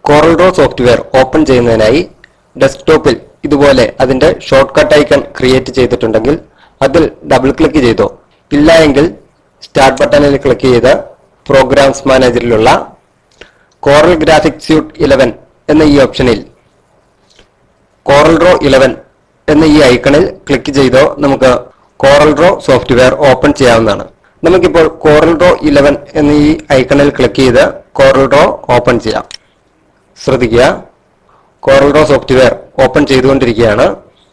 coral draw software open ചെയ്യുന്നതിനായി ഡെസ്ക്ടോപ്പിൽ ഇതുപോലെ അതിന്റെ ഷോർട്ട് കട്ട് ഐക്കൺ ക്രിയേറ്റ് ചെയ്തിട്ടുണ്ടെങ്കിൽ അതിൽ ഡബിൾ ക്ലിക്ക് ചെയ്തോ ഇല്ല എങ്കിൽ സ്റ്റാർട്ട് ബട്ടണിൽ ക്ലിക്ക് ചെയ്ത് പ്രോഗ്രാംസ് മാനേജറിലുള്ള കോറൽ ഗ്രാഫിക് സ്യൂട്ട് ഇലവൻ എന്ന ഈ ഓപ്ഷനിൽ കോറൽ ഡ്രോ ഇലവൻ എന്ന ഈ ഐക്കണിൽ ക്ലിക്ക് ചെയ്തോ നമുക്ക് കോറൽ ഡ്രോ സോഫ്റ്റ്വെയർ ഓപ്പൺ ചെയ്യാവുന്നതാണ് നമുക്കിപ്പോൾ കോറൽ ഡ്രോ ഇലവൻ എന്ന ഈ ഐക്കണിൽ ക്ലിക്ക് ചെയ്ത് കോറൽ ഡ്രോ ഓപ്പൺ ചെയ്യാം ശ്രദ്ധിക്കുക കോറൽ ഡ്രോ സോഫ്റ്റ്വെയർ ഓപ്പൺ ചെയ്തുകൊണ്ടിരിക്കുകയാണ്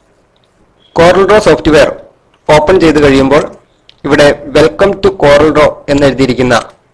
കോറൽ ഡ്രോ സോഫ്റ്റ്വെയർ ഓപ്പൺ ചെയ്ത് കഴിയുമ്പോൾ ഇവിടെ വെൽക്കം ടു കോറൽ ഡ്രോ എന്നെഴുതിയിരിക്കുന്ന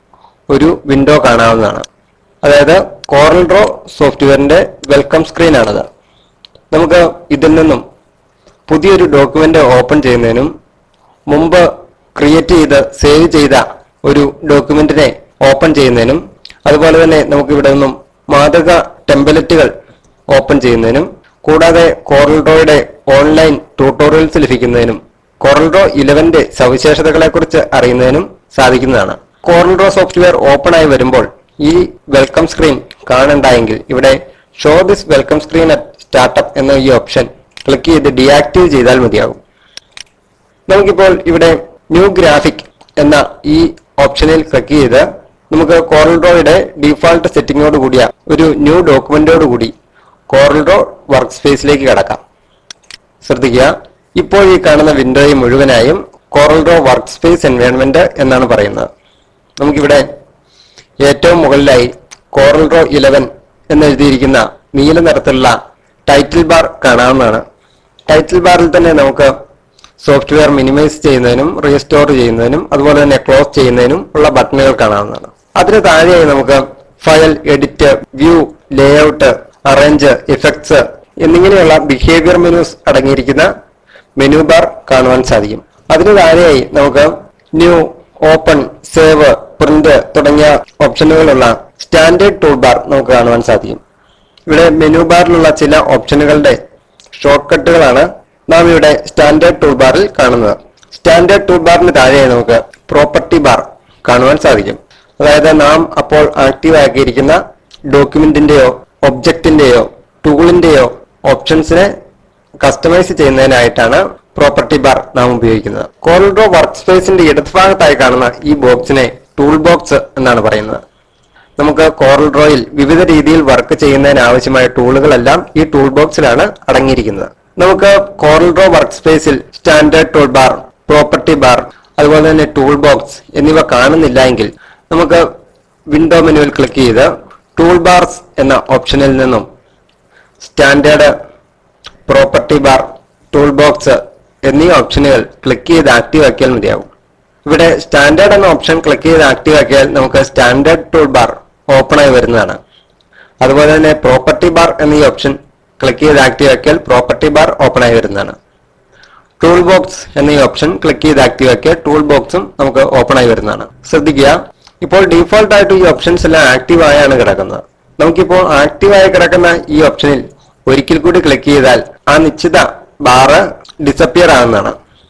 ഒരു വിൻഡോ കാണാവുന്നതാണ് അതായത് കോറൽ ഡ്രോ സോഫ്റ്റ്വെയറിന്റെ വെൽക്കം സ്ക്രീൻ ആണത് നമുക്ക് ഇതിൽ നിന്നും പുതിയൊരു ഡോക്യുമെന്റ് ഓപ്പൺ ചെയ്യുന്നതിനും മുമ്പ് ക്രിയേറ്റ് ചെയ്ത് സേവ് ചെയ്ത ഒരു ഡോക്യുമെന്റിനെ ഓപ്പൺ ചെയ്യുന്നതിനും അതുപോലെ തന്നെ നമുക്ക് ഇവിടെ നിന്നും മാതൃക ടെംപ്ലേറ്റുകൾ ഓപ്പൺ ചെയ്യുന്നതിനും കൂടാതെ കോറൽഡ്രോയുടെ ഓൺലൈൻ ട്യൂട്ടോറിയൽസ് ലഭിക്കുന്നതിനും കോറൽഡ്രോ ഇലവന്റെ സവിശേഷതകളെക്കുറിച്ച് അറിയുന്നതിനും സാധിക്കുന്നതാണ് കോറൽഡ്രോ സോഫ്റ്റ്വെയർ ഓപ്പൺ ആയി വരുമ്പോൾ ഈ വെൽക്കം സ്ക്രീൻ കാണണ്ടായെങ്കിൽ ഇവിടെ show this welcome screen at startup എന്ന ഈ ഓപ്ഷൻ ക്ലിക്ക് ചെയ്ത് ഡീആക്റ്റീവ് ചെയ്താൽ മതിയാകും നമുക്കിപ്പോൾ ഇവിടെ ന്യൂ ഗ്രാഫിക് എന്ന ഈ ഓപ്ഷനിൽ ക്ലിക്ക് ചെയ്ത് നമുക്ക് കോറൽഡ്രോയുടെ ഡിഫാൾട്ട് സെറ്റിംഗോട് കൂടിയ ഒരു ന്യൂ ഡോക്യുമെന്റോട് കൂടി കോറൽഡ്രോ വർക്ക് സ്പേസിലേക്ക് കടക്കാം ശ്രദ്ധിക്കുക ഇപ്പോൾ ഈ കാണുന്ന വിൻഡോയെ മുഴുവനായും കോറൽഡ്രോ വർക്ക് സ്പേസ് എൻവയോൺമെന്റ് എന്നാണ് പറയുന്നത് നമുക്കിവിടെ ഏറ്റവും മുകളിലായി കോറൽഡ്രോ ഇലവൻ എന്നെഴുതിയിരിക്കുന്ന നീല നിറത്തിലുള്ള ടൈറ്റിൽ ബാർ കാണാവുന്നതാണ് ടൈറ്റിൽ ബാറിൽ തന്നെ നമുക്ക് സോഫ്റ്റ്വെയർ മിനിമൈസ് ചെയ്യുന്നതിനും റീസ്റ്റോർ ചെയ്യുന്നതിനും അതുപോലെ തന്നെ ക്ലോസ് ചെയ്യുന്നതിനും ഉള്ള ബട്ടണുകൾ കാണാവുന്നതാണ് അതിന് താഴെയായി നമുക്ക് file edit view layout arrange effects എന്നിങ്ങനെയുള്ള ബിഹേവിയർ മെനൂസ് അടങ്ങിയിരിക്കുന്ന മെനു ബാർ കാണുവാൻ സാധിക്കും അതിന് താഴെയായി നമുക്ക് ന്യൂ ഓപ്പൺ സേവ് പ്രിന്റ് തുടങ്ങിയ ഓപ്ഷനുകളുള്ള സ്റ്റാൻഡേർഡ് ടൂൾ ബാർ നമുക്ക് കാണുവാൻ സാധിക്കും ഇവിടെ മെനു ബാറിലുള്ള ചില ഓപ്ഷനുകളുടെ ഷോർട്ട് കട്ടുകളാണ് നാം ഇവിടെ സ്റ്റാൻഡേർഡ് ടൂൾ ബാറിൽ കാണുന്നത് സ്റ്റാൻഡേർഡ് ടൂൾ ബാറിന് താഴെയായി നമുക്ക് പ്രോപ്പർട്ടി ബാർ കാണുവാൻ സാധിക്കും അതായത് നാം അപ്പോൾ ആക്റ്റീവ് ആക്കിയിരിക്കുന്ന ഡോക്യുമെന്റിന്റെയോ ഒബ്ജക്റ്റിന്റെയോ ടൂളിന്റെയോ ഓപ്ഷൻസിനെ കസ്റ്റമൈസ് ചെയ്യുന്നതിനായിട്ടാണ് പ്രോപ്പർട്ടി ബാർ നാം ഉപയോഗിക്കുന്നത് കോൾഡ്രോ വർക്ക് സ്പേസിന്റെ ഇടതുഭാഗത്തായി കാണുന്ന ഈ ബോക്സിനെ ടൂൾ ബോക്സ് എന്നാണ് പറയുന്നത് നമുക്ക് കോറൽ ഡ്രോയിൽ വിവിധ രീതിയിൽ വർക്ക് ചെയ്യുന്നതിന് ആവശ്യമായ ടൂളുകളെല്ലാം ഈ ടൂൾ ബോക്സിലാണ് അടങ്ങിയിരിക്കുന്നത് നമുക്ക് കോറൽ ഡ്രോ വർക്ക് സ്പേസിൽ standard tool bar property bar അതുപോലെ തന്നെ ടൂൾ ബോക്സ് എന്നിവ കാണുന്നില്ല എങ്കിൽ നമുക്ക് വിൻഡോ മെനുവിൽ ക്ലിക്ക് ചെയ്ത് ടൂൾ ബാർസ് എന്ന ഓപ്ഷനിൽ നിന്നും standard property bar tool box എന്നീ ഓപ്ഷനുകൾ ക്ലിക്ക് ചെയ്ത് ആക്റ്റീവ് ആക്കിയാൽ മതിയാകും ഇവിടെ സ്റ്റാൻഡേർഡ് എന്ന ഓപ്ഷൻ ക്ലിക്ക് ചെയ്ത് ആക്റ്റീവ് ആക്കിയാൽ നമുക്ക് സ്റ്റാൻഡേർഡ് ടൂൾ ബാർ ഓപ്പൺ ആയി വരുന്നതാണ് അതുപോലെ തന്നെ പ്രോപ്പർട്ടി ബാർ എന്ന ഈ ഓപ്ഷൻ ക്ലിക്ക് ചെയ്ത് ആക്റ്റീവ് ആക്കിയാൽ പ്രോപ്പർട്ടി ബാർ ഓപ്പൺ ആയി വരുന്നതാണ് ടൂൾ ബോക്സ് എന്ന ഈ ഓപ്ഷൻ ക്ലിക്ക് ചെയ്ത് ആക്റ്റീവ് ആക്കിയാൽ ടൂൾ ബോക്സും നമുക്ക് ഓപ്പൺ ആയി വരുന്നതാണ് ശ്രദ്ധിക്കുക ഇപ്പോൾ ഡീഫോൾട്ട് ആയിട്ട് ഈ ഓപ്ഷൻസ് എല്ലാം ആക്റ്റീവ് ആയാണ് കിടക്കുന്നത് നമുക്കിപ്പോൾ ആക്റ്റീവ് ആയി കിടക്കുന്ന ഈ ഓപ്ഷനിൽ ഒരിക്കൽ കൂടി ക്ലിക്ക് ചെയ്താൽ ആ നിശ്ചിത ബാറ് ഡിസപ്പിയർ ആകുന്നതാണ്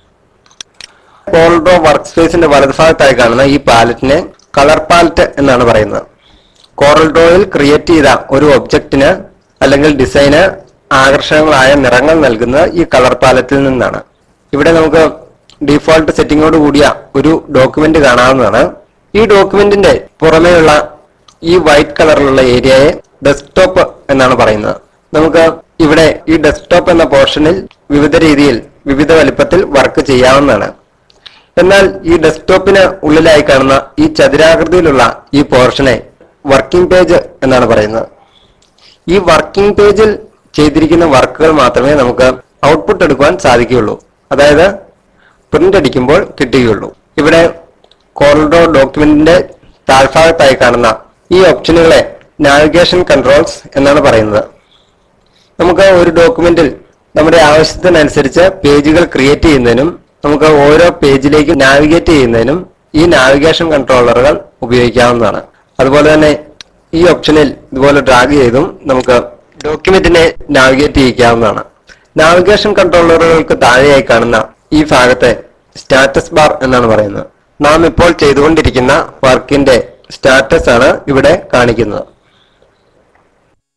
കോൾഡ്രോ വർക്ക് സ്പേസിന്റെ വലതുഭാഗത്തായി കാണുന്ന ഈ പാലറ്റിനെ കളർ പാലറ്റ് എന്നാണ് പറയുന്നത് കോറൽ ഡ്രോയിൽ ക്രിയേറ്റ് ചെയ്ത ഒരു ഒബ്ജക്റ്റിന് അല്ലെങ്കിൽ ഡിസൈന് ആകർഷകങ്ങളായ നിറങ്ങൾ നൽകുന്നത് ഈ കളർ പാലറ്റിൽ നിന്നാണ് ഇവിടെ നമുക്ക് ഡിഫോൾട്ട് സെറ്റിംഗോട് കൂടിയ ഒരു ഡോക്യുമെന്റ് കാണാവുന്നതാണ് ഈ ഡോക്യുമെന്റിന്റെ പുറമേയുള്ള ഈ വൈറ്റ് കളറിലുള്ള ഏരിയയെ ഡെസ്ക്ടോപ്പ് എന്നാണ് പറയുന്നത് നമുക്ക് ഇവിടെ ഈ ഡെസ്ക്ടോപ്പ് എന്ന പോർഷനിൽ വിവിധ രീതിയിൽ വിവിധ വലിപ്പത്തിൽ വർക്ക് ചെയ്യാവുന്നതാണ് എന്നാൽ ഈ ഡെസ്ക്ടോപ്പിന് ഉള്ളിലായി കാണുന്ന ഈ ചതുരാകൃതിയിലുള്ള ഈ പോർഷനെ വർക്കിംഗ് പേജ് എന്നാണ് പറയുന്നത് ഈ വർക്കിംഗ് പേജിൽ ചെയ്തിരിക്കുന്ന വർക്കുകൾ മാത്രമേ നമുക്ക് ഔട്ട്പുട്ട് എടുക്കുവാൻ സാധിക്കുകയുള്ളൂ അതായത് പ്രിന്റ് അടിക്കുമ്പോൾ കിട്ടുകയുള്ളൂ ഇവിടെ കോറിഡോ ഡോക്യുമെന്റിന്റെ താഴ്ഭാഗത്തായി കാണുന്ന ഈ ഓപ്ഷനുകളെ നാവിഗേഷൻ കൺട്രോൾസ് എന്നാണ് പറയുന്നത് നമുക്ക് ഒരു ഡോക്യുമെന്റിൽ നമ്മുടെ ആവശ്യത്തിനനുസരിച്ച് പേജുകൾ ക്രിയേറ്റ് ചെയ്യുന്നതിനും നമുക്ക് ഓരോ പേജിലേക്ക് നാവിഗേറ്റ് ചെയ്യുന്നതിനും ഈ നാവിഗേഷൻ കൺട്രോളറുകൾ ഉപയോഗിക്കാവുന്നതാണ് അതുപോലെ തന്നെ ഈ ഓപ്ഷനിൽ ഇതുപോലെ ഡ്രാഗ് ചെയ്തും നമുക്ക് ഡോക്യുമെന്റിനെ നാവിഗേറ്റ് ചെയ്യിക്കാവുന്നതാണ് നാവിഗേഷൻ കൺട്രോളറുകൾക്ക് താഴെയായി കാണുന്ന ഈ ഭാഗത്തെ സ്റ്റാറ്റസ് ബാർ എന്നാണ് പറയുന്നത് നാം ഇപ്പോൾ ചെയ്തുകൊണ്ടിരിക്കുന്ന വർക്കിന്റെ സ്റ്റാറ്റസ് ആണ് ഇവിടെ കാണിക്കുന്നത്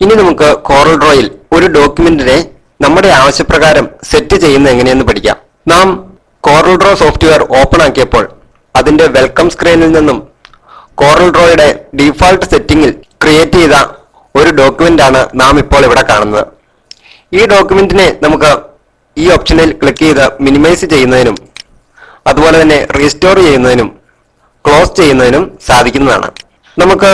ഇനി നമുക്ക് കോറൽ ഡ്രോയിൽ ഒരു ഡോക്യുമെന്റിനെ നമ്മുടെ ആവശ്യപ്രകാരം സെറ്റ് ചെയ്യുന്നത് എങ്ങനെയെന്ന് പഠിക്കാം നാം കോറൽ ഡ്രോ സോഫ്റ്റ്വെയർ ഓപ്പൺ ആക്കിയപ്പോൾ അതിന്റെ വെൽക്കം സ്ക്രീനിൽ നിന്നും കോറൽ ഡ്രോയുടെ ഡീഫാൾട്ട് സെറ്റിംഗിൽ ക്രിയേറ്റ് ചെയ്ത ഒരു ഡോക്യുമെന്റ് ആണ് നാം ഇപ്പോൾ ഇവിടെ കാണുന്നത് ഈ ഡോക്യുമെന്റിനെ നമുക്ക് ഈ ഓപ്ഷനിൽ ക്ലിക്ക് ചെയ്ത് മിനിമൈസ് ചെയ്യുന്നതിനും അതുപോലെ തന്നെ റീസ്റ്റോർ ചെയ്യുന്നതിനും ക്ലോസ് ചെയ്യുന്നതിനും സാധിക്കുന്നതാണ് നമുക്ക്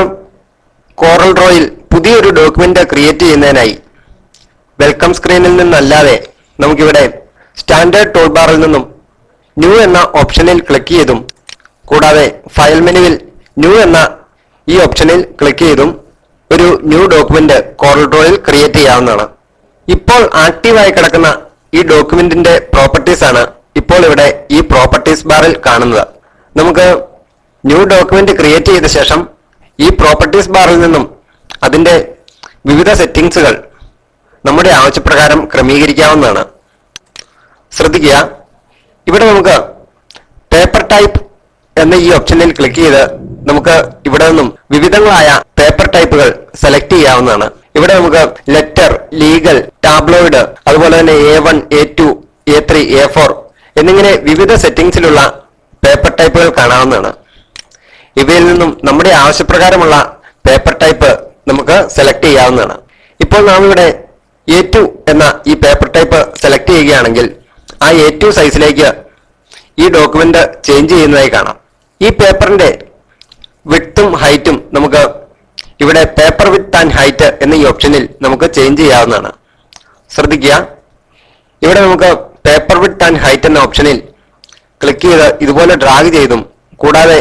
കോറൽ ഡ്രോയിൽ പുതിയൊരു ഡോക്യുമെന്റ് ക്രിയേറ്റ് ചെയ്യുന്നതിനായി വെൽക്കം സ്ക്രീനിൽ നിന്നല്ലാതെ നമുക്കിവിടെ സ്റ്റാൻഡേർഡ് ടൂൾ ബാറിൽ നിന്നും ന്യൂ എന്ന ഓപ്ഷനിൽ ക്ലിക്ക് ചെയ്തും കൂടാതെ ഫയൽ മെനുവിൽ ന്യൂ എന്ന ഈ ഓപ്ഷനിൽ ക്ലിക്ക് ചെയ്തും ഒരു ന്യൂ ഡോക്യുമെന്റ് കോറൽ ഡ്രോയിൽ ക്രിയേറ്റ് ചെയ്യാവുന്നതാണ് ഇപ്പോൾ ആക്റ്റീവായി കിടക്കുന്ന ഈ ഡോക്യുമെന്റിന്റെ പ്രോപ്പർട്ടീസ് ആണ് ഇപ്പോൾ ഇവിടെ ഈ പ്രോപ്പർട്ടീസ് ബാറിൽ കാണുന്നത് നമുക്ക് ന്യൂ ഡോക്യുമെന്റ് ക്രിയേറ്റ് ചെയ്ത ശേഷം ഈ പ്രോപ്പർട്ടീസ് ബാറിൽ നിന്നും അതിന്റെ വിവിധ സെറ്റിംഗ്സുകൾ നമ്മുടെ ആവശ്യപ്രകാരം ക്രമീകരിക്കാവുന്നതാണ് ശ്രദ്ധിക്കുക ഇവിടെ നമുക്ക് പേപ്പർ ടൈപ്പ് എന്ന ഈ ഓപ്ഷനിൽ ക്ലിക്ക് ചെയ്ത് നമുക്ക് ഇവിടെ നിന്നും വിവിധങ്ങളായ പേപ്പർ ടൈപ്പുകൾ സെലക്ട് ചെയ്യാവുന്നതാണ് ഇവിടെ നമുക്ക് ലെറ്റർ ലീഗൽ ടാബ്ലോയിഡ് അതുപോലെ തന്നെ A one A two A three A four എന്നിങ്ങനെ വിവിധ സെറ്റിംഗ്സിലുള്ള പേപ്പർ ടൈപ്പുകൾ കാണാവുന്നതാണ് ഇവയിൽ നിന്നും നമ്മുടെ ആവശ്യപ്രകാരമുള്ള പേപ്പർ ടൈപ്പ് നമുക്ക് സെലക്ട് ചെയ്യാവുന്നതാണ് ഇപ്പോൾ നാം ഇവിടെ എ ടു എന്ന ഈ പേപ്പർ ടൈപ്പ് സെലക്ട് ചെയ്യുകയാണെങ്കിൽ ആ എ ടു സൈസിലേക്ക് ഈ ഡോക്യുമെന്റ് ചേഞ്ച് ചെയ്യുന്നതായി കാണാം ഈ പേപ്പറിന്റെ വിട്ടും ഹൈറ്റും നമുക്ക് ഇവിടെ പേപ്പർ വിത്ത് ആൻഡ് ഹൈറ്റ് എന്ന ഈ ഓപ്ഷനിൽ നമുക്ക് ചേഞ്ച് ചെയ്യാവുന്നതാണ് ശ്രദ്ധിക്കുക ഇവിടെ നമുക്ക് പേപ്പർ വിത്ത് ആൻഡ് ഹൈറ്റ് എന്ന ഓപ്ഷനിൽ ക്ലിക്ക് ചെയ്ത് ഇതുപോലെ ഡ്രാഗ് ചെയ്തും കൂടാതെ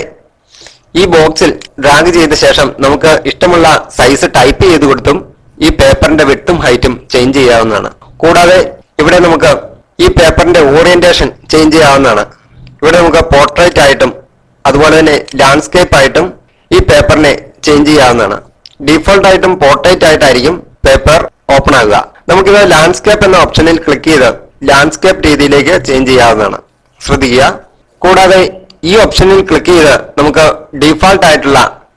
ഈ ബോക്സിൽ ഡ്രാഗ് ചെയ്ത ശേഷം നമുക്ക് ഇഷ്ടമുള്ള സൈസ് ടൈപ്പ് ചെയ്ത് കൊടുത്തും ഈ പേപ്പറിന്റെ വിട്ടും ഹൈറ്റും ചേഞ്ച് ചെയ്യാവുന്നതാണ് കൂടാതെ ഇവിടെ നമുക്ക് ഈ പേപ്പറിന്റെ ഓറിയന്റേഷൻ ചേഞ്ച് ചെയ്യാവുന്നതാണ് ഇവിടെ നമുക്ക് പോർട്രേറ്റ് ആയിട്ടും അതുപോലെ തന്നെ ലാൻഡ്സ്കേപ്പ് ആയിട്ടും ഈ പേപ്പറിനെ ചേഞ്ച് ചെയ്യാവുന്നതാണ് ഡീഫോൾട്ട് ആയിട്ടും പോർട്രേറ്റ് ആയിട്ടായിരിക്കും പേപ്പർ ഓപ്പൺ ആകുക നമുക്കിത് ലാൻഡ്സ്കേപ്പ് എന്ന ഓപ്ഷനിൽ ക്ലിക്ക് ചെയ്ത് ലാൻഡ്സ്കേപ്പ് രീതിയിലേക്ക് ചേഞ്ച് ചെയ്യാവുന്നതാണ് ശ്രദ്ധിക്കുക കൂടാതെ ഈ ഓപ്ഷനിൽ ക്ലിക്ക് ചെയ്ത് നമുക്ക് ഡീഫാൾട്ട് ആയിട്ടുള്ള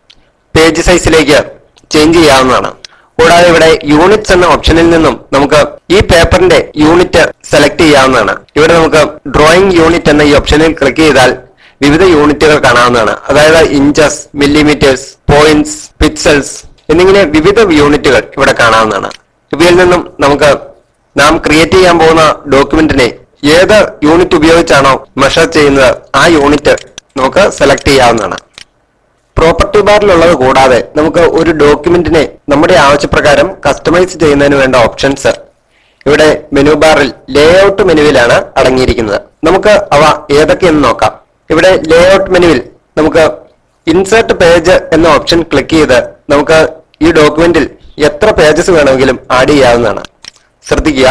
പേജ് സൈസിലേക്ക് ചേഞ്ച് ചെയ്യാവുന്നതാണ് കൂടാതെ ഇവിടെ യൂണിറ്റ്സ് എന്ന ഓപ്ഷനിൽ നിന്നും നമുക്ക് ഈ പേപ്പറിന്റെ യൂണിറ്റ് സെലക്ട് ചെയ്യാവുന്നതാണ് ഇവിടെ നമുക്ക് ഡ്രോയിങ് യൂണിറ്റ് എന്ന ഈ ഓപ്ഷനിൽ ക്ലിക്ക് ചെയ്താൽ വിവിധ യൂണിറ്റുകൾ കാണാവുന്നതാണ് അതായത് ഇഞ്ചസ് മില്ലിമീറ്റേഴ്സ് പോയിന്റ്സ് പിക്സൽസ് എന്നിങ്ങനെ വിവിധ യൂണിറ്റുകൾ ഇവിടെ കാണാവുന്നതാണ് ഇവയിൽ നിന്നും നമുക്ക് നാം ക്രിയേറ്റ് ചെയ്യാൻ പോകുന്ന ഡോക്യുമെന്റിനെ ഏത് യൂണിറ്റ് ഉപയോഗിച്ചാണോ മെഷർ ചെയ്യുന്നത് ആ യൂണിറ്റ് നമുക്ക് സെലക്ട് ചെയ്യാവുന്നതാണ് പ്രോപ്പർട്ടി ബാറിലുള്ളത് കൂടാതെ നമുക്ക് ഒരു ഡോക്യുമെന്റിനെ നമ്മുടെ ആവശ്യപ്രകാരം കസ്റ്റമൈസ് ചെയ്യുന്നതിന് വേണ്ട ഓപ്ഷൻസ് ഇവിടെ മെനു ബാറിൽ ലേഔട്ട് മെനുവിലാണ് അടങ്ങിയിരിക്കുന്നത് നമുക്ക് അവ ഏതൊക്കെയെന്ന് നോക്കാം ഇവിടെ ലേഔട്ട് മെനുവിൽ നമുക്ക് ഇൻസേർട്ട് പേജ് എന്ന ഓപ്ഷൻ ക്ലിക്ക് ചെയ്ത് നമുക്ക് ഈ ഡോക്യുമെന്റിൽ എത്ര പേജസ് വേണമെങ്കിലും ആഡ് ചെയ്യാവുന്നതാണ് ശ്രദ്ധിക്കുക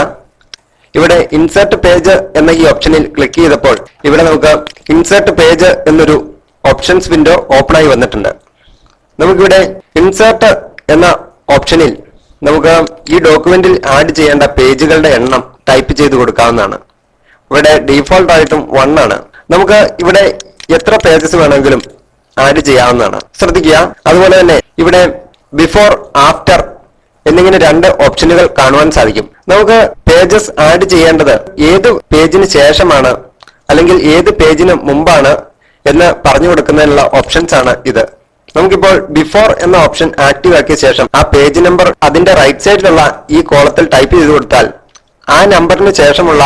ഇവിടെ ഇൻസേർട്ട് പേജ് എന്ന ഈ ഓപ്ഷനിൽ ക്ലിക്ക് ചെയ്തപ്പോൾ ഇവിടെ നമുക്ക് ഇൻസേർട്ട് പേജ് എന്നൊരു ഓപ്ഷൻസ് വിൻഡോ ഓപ്പൺ ആയി വന്നിട്ടുണ്ട് നമുക്കിവിടെ ഇൻസേർട്ട് എന്ന ഓപ്ഷനിൽ നമുക്ക് ഈ ഡോക്യുമെന്റിൽ ആഡ് ചെയ്യേണ്ട പേജുകളുടെ എണ്ണം ടൈപ്പ് ചെയ്ത് കൊടുക്കാവുന്നതാണ് ഇവിടെ ഡീഫോൾട്ട് ആയിട്ടും വൺ ആണ് നമുക്ക് ഇവിടെ എത്ര പേജസ് വേണമെങ്കിലും ആഡ് ചെയ്യാവുന്നതാണ് ശ്രദ്ധിക്കുക അതുപോലെ തന്നെ ഇവിടെ ബിഫോർ ആഫ്റ്റർ എന്നിങ്ങനെ രണ്ട് ഓപ്ഷനുകൾ കാണുവാൻ സാധിക്കും നമുക്ക് പേജസ് ആഡ് ചെയ്യേണ്ടത് ഏത് പേജിന് ശേഷമാണ് അല്ലെങ്കിൽ ഏത് പേജിന് മുമ്പാണ് എന്ന് പറഞ്ഞു കൊടുക്കുന്നതിനുള്ള ഓപ്ഷൻസ് ആണ് ഇത് നമുക്കിപ്പോൾ ബിഫോർ എന്ന ഓപ്ഷൻ ആക്റ്റീവ് ആക്കിയ ശേഷം ആ പേജ് നമ്പർ അതിന്റെ റൈറ്റ് സൈഡിലുള്ള ഈ കോളത്തിൽ ടൈപ്പ് ചെയ്ത് കൊടുത്താൽ ആ നമ്പറിന് ശേഷമുള്ള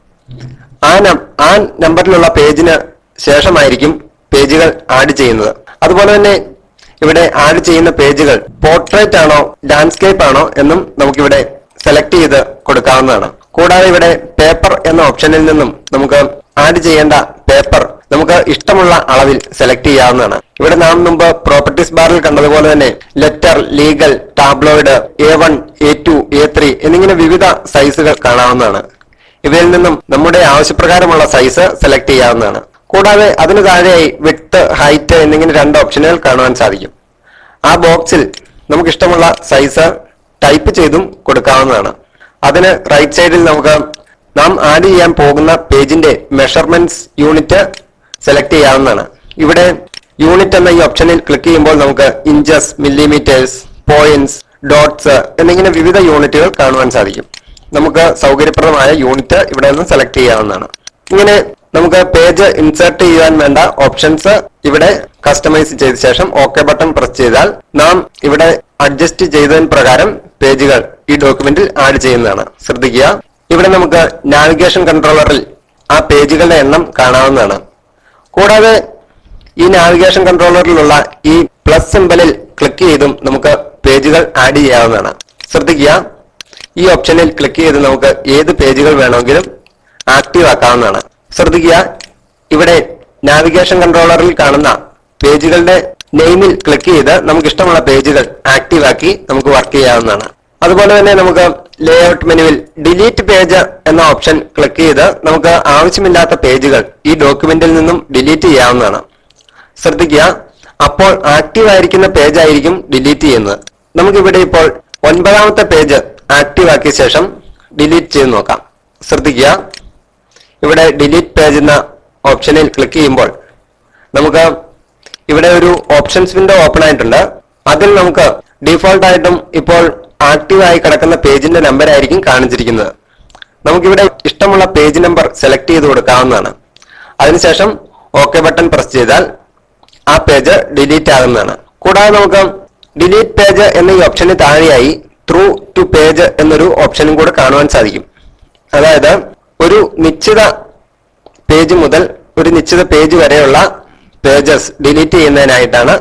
ആ നം- ആ നമ്പറിലുള്ള പേജിന് ശേഷമായിരിക്കും പേജുകൾ ആഡ് ചെയ്യുന്നത് അതുപോലെ തന്നെ ഇവിടെ ആഡ് ചെയ്യുന്ന പേജുകൾ പോർട്രേറ്റ് ആണോ ലാൻഡ്സ്കേപ്പ് ആണോ എന്നും നമുക്കിവിടെ സെലക്ട് ചെയ്ത് കൊടുക്കാവുന്നതാണ് കൂടാതെ ഇവിടെ പേപ്പർ എന്ന ഓപ്ഷനിൽ നിന്നും നമുക്ക് ആഡ് ചെയ്യേണ്ട പേപ്പർ നമുക്ക് ഇഷ്ടമുള്ള അളവിൽ സെലക്ട് ചെയ്യാവുന്നതാണ് ഇവിടെ നാം മുമ്പ് പ്രോപ്പർട്ടീസ് ബാറിൽ കണ്ടതുപോലെ തന്നെ letter legal tabloid A one A two A three എന്നിങ്ങനെ വിവിധ സൈസുകൾ കാണാവുന്നതാണ് ഇവയിൽ നിന്നും നമ്മുടെ ആവശ്യപ്രകാരമുള്ള സൈസ് സെലക്ട് ചെയ്യാവുന്നതാണ് കൂടാതെ അതിന് താഴെയായി വിട്ട് ഹൈറ്റ് എന്നിങ്ങനെ രണ്ട് ഓപ്ഷനുകൾ കാണുവാൻ സാധിക്കും ആ ബോക്സിൽ നമുക്ക് ഇഷ്ടമുള്ള സൈസ് ടൈപ്പ് ചെയ്തും കൊടുക്കാവുന്നതാണ് അതിന് റൈറ്റ് സൈഡിൽ നമുക്ക് നാം ആഡ് ചെയ്യാൻ പോകുന്ന പേജിന്റെ മെഷർമെന്റ്സ് യൂണിറ്റ് സെലക്ട് ചെയ്യാവുന്നതാണ് ഇവിടെ യൂണിറ്റ് എന്ന ഈ ഓപ്ഷനിൽ ക്ലിക്ക് ചെയ്യുമ്പോൾ നമുക്ക് ഇഞ്ചസ് മില്ലിമീറ്റേഴ്സ് പോയിന്റ്സ് ഡോട്ട്സ് എന്നിങ്ങനെ വിവിധ യൂണിറ്റുകൾ കാണുവാൻ സാധിക്കും നമുക്ക് സൗകര്യപ്രദമായ യൂണിറ്റ് ഇവിടെ നിന്ന് സെലക്ട് ചെയ്യാവുന്നതാണ് ഇങ്ങനെ നമുക്ക് പേജ് ഇൻസേർട്ട് ചെയ്യാൻ വേണ്ട ഓപ്ഷൻസ് ഇവിടെ കസ്റ്റമൈസ് ചെയ്ത ശേഷം ഓക്കെ ബട്ടൺ പ്രസ് ചെയ്താൽ നാം ഇവിടെ അഡ്ജസ്റ്റ് ചെയ്തതിന് പ്രകാരം പേജുകൾ ഈ ഡോക്യുമെന്റിൽ ആഡ് ചെയ്യുന്നതാണ് ശ്രദ്ധിക്കുക ഇവിടെ നമുക്ക് നാവിഗേഷൻ കൺട്രോളറിൽ ആ പേജുകളുടെ എണ്ണം കാണാവുന്നതാണ് കൂടാതെ ഈ നാവിഗേഷൻ കൺട്രോളറിലുള്ള ഈ പ്ലസ് സിമ്പലിൽ ക്ലിക്ക് ചെയ്തും നമുക്ക് പേജുകൾ ആഡ് ചെയ്യാവുന്നതാണ് ശ്രദ്ധിക്കുക ഈ ഓപ്ഷനിൽ ക്ലിക്ക് ചെയ്ത് നമുക്ക് ഏത് പേജുകൾ വേണമെങ്കിലും ആക്റ്റീവ് ആക്കാവുന്നതാണ് ശ്രദ്ധിക്കുക ഇവിടെ നാവിഗേഷൻ കൺട്രോളറിൽ കാണുന്ന പേജുകളുടെ നെയിമിൽ ക്ലിക്ക് ചെയ്ത് നമുക്ക് ഇഷ്ടമുള്ള പേജുകൾ ആക്റ്റീവ് ആക്കി നമുക്ക് വർക്ക് ചെയ്യാവുന്നതാണ് അതുപോലെ തന്നെ നമുക്ക് ലേഔട്ട് മെനുവിൽ ഡിലീറ്റ് പേജ് എന്ന ഓപ്ഷൻ ക്ലിക്ക് ചെയ്ത് നമുക്ക് ആവശ്യമില്ലാത്ത പേജുകൾ ഈ ഡോക്യുമെന്റിൽ നിന്നും ഡിലീറ്റ് ചെയ്യാവുന്നതാണ് ശ്രദ്ധിക്കുക അപ്പോൾ ആക്റ്റീവ് ആയിരിക്കുന്ന പേജ് ആയിരിക്കും ഡിലീറ്റ് ചെയ്യുന്നത് നമുക്കിവിടെ ഇപ്പോൾ ഒൻപതാമത്തെ പേജ് ആക്റ്റീവ് ആക്കിയ ശേഷം ഡിലീറ്റ് ചെയ്ത് നോക്കാം ശ്രദ്ധിക്കുക ഇവിടെ ഡിലീറ്റ് പേജ് എന്ന ഓപ്ഷനിൽ ക്ലിക്ക് ചെയ്യുമ്പോൾ നമുക്ക് ഇവിടെ ഒരു ഓപ്ഷൻസ് വിൻഡോ ഓപ്പൺ ആയിട്ടുണ്ട് അതിൽ നമുക്ക് ഡീഫോൾട്ട് ആയിട്ടും ഇപ്പോൾ ആക്റ്റീവ് ആയി കിടക്കുന്ന പേജിന്റെ നമ്പർ ആയിരിക്കും കാണിച്ചിരിക്കുന്നത് നമുക്കിവിടെ ഇഷ്ടമുള്ള പേജ് നമ്പർ സെലക്ട് ചെയ്ത് കൊടുക്കാവുന്നതാണ് അതിനുശേഷം ഓക്കെ ബട്ടൺ പ്രസ് ചെയ്താൽ ആ പേജ് ഡിലീറ്റ് ആകുന്നതാണ് കൂടാതെ നമുക്ക് ഡിലീറ്റ് പേജ് എന്ന ഈ ഓപ്ഷന് താഴെയായി ത്രൂ ടു പേജ് എന്നൊരു ഓപ്ഷനും കൂടെ കാണുവാൻ സാധിക്കും അതായത് ഒരു നിശ്ചിത പേജ് മുതൽ ഒരു നിശ്ചിത പേജ് വരെയുള്ള പേജസ് ഡിലീറ്റ് ചെയ്യുന്നതിനായിട്ടാണ്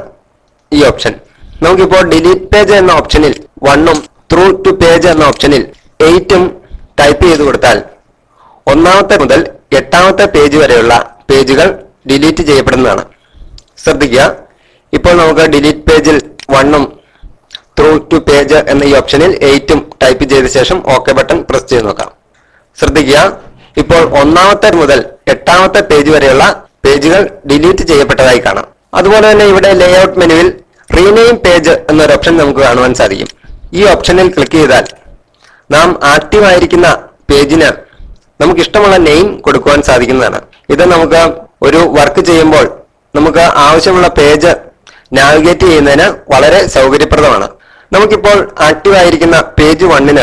ഈ ഓപ്ഷൻ നമുക്കിപ്പോൾ ഡിലീറ്റ് പേജ് എന്ന ഓപ്ഷനിൽ വണ്ണും ത്രൂ ടു പേജ് എന്ന ഓപ്ഷനിൽ എയ്റ്റും ടൈപ്പ് ചെയ്ത് കൊടുത്താൽ ഒന്നാമത്തെ മുതൽ എട്ടാമത്തെ പേജ് വരെയുള്ള പേജുകൾ ഡിലീറ്റ് ചെയ്യപ്പെടുന്നതാണ് ശ്രദ്ധിക്കുക ഇപ്പോൾ നമുക്ക് ഡിലീറ്റ് പേജിൽ വണ്ണും ത്രൂ ടു പേജ് എന്ന ഈ ഓപ്ഷനിൽ എയ്റ്റും ടൈപ്പ് ചെയ്ത ശേഷം ഓക്കെ ബട്ടൺ പ്രസ് ചെയ്ത് നോക്കാം ശ്രദ്ധിക്കുക ഇപ്പോൾ ഒന്നാമത്തെ മുതൽ എട്ടാമത്തെ പേജ് വരെയുള്ള പേജുകൾ ഡിലീറ്റ് ചെയ്യപ്പെട്ടതായി കാണാം അതുപോലെ തന്നെ ഇവിടെ ലേഔട്ട് മെനുവിൽ റീനെയിം പേജ് എന്നൊരു ഓപ്ഷൻ നമുക്ക് കാണുവാൻ സാധിക്കും ഈ ഓപ്ഷനിൽ ക്ലിക്ക് ചെയ്താൽ നാം ആക്റ്റീവ് ആയിരിക്കുന്ന പേജിന് നമുക്ക് ഇഷ്ടമുള്ള നെയിം കൊടുക്കുവാൻ സാധിക്കുന്നതാണ് ഇത് നമുക്ക് ഒരു വർക്ക് ചെയ്യുമ്പോൾ നമുക്ക് ആവശ്യമുള്ള പേജ് നാവിഗേറ്റ് ചെയ്യുന്നതിന് വളരെ സൗകര്യപ്രദമാണ് നമുക്കിപ്പോൾ ആക്റ്റീവ് ആയിരിക്കുന്ന പേജ് വണ്ണിന്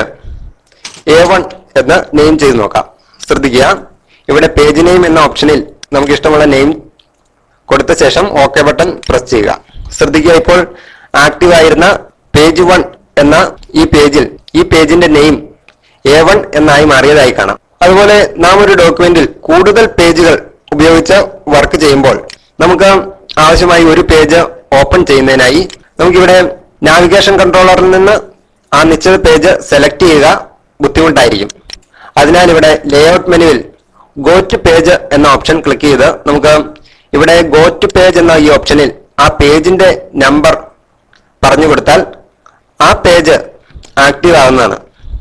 എ വൺ എന്ന് നെയിം ചെയ്ത് നോക്കാം ശ്രദ്ധിക്കുക ഇവിടെ പേജ് നെയിം എന്ന ഓപ്ഷനിൽ നമുക്ക് ഇഷ്ടമുള്ള നെയിം കൊടുത്ത ശേഷം ഓക്കെ ബട്ടൺ പ്രസ് ചെയ്യുക ശ്രദ്ധിക്കുക ഇപ്പോൾ ആക്റ്റീവ് ആയിരുന്ന പേജ് വൺ എന്ന ഈ പേജിൽ ഈ പേജിന്റെ നെയിം എ വൺ എന്നായി മാറിയതായി കാണാം അതുപോലെ നാം ഒരു ഡോക്യുമെന്റിൽ കൂടുതൽ പേജുകൾ ഉപയോഗിച്ച് വർക്ക് ചെയ്യുമ്പോൾ നമുക്ക് ആവശ്യമായി ഒരു പേജ് ഓപ്പൺ ചെയ്യുന്നതിനായി നമുക്കിവിടെ നാവിഗേഷൻ കൺട്രോളറിൽ നിന്ന് ആ നിശ്ചിത പേജ് സെലക്ട് ചെയ്യുക ബുദ്ധിമുട്ടായിരിക്കും അതിനാൽ ഇവിടെ ലേഔട്ട് മെനുവിൽ ഗോ ടു പേജ് എന്ന ഓപ്ഷൻ ക്ലിക്ക് ചെയ്ത് നമുക്ക് ഇവിടെ ഗോ ടു പേജ് എന്ന ഈ ഓപ്ഷനിൽ ആ പേജിന്റെ നമ്പർ പറഞ്ഞു കൊടുത്താൽ ആ പേജ് ആക്റ്റീവ് ആകുന്നതാണ്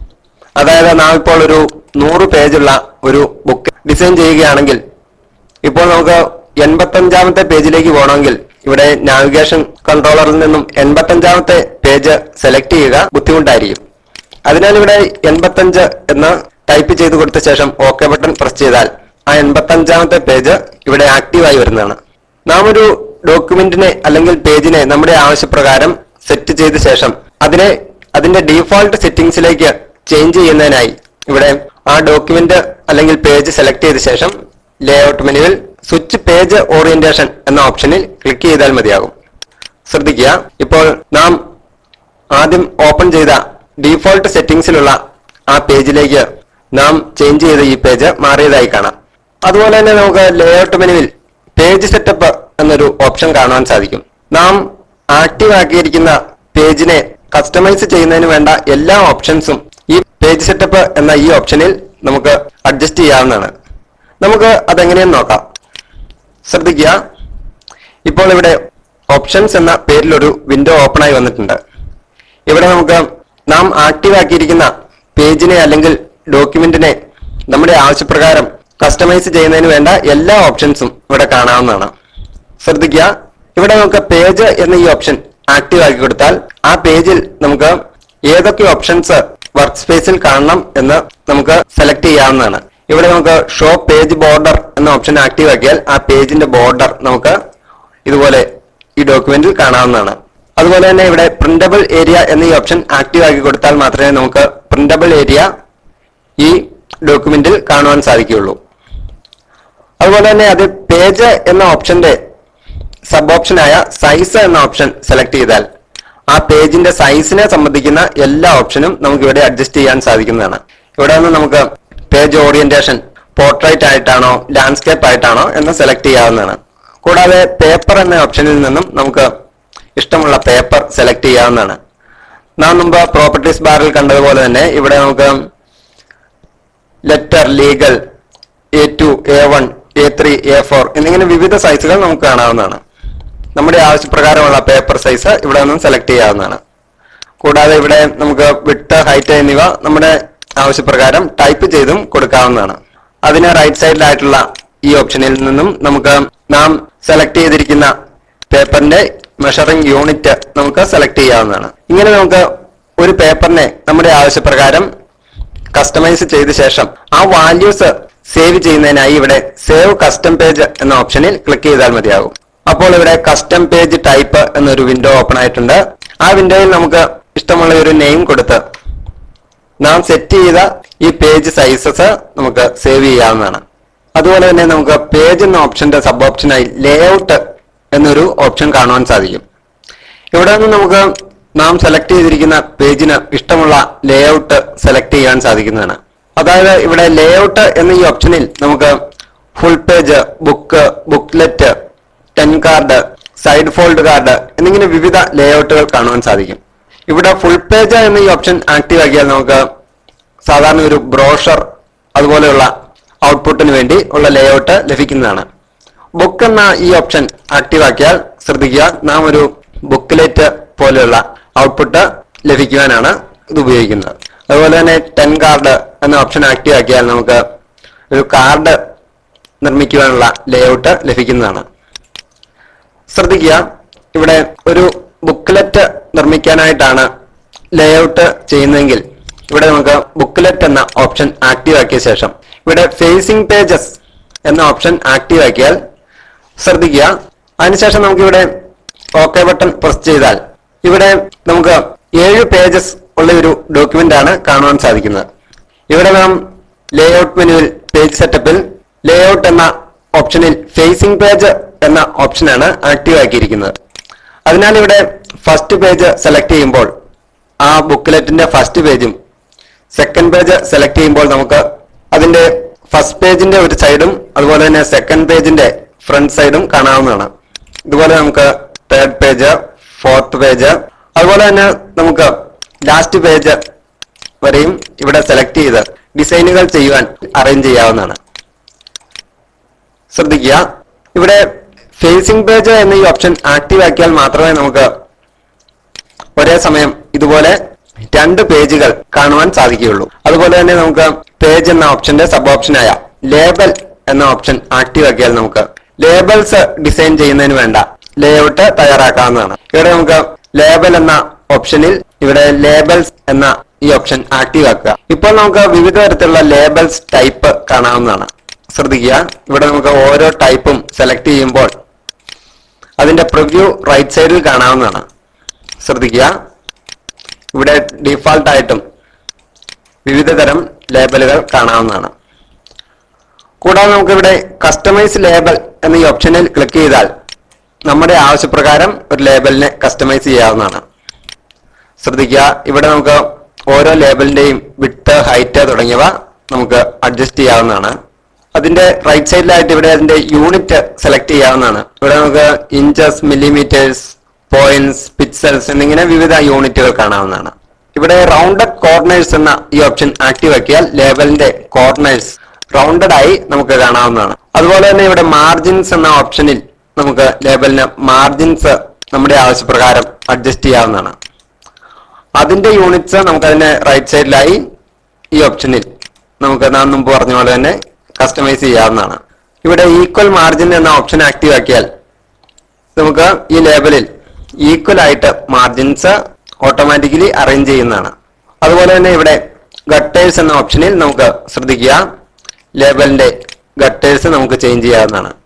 അതായത് നാം ഇപ്പോൾ ഒരു നൂറ് പേജുള്ള ഒരു ബുക്ക് ഡിസൈൻ ചെയ്യുകയാണെങ്കിൽ ഇപ്പോൾ നമുക്ക് എൺപത്തഞ്ചാമത്തെ പേജിലേക്ക് പോകണമെങ്കിൽ ഇവിടെ നാവിഗേഷൻ കൺട്രോളറിൽ നിന്നും എൺപത്തഞ്ചാമത്തെ പേജ് സെലക്ട് ചെയ്യുക ബുദ്ധിമുട്ടായിരിക്കും അതിനാൽ ഇവിടെ എൺപത്തഞ്ച് എന്ന് ടൈപ്പ് ചെയ്ത് കൊടുത്ത ശേഷം ഓക്കെ ബട്ടൺ പ്രസ് ചെയ്താൽ ആ എൺപത്തഞ്ചാമത്തെ പേജ് ഇവിടെ ആക്റ്റീവായി വരുന്നതാണ് നാം ഒരു ഡോക്യുമെന്റിനെ അല്ലെങ്കിൽ പേജിനെ നമ്മുടെ ആവശ്യപ്രകാരം സെറ്റ് ചെയ്ത ശേഷം അതിനെ അതിന്റെ ഡീഫോൾട്ട് സെറ്റിംഗ്സിലേക്ക് ചേഞ്ച് ചെയ്യുന്നതിനായി ഇവിടെ ആ ഡോക്യുമെന്റ് അല്ലെങ്കിൽ പേജ് സെലക്ട് ചെയ്ത ശേഷം ലേഔട്ട് മെനുവിൽ സ്വിച്ച് പേജ് ഓറിയന്റേഷൻ എന്ന ഓപ്ഷനിൽ ക്ലിക്ക് ചെയ്താൽ മതിയാകും ശ്രദ്ധിക്കുക ഇപ്പോൾ നാം ആദ്യം ഓപ്പൺ ചെയ്ത ഡീഫോൾട്ട് സെറ്റിംഗ്സിലുള്ള ആ പേജിലേക്ക് നാം ചേഞ്ച് ചെയ്ത ഈ പേജ് മാറിയതായി കാണാം അതുപോലെ തന്നെ നമുക്ക് ലേഔട്ട് മെനുവിൽ പേജ് സെറ്റപ്പ് എന്നൊരു ഓപ്ഷൻ കാണാൻ സാധിക്കും നാം ആക്റ്റീവ് ആക്കിയിരിക്കുന്ന പേജിനെ കസ്റ്റമൈസ് ചെയ്യുന്നതിന് വേണ്ട എല്ലാ ഓപ്ഷൻസും ഈ പേജ് സെറ്റപ്പ് എന്ന ഈ ഓപ്ഷനിൽ നമുക്ക് അഡ്ജസ്റ്റ് ചെയ്യാവുന്നതാണ് നമുക്ക് അതെങ്ങനെയെന്ന് നോക്കാം ശ്രദ്ധിക്കുക ഇപ്പോൾ ഇവിടെ ഓപ്ഷൻസ് എന്ന പേരിലൊരു വിൻഡോ ഓപ്പൺ ആയി വന്നിട്ടുണ്ട് ഇവിടെ നമുക്ക് നാം ആക്റ്റീവ് ആക്കിയിരിക്കുന്ന പേജിനെ അല്ലെങ്കിൽ ഡോക്യുമെന്റിനെ നമ്മുടെ ആവശ്യപ്രകാരം കസ്റ്റമൈസ് ചെയ്യുന്നതിന് വേണ്ട എല്ലാ ഓപ്ഷൻസും ഇവിടെ കാണാവുന്നതാണ് ശ്രദ്ധിക്കുക ഇവിടെ നമുക്ക് പേജ് എന്ന ഈ ഓപ്ഷൻ ആക്റ്റീവ് ആക്കി കൊടുത്താൽ ആ പേജിൽ നമുക്ക് ഏതൊക്കെ ഓപ്ഷൻസ് വർക്ക് സ്പേസിൽ കാണണം എന്ന് നമുക്ക് സെലക്ട് ചെയ്യാവുന്നതാണ് ഇവിടെ നമുക്ക് ഷോ പേജ് ബോർഡർ എന്ന ഓപ്ഷൻ ആക്റ്റീവ് ആക്കിയാൽ ആ പേജിന്റെ ബോർഡർ നമുക്ക് ഇതുപോലെ ഈ ഡോക്യുമെന്റിൽ കാണാവുന്നതാണ് അതുപോലെ തന്നെ ഇവിടെ പ്രിന്റബിൾ ഏരിയ എന്ന ഈ ഓപ്ഷൻ ആക്റ്റീവ് ആക്കി കൊടുത്താൽ മാത്രമേ നമുക്ക് പ്രിന്റബിൾ ഏരിയ ഈ ഡോക്യുമെന്റിൽ കാണുവാൻ സാധിക്കുകയുള്ളൂ അതുപോലെ തന്നെ അത് പേജ് എന്ന ഓപ്ഷന്റെ സബ് ഓപ്ഷനായ സൈസ് എന്ന ഓപ്ഷൻ സെലക്ട് ചെയ്താൽ ആ പേജിന്റെ സൈസിനെ സംബന്ധിക്കുന്ന എല്ലാ ഓപ്ഷനും നമുക്ക് ഇവിടെ അഡ്ജസ്റ്റ് ചെയ്യാൻ സാധിക്കുന്നതാണ് ഇവിടെ നിന്ന് നമുക്ക് പേജ് ഓറിയന്റേഷൻ പോർട്രേറ്റ് ആയിട്ടാണോ ലാൻഡ്സ്കേപ്പ് ആയിട്ടാണോ എന്ന് സെലക്ട് ചെയ്യാവുന്നതാണ് കൂടാതെ പേപ്പർ എന്ന ഓപ്ഷനിൽ നിന്നും നമുക്ക് ഇഷ്ടമുള്ള പേപ്പർ സെലക്ട് ചെയ്യാവുന്നതാണ് നാം മുമ്പ് പ്രോപ്പർട്ടീസ് ബാറിൽ കണ്ടതുപോലെ തന്നെ ഇവിടെ നമുക്ക് letter legal A two A one A three A four എന്നിങ്ങനെ വിവിധ സൈസുകൾ നമുക്ക് കാണാവുന്നതാണ് നമ്മുടെ ആവശ്യപ്രകാരമുള്ള പേപ്പർ സൈസ് ഇവിടെ നിന്നും സെലക്ട് ചെയ്യാവുന്നതാണ് കൂടാതെ ഇവിടെ നമുക്ക് വിട്ട് ഹൈറ്റ് എന്നിവ നമ്മുടെ ആവശ്യപ്രകാരം ടൈപ്പ് ചെയ്തും കൊടുക്കാവുന്നതാണ് അതിന് റൈറ്റ് സൈഡിലായിട്ടുള്ള ഈ ഓപ്ഷനിൽ നിന്നും നമുക്ക് നാം സെലക്ട് ചെയ്തിരിക്കുന്ന പേപ്പറിന്റെ മെഷറിംഗ് യൂണിറ്റ് നമുക്ക് സെലക്ട് ചെയ്യാവുന്നതാണ് ഇങ്ങനെ നമുക്ക് ഒരു പേപ്പറിനെ നമ്മുടെ ആവശ്യപ്രകാരം കസ്റ്റമൈസ് ചെയ്ത ശേഷം ആ വാല്യൂസ് സേവ് ചെയ്യുന്നതിനായി ഇവിടെ സേവ് കസ്റ്റം പേജ് എന്ന ഓപ്ഷനിൽ ക്ലിക്ക് ചെയ്താൽ മതിയാകും അപ്പോൾ ഇവിടെ കസ്റ്റം പേജ് ടൈപ്പ് എന്നൊരു വിൻഡോ ഓപ്പൺ ആയിട്ടുണ്ട് ആ വിൻഡോയിൽ നമുക്ക് ഇഷ്ടമുള്ള ഒരു നെയിം കൊടുത്ത് നാം സെറ്റ് ചെയ്ത ഈ പേജ് സൈസസ് നമുക്ക് സേവ് ചെയ്യാവുന്നതാണ് അതുപോലെ തന്നെ നമുക്ക് പേജ് എന്ന ഓപ്ഷന്റെ സബ് ഓപ്ഷനായി ലേഔട്ട് എന്നൊരു ഓപ്ഷൻ കാണുവാൻ സാധിക്കും ഇവിടെ നിന്ന് നമുക്ക് നാം സെലക്ട് ചെയ്തിരിക്കുന്ന പേജിന് ഇഷ്ടമുള്ള ലേഔട്ട് സെലക്ട് ചെയ്യാൻ സാധിക്കുന്നതാണ് അതായത് ഇവിടെ ലേഔട്ട് എന്ന ഈ ഓപ്ഷനിൽ നമുക്ക് full page book booklet tent card side fold card എന്നിങ്ങനെ വിവിധ ലേഔട്ടുകൾ കാണുവാൻ സാധിക്കും ഇവിടെ ഫുൾ പേജ് എന്ന ഈ ഓപ്ഷൻ ആക്റ്റീവ് ആക്കിയാൽ നമുക്ക് സാധാരണ ഒരു ബ്രോഷർ അതുപോലെയുള്ള ഔട്ട്പുട്ടിന് വേണ്ടി ഉള്ള ലേഔട്ട് ലഭിക്കുന്നതാണ് ബുക്ക് എന്ന ഈ ഓപ്ഷൻ ആക്റ്റീവ് ആക്കിയാൽ ശ്രദ്ധിക്കുക നാം ഒരു ബുക്ക്ലെറ്റ് പോലെയുള്ള ഔട്ട്പുട്ട് ലഭിക്കുവാനാണ് ഇത് ഉപയോഗിക്കുന്നത് അതുപോലെ തന്നെ ടെൻ കാർഡ് എന്ന ഓപ്ഷൻ ആക്റ്റീവ് ആക്കിയാൽ നമുക്ക് ഒരു കാർഡ് നിർമ്മിക്കുവാനുള്ള ലേഔട്ട് ലഭിക്കുന്നതാണ് ശ്രദ്ധിക്കുക ഇവിടെ ഒരു ബുക്ക്ലെറ്റ് നിർമ്മിക്കാനായിട്ടാണ് ലേഔട്ട് ചെയ്യുന്നതെങ്കിൽ ഇവിടെ നമുക്ക് ബുക്ക്ലെറ്റ് എന്ന ഓപ്ഷൻ ആക്റ്റീവ് ആക്കിയ ശേഷം ഇവിടെ ഫേസിംഗ് പേജസ് എന്ന ഓപ്ഷൻ ആക്റ്റീവ് ആക്കിയാൽ ശ്രദ്ധിക്കുക അതിനുശേഷം നമുക്ക് ഇവിടെ ഓക്കെ ബട്ടൺ പ്രസ് ചെയ്താൽ ഇവിടെ നമുക്ക് ഏഴ് പേജസ് ഉള്ള ഒരു ഡോക്യുമെന്റ് ആണ് കാണുവാൻ സാധിക്കുന്നത് ഇവിടെ നാം ലേഔട്ട് മെനുവിൽ പേജ് സെറ്റപ്പിൽ ലേഔട്ട് എന്ന ഓപ്ഷനിൽ ഫേസിംഗ് പേജ് എന്ന ഓപ്ഷനാണ് ആക്റ്റീവ് ആക്കിയിരിക്കുന്നത് അതിനാൽ ഇവിടെ ഫസ്റ്റ് പേജ് സെലക്ട് ചെയ്യുമ്പോൾ ആ ബുക്ക്ലെറ്റിന്റെ ഫസ്റ്റ് പേജും സെക്കൻഡ് പേജ് സെലക്ട് ചെയ്യുമ്പോൾ നമുക്ക് അതിന്റെ ഫസ്റ്റ് പേജിന്റെ ഒരു സൈഡും അതുപോലെ തന്നെ സെക്കൻഡ് പേജിന്റെ ഫ്രണ്ട് സൈഡും കാണാവുന്നതാണ് ഇതുപോലെ നമുക്ക് തേർഡ് പേജ് ഫോർത്ത് പേജ് അതുപോലെ തന്നെ നമുക്ക് ലാസ്റ്റ് പേജ് വരെയും ഇവിടെ സെലക്ട് ചെയ്ത് ഡിസൈനുകൾ ചെയ്യുവാൻ അറേഞ്ച് ചെയ്യാവുന്നതാണ് ശ്രദ്ധിക്കുക ഇവിടെ ഫേസിംഗ് പേജ് എന്ന ഈ ഓപ്ഷൻ ആക്റ്റീവ് ആക്കിയാൽ മാത്രമേ നമുക്ക് ഒരേ സമയം ഇതുപോലെ രണ്ട് പേജുകൾ കാണുവാൻ സാധിക്കുകയുള്ളൂ അതുപോലെ തന്നെ നമുക്ക് പേജ് എന്ന ഓപ്ഷന്റെ സബ് ഓപ്ഷനായ ലേബൽ എന്ന ഓപ്ഷൻ ആക്റ്റീവ് ആക്കിയാൽ നമുക്ക് ലേബൽസ് ഡിസൈൻ ചെയ്യുന്നതിന് വേണ്ട ലേഔട്ട് തയ്യാറാക്കാവുന്നതാണ് ഇവിടെ നമുക്ക് ലേബൽ എന്ന ഓപ്ഷനിൽ ഇവിടെ ലേബൽസ് എന്ന ഈ ഓപ്ഷൻ ആക്റ്റീവ് ആക്കുക ഇപ്പോൾ നമുക്ക് വിവിധ തരത്തിലുള്ള ലേബൽസ് ടൈപ്പ് കാണാവുന്നതാണ് ശ്രദ്ധിക്കുക ഇവിടെ നമുക്ക് ഓരോ ടൈപ്പും സെലക്ട് ചെയ്യുമ്പോൾ അതിന്റെ പ്രിവ്യൂ റൈറ്റ് സൈഡിൽ കാണാവുന്നതാണ് ശ്രദ്ധിക്കുക ഇവിടെ ഡിഫാൾട്ട് ആയിട്ടും വിവിധ തരം ലേബലുകൾ കാണാവുന്നതാണ് കൂടാതെ നമുക്ക് ഇവിടെ കസ്റ്റമൈസ് ലേബൽ എന്ന ഈ ഓപ്ഷനിൽ ക്ലിക്ക് ചെയ്താൽ നമ്മുടെ ആവശ്യപ്രകാരം ഒരു ലേബലിനെ കസ്റ്റമൈസ് ചെയ്യാവുന്നതാണ് ശ്രദ്ധിക്കുക ഇവിടെ നമുക്ക് ഓരോ ലേബലിന്റെയും വിട്ട് ഹൈറ്റ് തുടങ്ങിയവ നമുക്ക് അഡ്ജസ്റ്റ് ചെയ്യാവുന്നതാണ് അതിന്റെ റൈറ്റ് സൈഡിലായിട്ട് ഇവിടെ അതിന്റെ യൂണിറ്റ് സെലക്ട് ചെയ്യാവുന്നതാണ് ഇവിടെ നമുക്ക് ഇഞ്ചസ് മില്ലിമീറ്റേഴ്സ് പോയിന്റ്സ് പിക്സൽസ് എന്നിങ്ങനെ വിവിധ യൂണിറ്റുകൾ കാണാവുന്നതാണ് ഇവിടെ റൗണ്ടഡ് കോർണേഴ്സ് എന്ന ഈ ഓപ്ഷൻ ആക്റ്റീവ് ആക്കിയാൽ ലേബലിന്റെ കോർണേഴ്സ് റൗണ്ടഡ് ആയി നമുക്ക് കാണാവുന്നതാണ് അതുപോലെ തന്നെ ഇവിടെ മാർജിൻസ് എന്ന ഓപ്ഷനിൽ നമുക്ക് ലേബലിന് മാർജിൻസ് നമ്മുടെ ആവശ്യപ്രകാരം അഡ്ജസ്റ്റ് ചെയ്യാവുന്നതാണ് അതിന്റെ യൂണിറ്റ്സ് നമുക്ക് അതിന്റെ റൈറ്റ് സൈഡിലായി ഈ ഓപ്ഷനിൽ നമുക്ക് നാം മുമ്പ് പറഞ്ഞ പോലെ തന്നെ കസ്റ്റമൈസ് ചെയ്യാവുന്നതാണ് ഇവിടെ ഈക്വൽ മാർജിൻ എന്ന ഓപ്ഷൻ ആക്റ്റീവ് ആക്കിയാൽ നമുക്ക് ഈ ലേബലിൽ ഈക്വൽ ആയിട്ട് മാർജിൻസ് ഓട്ടോമാറ്റിക്കലി അറേഞ്ച് ചെയ്യുന്നതാണ് അതുപോലെ തന്നെ ഇവിടെ ഗട്ടേഴ്സ് എന്ന ഓപ്ഷനിൽ നമുക്ക് ശ്രദ്ധിക്കുക ലേബലിന്റെ ഗട്ടേഴ്സ് നമുക്ക് ചേഞ്ച് ചെയ്യാവുന്നതാണ്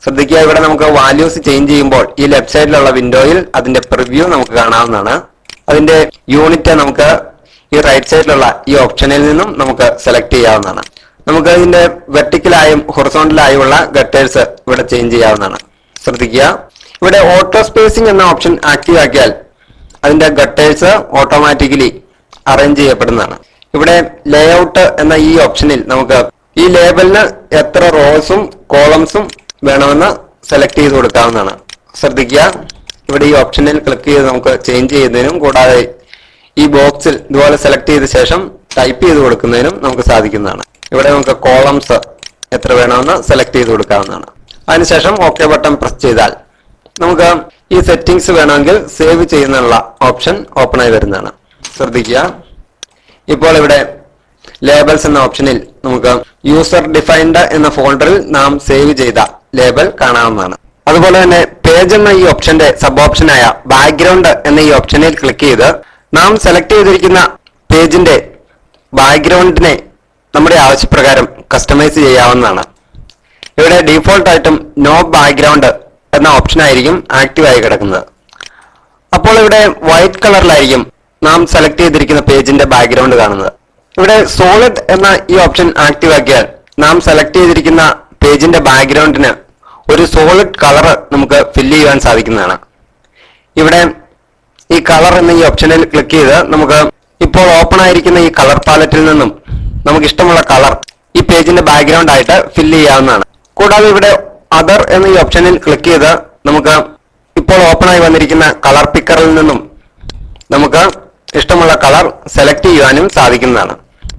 ശ്രദ്ധിക്കുക ഇവിടെ നമുക്ക് വാല്യൂസ് ചേഞ്ച് ചെയ്യുമ്പോൾ ഈ ലെഫ്റ്റ് സൈഡിലുള്ള വിൻഡോയിൽ അതിന്റെ പ്രിവ്യൂ നമുക്ക് കാണാവുന്നതാണ് അതിന്റെ യൂണിറ്റ് നമുക്ക് ഈ റൈറ്റ് സൈഡിലുള്ള ഈ ഓപ്ഷനിൽ നിന്നും നമുക്ക് സെലക്ട് ചെയ്യാവുന്നതാണ് നമുക്ക് ഇതിന്റെ വെർട്ടിക്കലായും ഹൊറിസോണ്ടലായുമുള്ള ഗട്ടേഴ്സ് ഇവിടെ ചേഞ്ച് ചെയ്യാവുന്നതാണ് ശ്രദ്ധിക്കുക ഇവിടെ ഓട്ടോ സ്പേസിംഗ് എന്ന ഓപ്ഷൻ ആക്റ്റീവ് ആക്കിയാൽ അതിന്റെ ഗട്ടേഴ്സ് ഓട്ടോമാറ്റിക്കലി അറേഞ്ച് ചെയ്യപ്പെടുന്നതാണ് ഇവിടെ ലേഔട്ട് എന്ന ഈ ഓപ്ഷനിൽ നമുക്ക് ഈ ലേബലിന് എത്ര റോസും കോളംസും വേണമെന്ന് സെലക്ട് ചെയ്ത് കൊടുക്കാവുന്നതാണ് ശ്രദ്ധിക്കുക ഇവിടെ ഈ ഓപ്ഷനിൽ ക്ലിക്ക് ചെയ്ത് നമുക്ക് ചേഞ്ച് ചെയ്യുന്നതിനും കൂടാതെ ഈ ബോക്സിൽ ഇതുപോലെ സെലക്ട് ചെയ്ത ശേഷം ടൈപ്പ് ചെയ്ത് കൊടുക്കുന്നതിനും നമുക്ക് സാധിക്കുന്നതാണ് ഇവിടെ നമുക്ക് കോളംസ് എത്ര വേണമെന്ന് സെലക്ട് ചെയ്ത് കൊടുക്കാവുന്നതാണ് അതിനുശേഷം ഓക്കെ ബട്ടൺ പ്രസ് ചെയ്താൽ നമുക്ക് ഈ സെറ്റിംഗ്സ് വേണമെങ്കിൽ സേവ് ചെയ്യുന്നുള്ള ഓപ്ഷൻ ഓപ്പൺ ആയി വരുന്നതാണ് ശ്രദ്ധിക്കുക ഇപ്പോൾ ഇവിടെ ലേബൽസ് എന്ന ഓപ്ഷനിൽ നമുക്ക് യൂസർ ഡിഫൈൻഡ് എന്ന ഫോൾഡറിൽ നാം സേവ് ചെയ്ത ലേബൽ കാണാവുന്നതാണ് അതുപോലെ തന്നെ പേജ് എന്ന ഈ ഓപ്ഷന്റെ സബ് ഓപ്ഷനായ ബാക്ക്ഗ്രൗണ്ട് എന്ന ഈ ഓപ്ഷനിൽ ക്ലിക്ക് ചെയ്ത് നാം സെലക്ട് ചെയ്തിരിക്കുന്ന പേജിന്റെ ബാക്ക്ഗ്രൗണ്ടിനെ നമ്മുടെ ആവശ്യപ്രകാരം കസ്റ്റമൈസ് ചെയ്യാവുന്നതാണ് ഇവിടെ ഡീഫോൾട്ട് ആയിട്ടും നോ ബാക്ക്ഗ്രൗണ്ട് എന്ന ഓപ്ഷൻ ആയിരിക്കും ആക്റ്റീവ് ആയി കിടക്കുന്നത് അപ്പോൾ ഇവിടെ വൈറ്റ് കളറിലായിരിക്കും നാം സെലക്ട് ചെയ്തിരിക്കുന്ന പേജിന്റെ ബാക്ക്ഗ്രൗണ്ട് കാണുന്നത് ഇവിടെ സോളിഡ് എന്ന ഈ ഓപ്ഷൻ ആക്റ്റീവ് ആക്കിയാൽ നാം സെലക്ട് ചെയ്തിരിക്കുന്ന പേജിന്റെ ബാക്ക്ഗ്രൗണ്ടിന് ഒരു സോളിഡ് കളർ നമുക്ക് ഫില്ല് ചെയ്യുവാൻ സാധിക്കുന്നതാണ് ഇവിടെ ഈ കളർ എന്ന ഈ ഓപ്ഷനിൽ ക്ലിക്ക് ചെയ്ത് നമുക്ക് ഇപ്പോൾ ഓപ്പൺ ആയിരിക്കുന്ന ഈ കളർ പാലറ്റിൽ നിന്നും നമുക്ക് ഇഷ്ടമുള്ള കളർ ഈ പേജിന്റെ ബാക്ക്ഗ്രൗണ്ട് ആയിട്ട് ഫില്ല് ചെയ്യാവുന്നതാണ് കൂടാതെ ഇവിടെ അതർ എന്ന ഈ ഓപ്ഷനിൽ ക്ലിക്ക് ചെയ്ത് നമുക്ക് ഇപ്പോൾ ഓപ്പൺ ആയി വന്നിരിക്കുന്ന കളർ പിക്കറിൽ നിന്നും നമുക്ക് ഇഷ്ടമുള്ള കളർ സെലക്ട് ചെയ്യുവാനും സാധിക്കുന്നതാണ്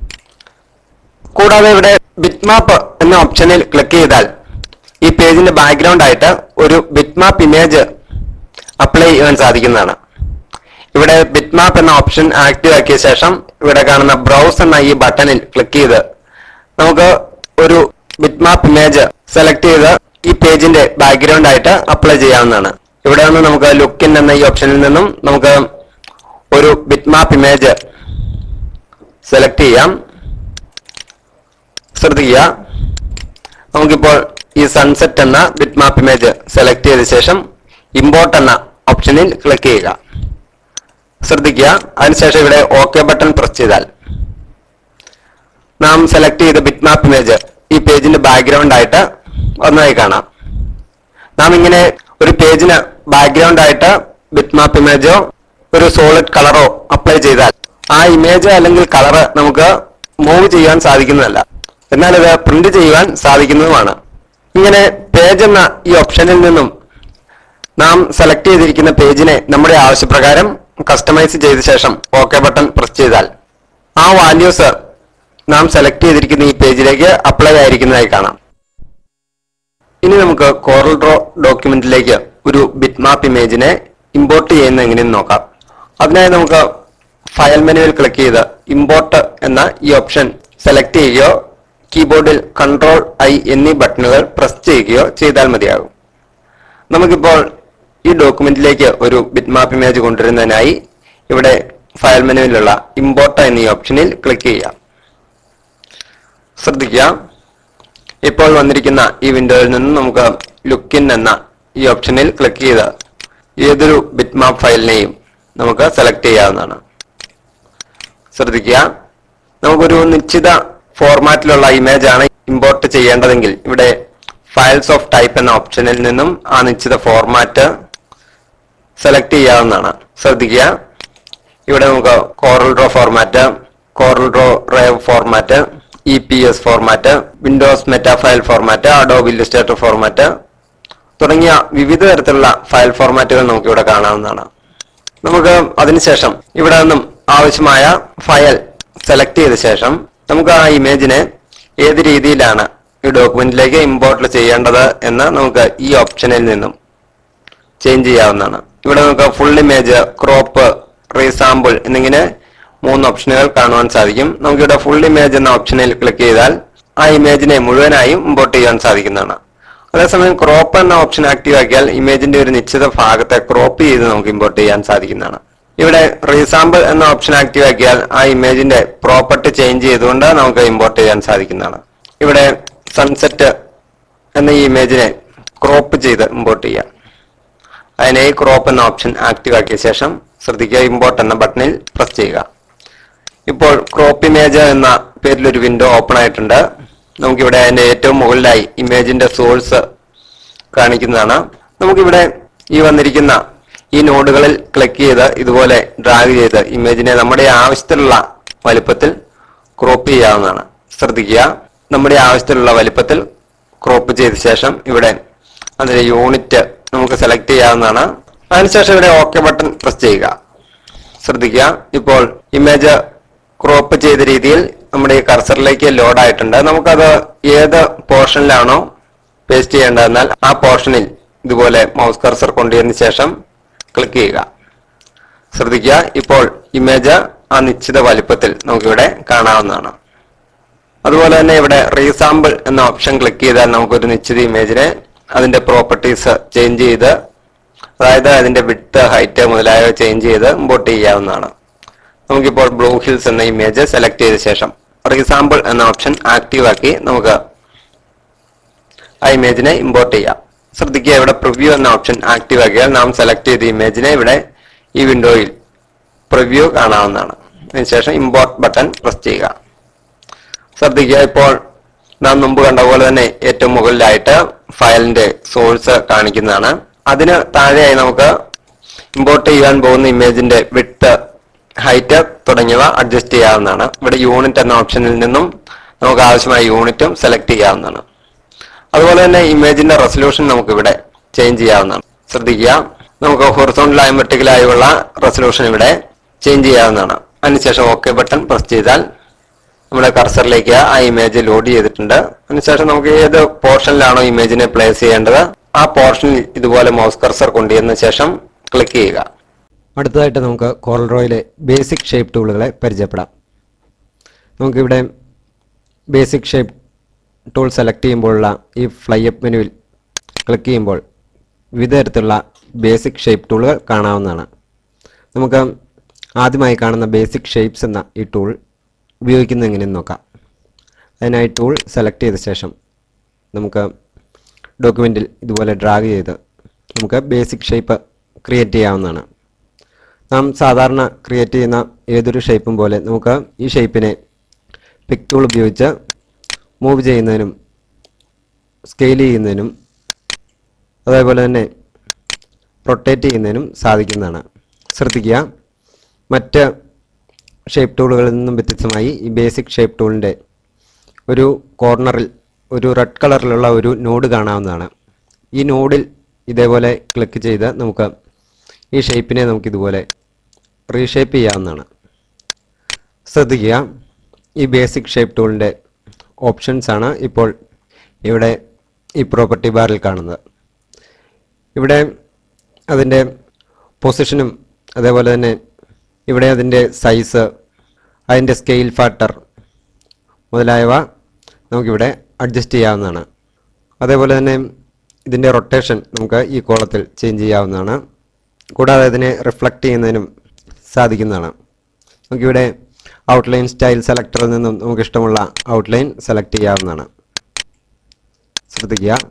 കൂടാതെ ഇവിടെ ബിറ്റ്മാപ്പ് എന്ന ഓപ്ഷനിൽ ക്ലിക്ക് ചെയ്താൽ ഈ പേജിന്റെ ബാക്ക്ഗ്രൗണ്ട് ആയിട്ട് ഒരു ബിറ്റ്മാപ്പ് ഇമേജ് അപ്ലൈ ചെയ്യാൻ സാധിക്കുന്നതാണ് ഇവിടെ ബിറ്റ്മാപ്പ് എന്ന ഓപ്ഷൻ ആക്റ്റീവ് ആക്കിയ ശേഷം ഇവിടെ കാണുന്ന ബ്രൗസ് എന്ന ഈ ബട്ടണിൽ ക്ലിക്ക് ചെയ്ത് നമുക്ക് ഒരു ബിറ്റ്മാപ്പ് ഇമേജ് സെലക്ട് ചെയ്ത് ഈ പേജിന്റെ ബാക്ക്ഗ്രൗണ്ട് ആയിട്ട് അപ്ലൈ ചെയ്യാവുന്നതാണ് ഇവിടെ നിന്ന് നമുക്ക് ലുക്കിൻ എന്ന ഈ ഓപ്ഷനിൽ നിന്നും നമുക്ക് ഒരു ബിറ്റ്മാപ്പ് ഇമേജ് സെലക്ട് ചെയ്യാം ശ്രദ്ധിക്കുക നമുക്കിപ്പോൾ ഈ സൺസെറ്റ് എന്ന ബിറ്റ്മാപ്പ് ഇമേജ് സെലക്ട് ചെയ്ത ശേഷം ഇമ്പോർട്ട് എന്ന ഓപ്ഷനിൽ ക്ലിക്ക് ചെയ്യുക ശ്രദ്ധിക്കുക അതിനുശേഷം ഇവിടെ ഓക്കെ ബട്ടൺ പ്രസ് ചെയ്താൽ നാം സെലക്ട് ചെയ്ത ബിറ്റ്മാപ്പ് ഇമേജ് ഈ പേജിന്റെ ബാക്ക്ഗ്രൗണ്ട് ആയിട്ട് ഒന്നായി കാണാം നാം ഇങ്ങനെ ഒരു പേജിന് ബാക്ക്ഗ്രൗണ്ട് ആയിട്ട് ബിറ്റ്മാപ്പ് ഇമേജോ ഒരു സോളിഡ് കളറോ അപ്ലൈ ചെയ്താൽ ആ ഇമേജ് അല്ലെങ്കിൽ കളറ് നമുക്ക് മൂവ് ചെയ്യാൻ സാധിക്കുന്നതല്ല എന്നാൽ ഇത് പ്രിന്റ് ചെയ്യുവാൻ സാധിക്കുന്നതുമാണ് ഇങ്ങനെ പേജ് എന്ന ഈ ഓപ്ഷനിൽ നിന്നും നാം സെലക്ട് ചെയ്തിരിക്കുന്ന പേജിനെ നമ്മുടെ ആവശ്യപ്രകാരം കസ്റ്റമൈസ് ചെയ്ത ശേഷം ഓക്കെ ബട്ടൺ പ്രസ് ചെയ്താൽ ആ വാല്യൂസ് നാം സെലക്ട് ചെയ്തിരിക്കുന്ന ഈ പേജിലേക്ക് അപ്ലൈ ആയിരിക്കുന്നതായി കാണാം ഇനി നമുക്ക് കോറൽ ഡ്രോ ഡോക്യുമെന്റിലേക്ക് ഒരു ബിറ്റ്മാപ്പ് ഇമേജിനെ ഇമ്പോർട്ട് ചെയ്യുന്ന എങ്ങനെയെന്ന് നോക്കാം അതിനായി നമുക്ക് ഫയൽ മെനുവിൽ ക്ലിക്ക് ചെയ്ത് ഇമ്പോർട്ട് എന്ന ഈ ഓപ്ഷൻ സെലക്ട് ചെയ്യുകയോ കീബോർഡിൽ കൺട്രോൾ ഐ എന്നീ ബട്ടണുകൾ പ്രസ് ചെയ്യുകയോ ചെയ്താൽ മതിയാകും നമുക്കിപ്പോൾ ഈ ഡോക്യുമെന്റിലേക്ക് ഒരു ബിറ്റ്മാപ്പ് ഇമേജ് കൊണ്ടുവരുന്നതിനായി ഇവിടെ ഫയൽ മെനുവിലുള്ള ഇമ്പോർട്ട് എന്നീ ഓപ്ഷനിൽ ക്ലിക്ക് ചെയ്യാം ശ്രദ്ധിക്കുക ഇപ്പോൾ വന്നിരിക്കുന്ന ഈ വിൻഡോയിൽ നിന്ന് നമുക്ക് ലുക്കിൻ എന്ന ഈ ഓപ്ഷനിൽ ക്ലിക്ക് ചെയ്ത് ഏതൊരു ബിറ്റ്മാപ്പ് ഫയലിനെയും നമുക്ക് സെലക്ട് ചെയ്യാവുന്നതാണ് ശ്രദ്ധിക്കുക നമുക്കൊരു നിശ്ചിത ഫോർമാറ്റിലുള്ള ഇമേജ് ആണ് ഇമ്പോർട്ട് ചെയ്യേണ്ടതെങ്കിൽ ഇവിടെ ഫയൽസ് ഓഫ് ടൈപ്പ് എന്ന ഓപ്ഷനിൽ നിന്നും ആ നിശ്ചിത ഫോർമാറ്റ് സെലക്ട് ചെയ്യാവുന്നതാണ് ശ്രദ്ധിക്കുക ഇവിടെ നമുക്ക് CorelDRAW format CorelDRAW rave format E P S format Windows metafile format Adobe Illustrator format തുടങ്ങിയ വിവിധ തരത്തിലുള്ള ഫയൽ ഫോർമാറ്റുകൾ നമുക്ക് ഇവിടെ കാണാവുന്നതാണ് നമുക്ക് അതിനുശേഷം ഇവിടെ നിന്നും ആവശ്യമായ ഫയൽ സെലക്ട് ചെയ്ത ശേഷം നമുക്ക് ആ ഇമേജിനെ ഏത് രീതിയിലാണ് ഈ ഡോക്യുമെന്റിലേക്ക് ഇമ്പോർട്ട് ചെയ്യേണ്ടത് എന്ന് നമുക്ക് ഈ ഓപ്ഷനിൽ നിന്നും ചേഞ്ച് ചെയ്യാവുന്നതാണ് ഇവിടെ നമുക്ക് ഫുൾ ഇമേജ് ക്രോപ്പ് റീസാമ്പിൾ എന്നിങ്ങനെ മൂന്ന് ഓപ്ഷനുകൾ കാണുവാൻ സാധിക്കും നമുക്കിവിടെ ഫുൾ ഇമേജ് എന്ന ഓപ്ഷനിൽ ക്ലിക്ക് ചെയ്താൽ ആ ഇമേജിനെ മുഴുവനായും ഇമ്പോർട്ട് ചെയ്യാൻ സാധിക്കുന്നതാണ് അതേസമയം ക്രോപ്പ് എന്ന ഓപ്ഷൻ ആക്റ്റീവ് ആക്കിയാൽ ഇമേജിന്റെ ഒരു നിശ്ചിത ഭാഗത്തെ ക്രോപ്പ് ചെയ്ത് നമുക്ക് ഇമ്പോർട്ട് ചെയ്യാൻ സാധിക്കുന്നതാണ് ഇവിടെ റീസാമ്പിൾ എന്ന ഓപ്ഷൻ ആക്റ്റീവ് ആക്കിയാൽ ആ ഇമേജിന്റെ പ്രോപ്പർട്ടി ചേഞ്ച് ചെയ്തുകൊണ്ട് നമുക്ക് ഇമ്പോർട്ട് ചെയ്യാൻ സാധിക്കുന്നതാണ് ഇവിടെ സൺസെറ്റ് എന്ന ഈ ഇമേജിനെ ക്രോപ്പ് ചെയ്ത് ഇമ്പോർട്ട് ചെയ്യാം അതിനെ ക്രോപ്പ് എന്ന ഓപ്ഷൻ ആക്റ്റീവ് ആക്കിയ ശേഷം ശ്രദ്ധിക്കുക ഇമ്പോർട്ട് എന്ന ബട്ടണിൽ പ്രസ് ചെയ്യുക ഇപ്പോൾ ക്രോപ്പ് ഇമേജ് എന്ന പേരിൽ ഒരു വിൻഡോ ഓപ്പൺ ആയിട്ടുണ്ട് നമുക്കിവിടെ അതിന്റെ ഏറ്റവും മുകളിലായി ഇമേജിന്റെ സോഴ്സ് കാണിക്കുന്നതാണ് നമുക്കിവിടെ ഈ വന്നിരിക്കുന്ന ഈ നോഡുകളിൽ ക്ലിക്ക് ചെയ്ത് ഇതുപോലെ ഡ്രാഗ് ചെയ്ത് ഇമേജിനെ നമ്മുടെ ആവശ്യത്തിലുള്ള വലിപ്പത്തിൽ ക്രോപ്പ് ചെയ്യാവുന്നതാണ് ശ്രദ്ധിക്കുക നമ്മുടെ ആവശ്യത്തിലുള്ള വലിപ്പത്തിൽ ക്രോപ്പ് ചെയ്ത ശേഷം ഇവിടെ അതിന്റെ യൂണിറ്റ് നമുക്ക് സെലക്ട് ചെയ്യാവുന്നതാണ് അതിനുശേഷം ഇവിടെ ഓക്കെ ബട്ടൺ പ്രസ് ചെയ്യുക ശ്രദ്ധിക്കുക ഇപ്പോൾ ഇമേജ് ക്രോപ്പ് ചെയ്ത രീതിയിൽ നമ്മുടെ ഈ കർസറിലേക്ക് ലോഡ് ആയിട്ടുണ്ട് നമുക്കത് ഏത് പോർഷനിലാണോ പേസ്റ്റ് ചെയ്യേണ്ടതെന്നാൽ ആ പോർഷനിൽ ഇതുപോലെ മൗസ് കർസർ കൊണ്ടുവരുന്ന ശേഷം ക്ലിക്ക് ചെയ്യുക ശ്രദ്ധിക്കുക ഇപ്പോൾ ഇമേജ് ആ നിശ്ചിത വലിപ്പത്തിൽ നമുക്കിവിടെ കാണാവുന്നതാണ് അതുപോലെ തന്നെ ഇവിടെ റീസാമ്പിൾ എന്ന ഓപ്ഷൻ ക്ലിക്ക് ചെയ്താൽ നമുക്കൊരു നിശ്ചിത ഇമേജിനെ അതിന്റെ പ്രോപ്പർട്ടീസ് ചേഞ്ച് ചെയ്ത് അതായത് അതിന്റെ വിട്ട് ഹൈറ്റ് മുതലായവ ചേഞ്ച് ചെയ്ത് ഇമ്പോർട്ട് ചെയ്യാവുന്നതാണ് നമുക്കിപ്പോൾ ബ്ലൂ ഹിൽസ് എന്ന ഇമേജ് സെലക്ട് ചെയ്ത ശേഷം റീസാമ്പിൾ എന്ന ഓപ്ഷൻ ആക്റ്റീവ് ആക്കി നമുക്ക് ആ ഇമേജിനെ ഇമ്പോർട്ട് ചെയ്യാം ശ്രദ്ധിക്കുക ഇവിടെ പ്രിവ്യൂ എന്ന ഓപ്ഷൻ ആക്റ്റീവ് ആക്കിയാൽ നാം സെലക്ട് ചെയ്ത ഇമേജിനെ ഇവിടെ ഈ വിൻഡോയിൽ പ്രിവ്യൂ കാണാവുന്നതാണ് അതിനുശേഷം ഇമ്പോർട്ട് ബട്ടൺ പ്രസ് ചെയ്യുക ശ്രദ്ധിക്കുക ഇപ്പോൾ നാം മുമ്പ് കണ്ട പോലെ തന്നെ ഏറ്റവും മുകളിലായിട്ട് ഫയലിന്റെ സോഴ്സ് കാണിക്കുന്നതാണ് അതിന് താഴെയായി നമുക്ക് ഇമ്പോർട്ട് ചെയ്യാൻ പോകുന്ന ഇമേജിന്റെ വിട്ട് ഹൈറ്റ് തുടങ്ങിയവ അഡ്ജസ്റ്റ് ചെയ്യാവുന്നതാണ് ഇവിടെ യൂണിറ്റ് എന്ന ഓപ്ഷനിൽ നിന്നും നമുക്ക് ആവശ്യമായ യൂണിറ്റും സെലക്ട് ചെയ്യാവുന്നതാണ് അതുപോലെ തന്നെ ഇമേജിന്റെ റെസൊല്യൂഷൻ നമുക്ക് ഇവിടെ ചേഞ്ച് ചെയ്യാവുന്നതാണ് ശ്രദ്ധിക്കുക നമുക്ക് ഹൊറിസോണ്ടലായും വെർട്ടിക്കലായുള്ള റെസൊല്യൂഷൻ ഇവിടെ ചേഞ്ച് ചെയ്യാവുന്നതാണ് അതിനുശേഷം ഓക്കെ ബട്ടൺ പ്രസ് ചെയ്താൽ നമ്മുടെ കർസറിലേക്ക് ആ ഇമേജ് ലോഡ് ചെയ്തിട്ടുണ്ട് അതിനുശേഷം നമുക്ക് ഏത് പോർഷനിലാണോ ഇമേജിനെ പ്ലേസ് ചെയ്യേണ്ടത് ആ പോർഷനിൽ ഇതുപോലെ മൗസ് കർസർ കൊണ്ടുവന്ന ശേഷം ക്ലിക്ക് ചെയ്യുക അടുത്തതായിട്ട് നമുക്ക് കോറൽ റോയിലെ ബേസിക് ഷേപ്പ് ടൂളുകളെ പരിചയപ്പെടാം നമുക്കിവിടെ ബേസിക് ഷേപ്പ് ടൂൾ സെലക്ട് ചെയ്യുമ്പോഴുള്ള ഈ ഫ്ലൈ അപ്പ് മെനുവിൽ ക്ലിക്ക് ചെയ്യുമ്പോൾ വിവിധ തരത്തിലുള്ള ബേസിക് ഷേപ്പ് ടൂളുകൾ കാണാവുന്നതാണ് നമുക്ക് ആദ്യമായി കാണുന്ന ബേസിക് ഷേപ്സ് എന്ന ഈ ടൂൾ ഉപയോഗിക്കുന്നത് എങ്ങനെയെന്ന് നോക്കാം അതിനായി ടൂൾ സെലക്ട് ചെയ്ത ശേഷം നമുക്ക് ഡോക്യുമെൻറ്റിൽ ഇതുപോലെ ഡ്രാഗ് ചെയ്ത് നമുക്ക് ബേസിക് ഷേപ്പ് ക്രിയേറ്റ് ചെയ്യാവുന്നതാണ് നാം സാധാരണ ക്രിയേറ്റ് ചെയ്യുന്ന ഏതൊരു ഷേപ്പും പോലെ നമുക്ക് ഈ ഷേപ്പിനെ പിക് ടൂൾ ഉപയോഗിച്ച് മൂവ് ചെയ്യുന്നതിനും സ്കെയിൽ ചെയ്യുന്നതിനും അതേപോലെ തന്നെ റൊട്ടേറ്റ് ചെയ്യുന്നതിനും സാധിക്കുന്നതാണ് ശ്രദ്ധിക്കുക മറ്റ് ഷേപ്പ് ടൂളുകളിൽ നിന്നും വ്യത്യസ്തമായി ഈ ബേസിക് ഷേപ്പ് ടൂളിൻ്റെ ഒരു കോർണറിൽ ഒരു റെഡ് കളറിലുള്ള ഒരു നോഡ് കാണാവുന്നതാണ് ഈ നോഡിൽ ഇതേപോലെ ക്ലിക്ക് ചെയ്ത് നമുക്ക് ഈ ഷേപ്പിനെ നമുക്കിതുപോലെ റീഷേപ്പ് ചെയ്യാവുന്നതാണ് ശ്രദ്ധിക്കുക ഈ ബേസിക് ഷേപ്പ് ടൂളിൻ്റെ ഓപ്ഷൻസ് ആണ് ഇപ്പോൾ ഇവിടെ ഈ പ്രോപ്പർട്ടി ബാറിൽ കാണുന്നത് ഇവിടെ അതിൻ്റെ പൊസിഷനും അതേപോലെ തന്നെ ഇവിടെ അതിൻ്റെ സൈസ് അതിൻ്റെ സ്കെയിൽ ഫാക്ടർ മുതലായവ നമുക്കിവിടെ അഡ്ജസ്റ്റ് ചെയ്യാവുന്നതാണ് അതേപോലെ തന്നെ ഇതിൻ്റെ റൊട്ടേഷൻ നമുക്ക് ഈ കോളത്തിൽ ചേഞ്ച് ചെയ്യാവുന്നതാണ് കൂടാതെ അതിനെ റിഫ്ലക്റ്റ് ചെയ്യുന്നതിനും സാധിക്കുന്നതാണ് നമുക്കിവിടെ ഔട്ട്ലൈൻ സ്റ്റൈൽ സെലക്ടറിൽ നിന്നും നമുക്ക് ഇഷ്ടമുള്ള ഔട്ട്ലൈൻ സെലക്ട് ചെയ്യാവുന്നതാണ് ശ്രദ്ധിക്കുക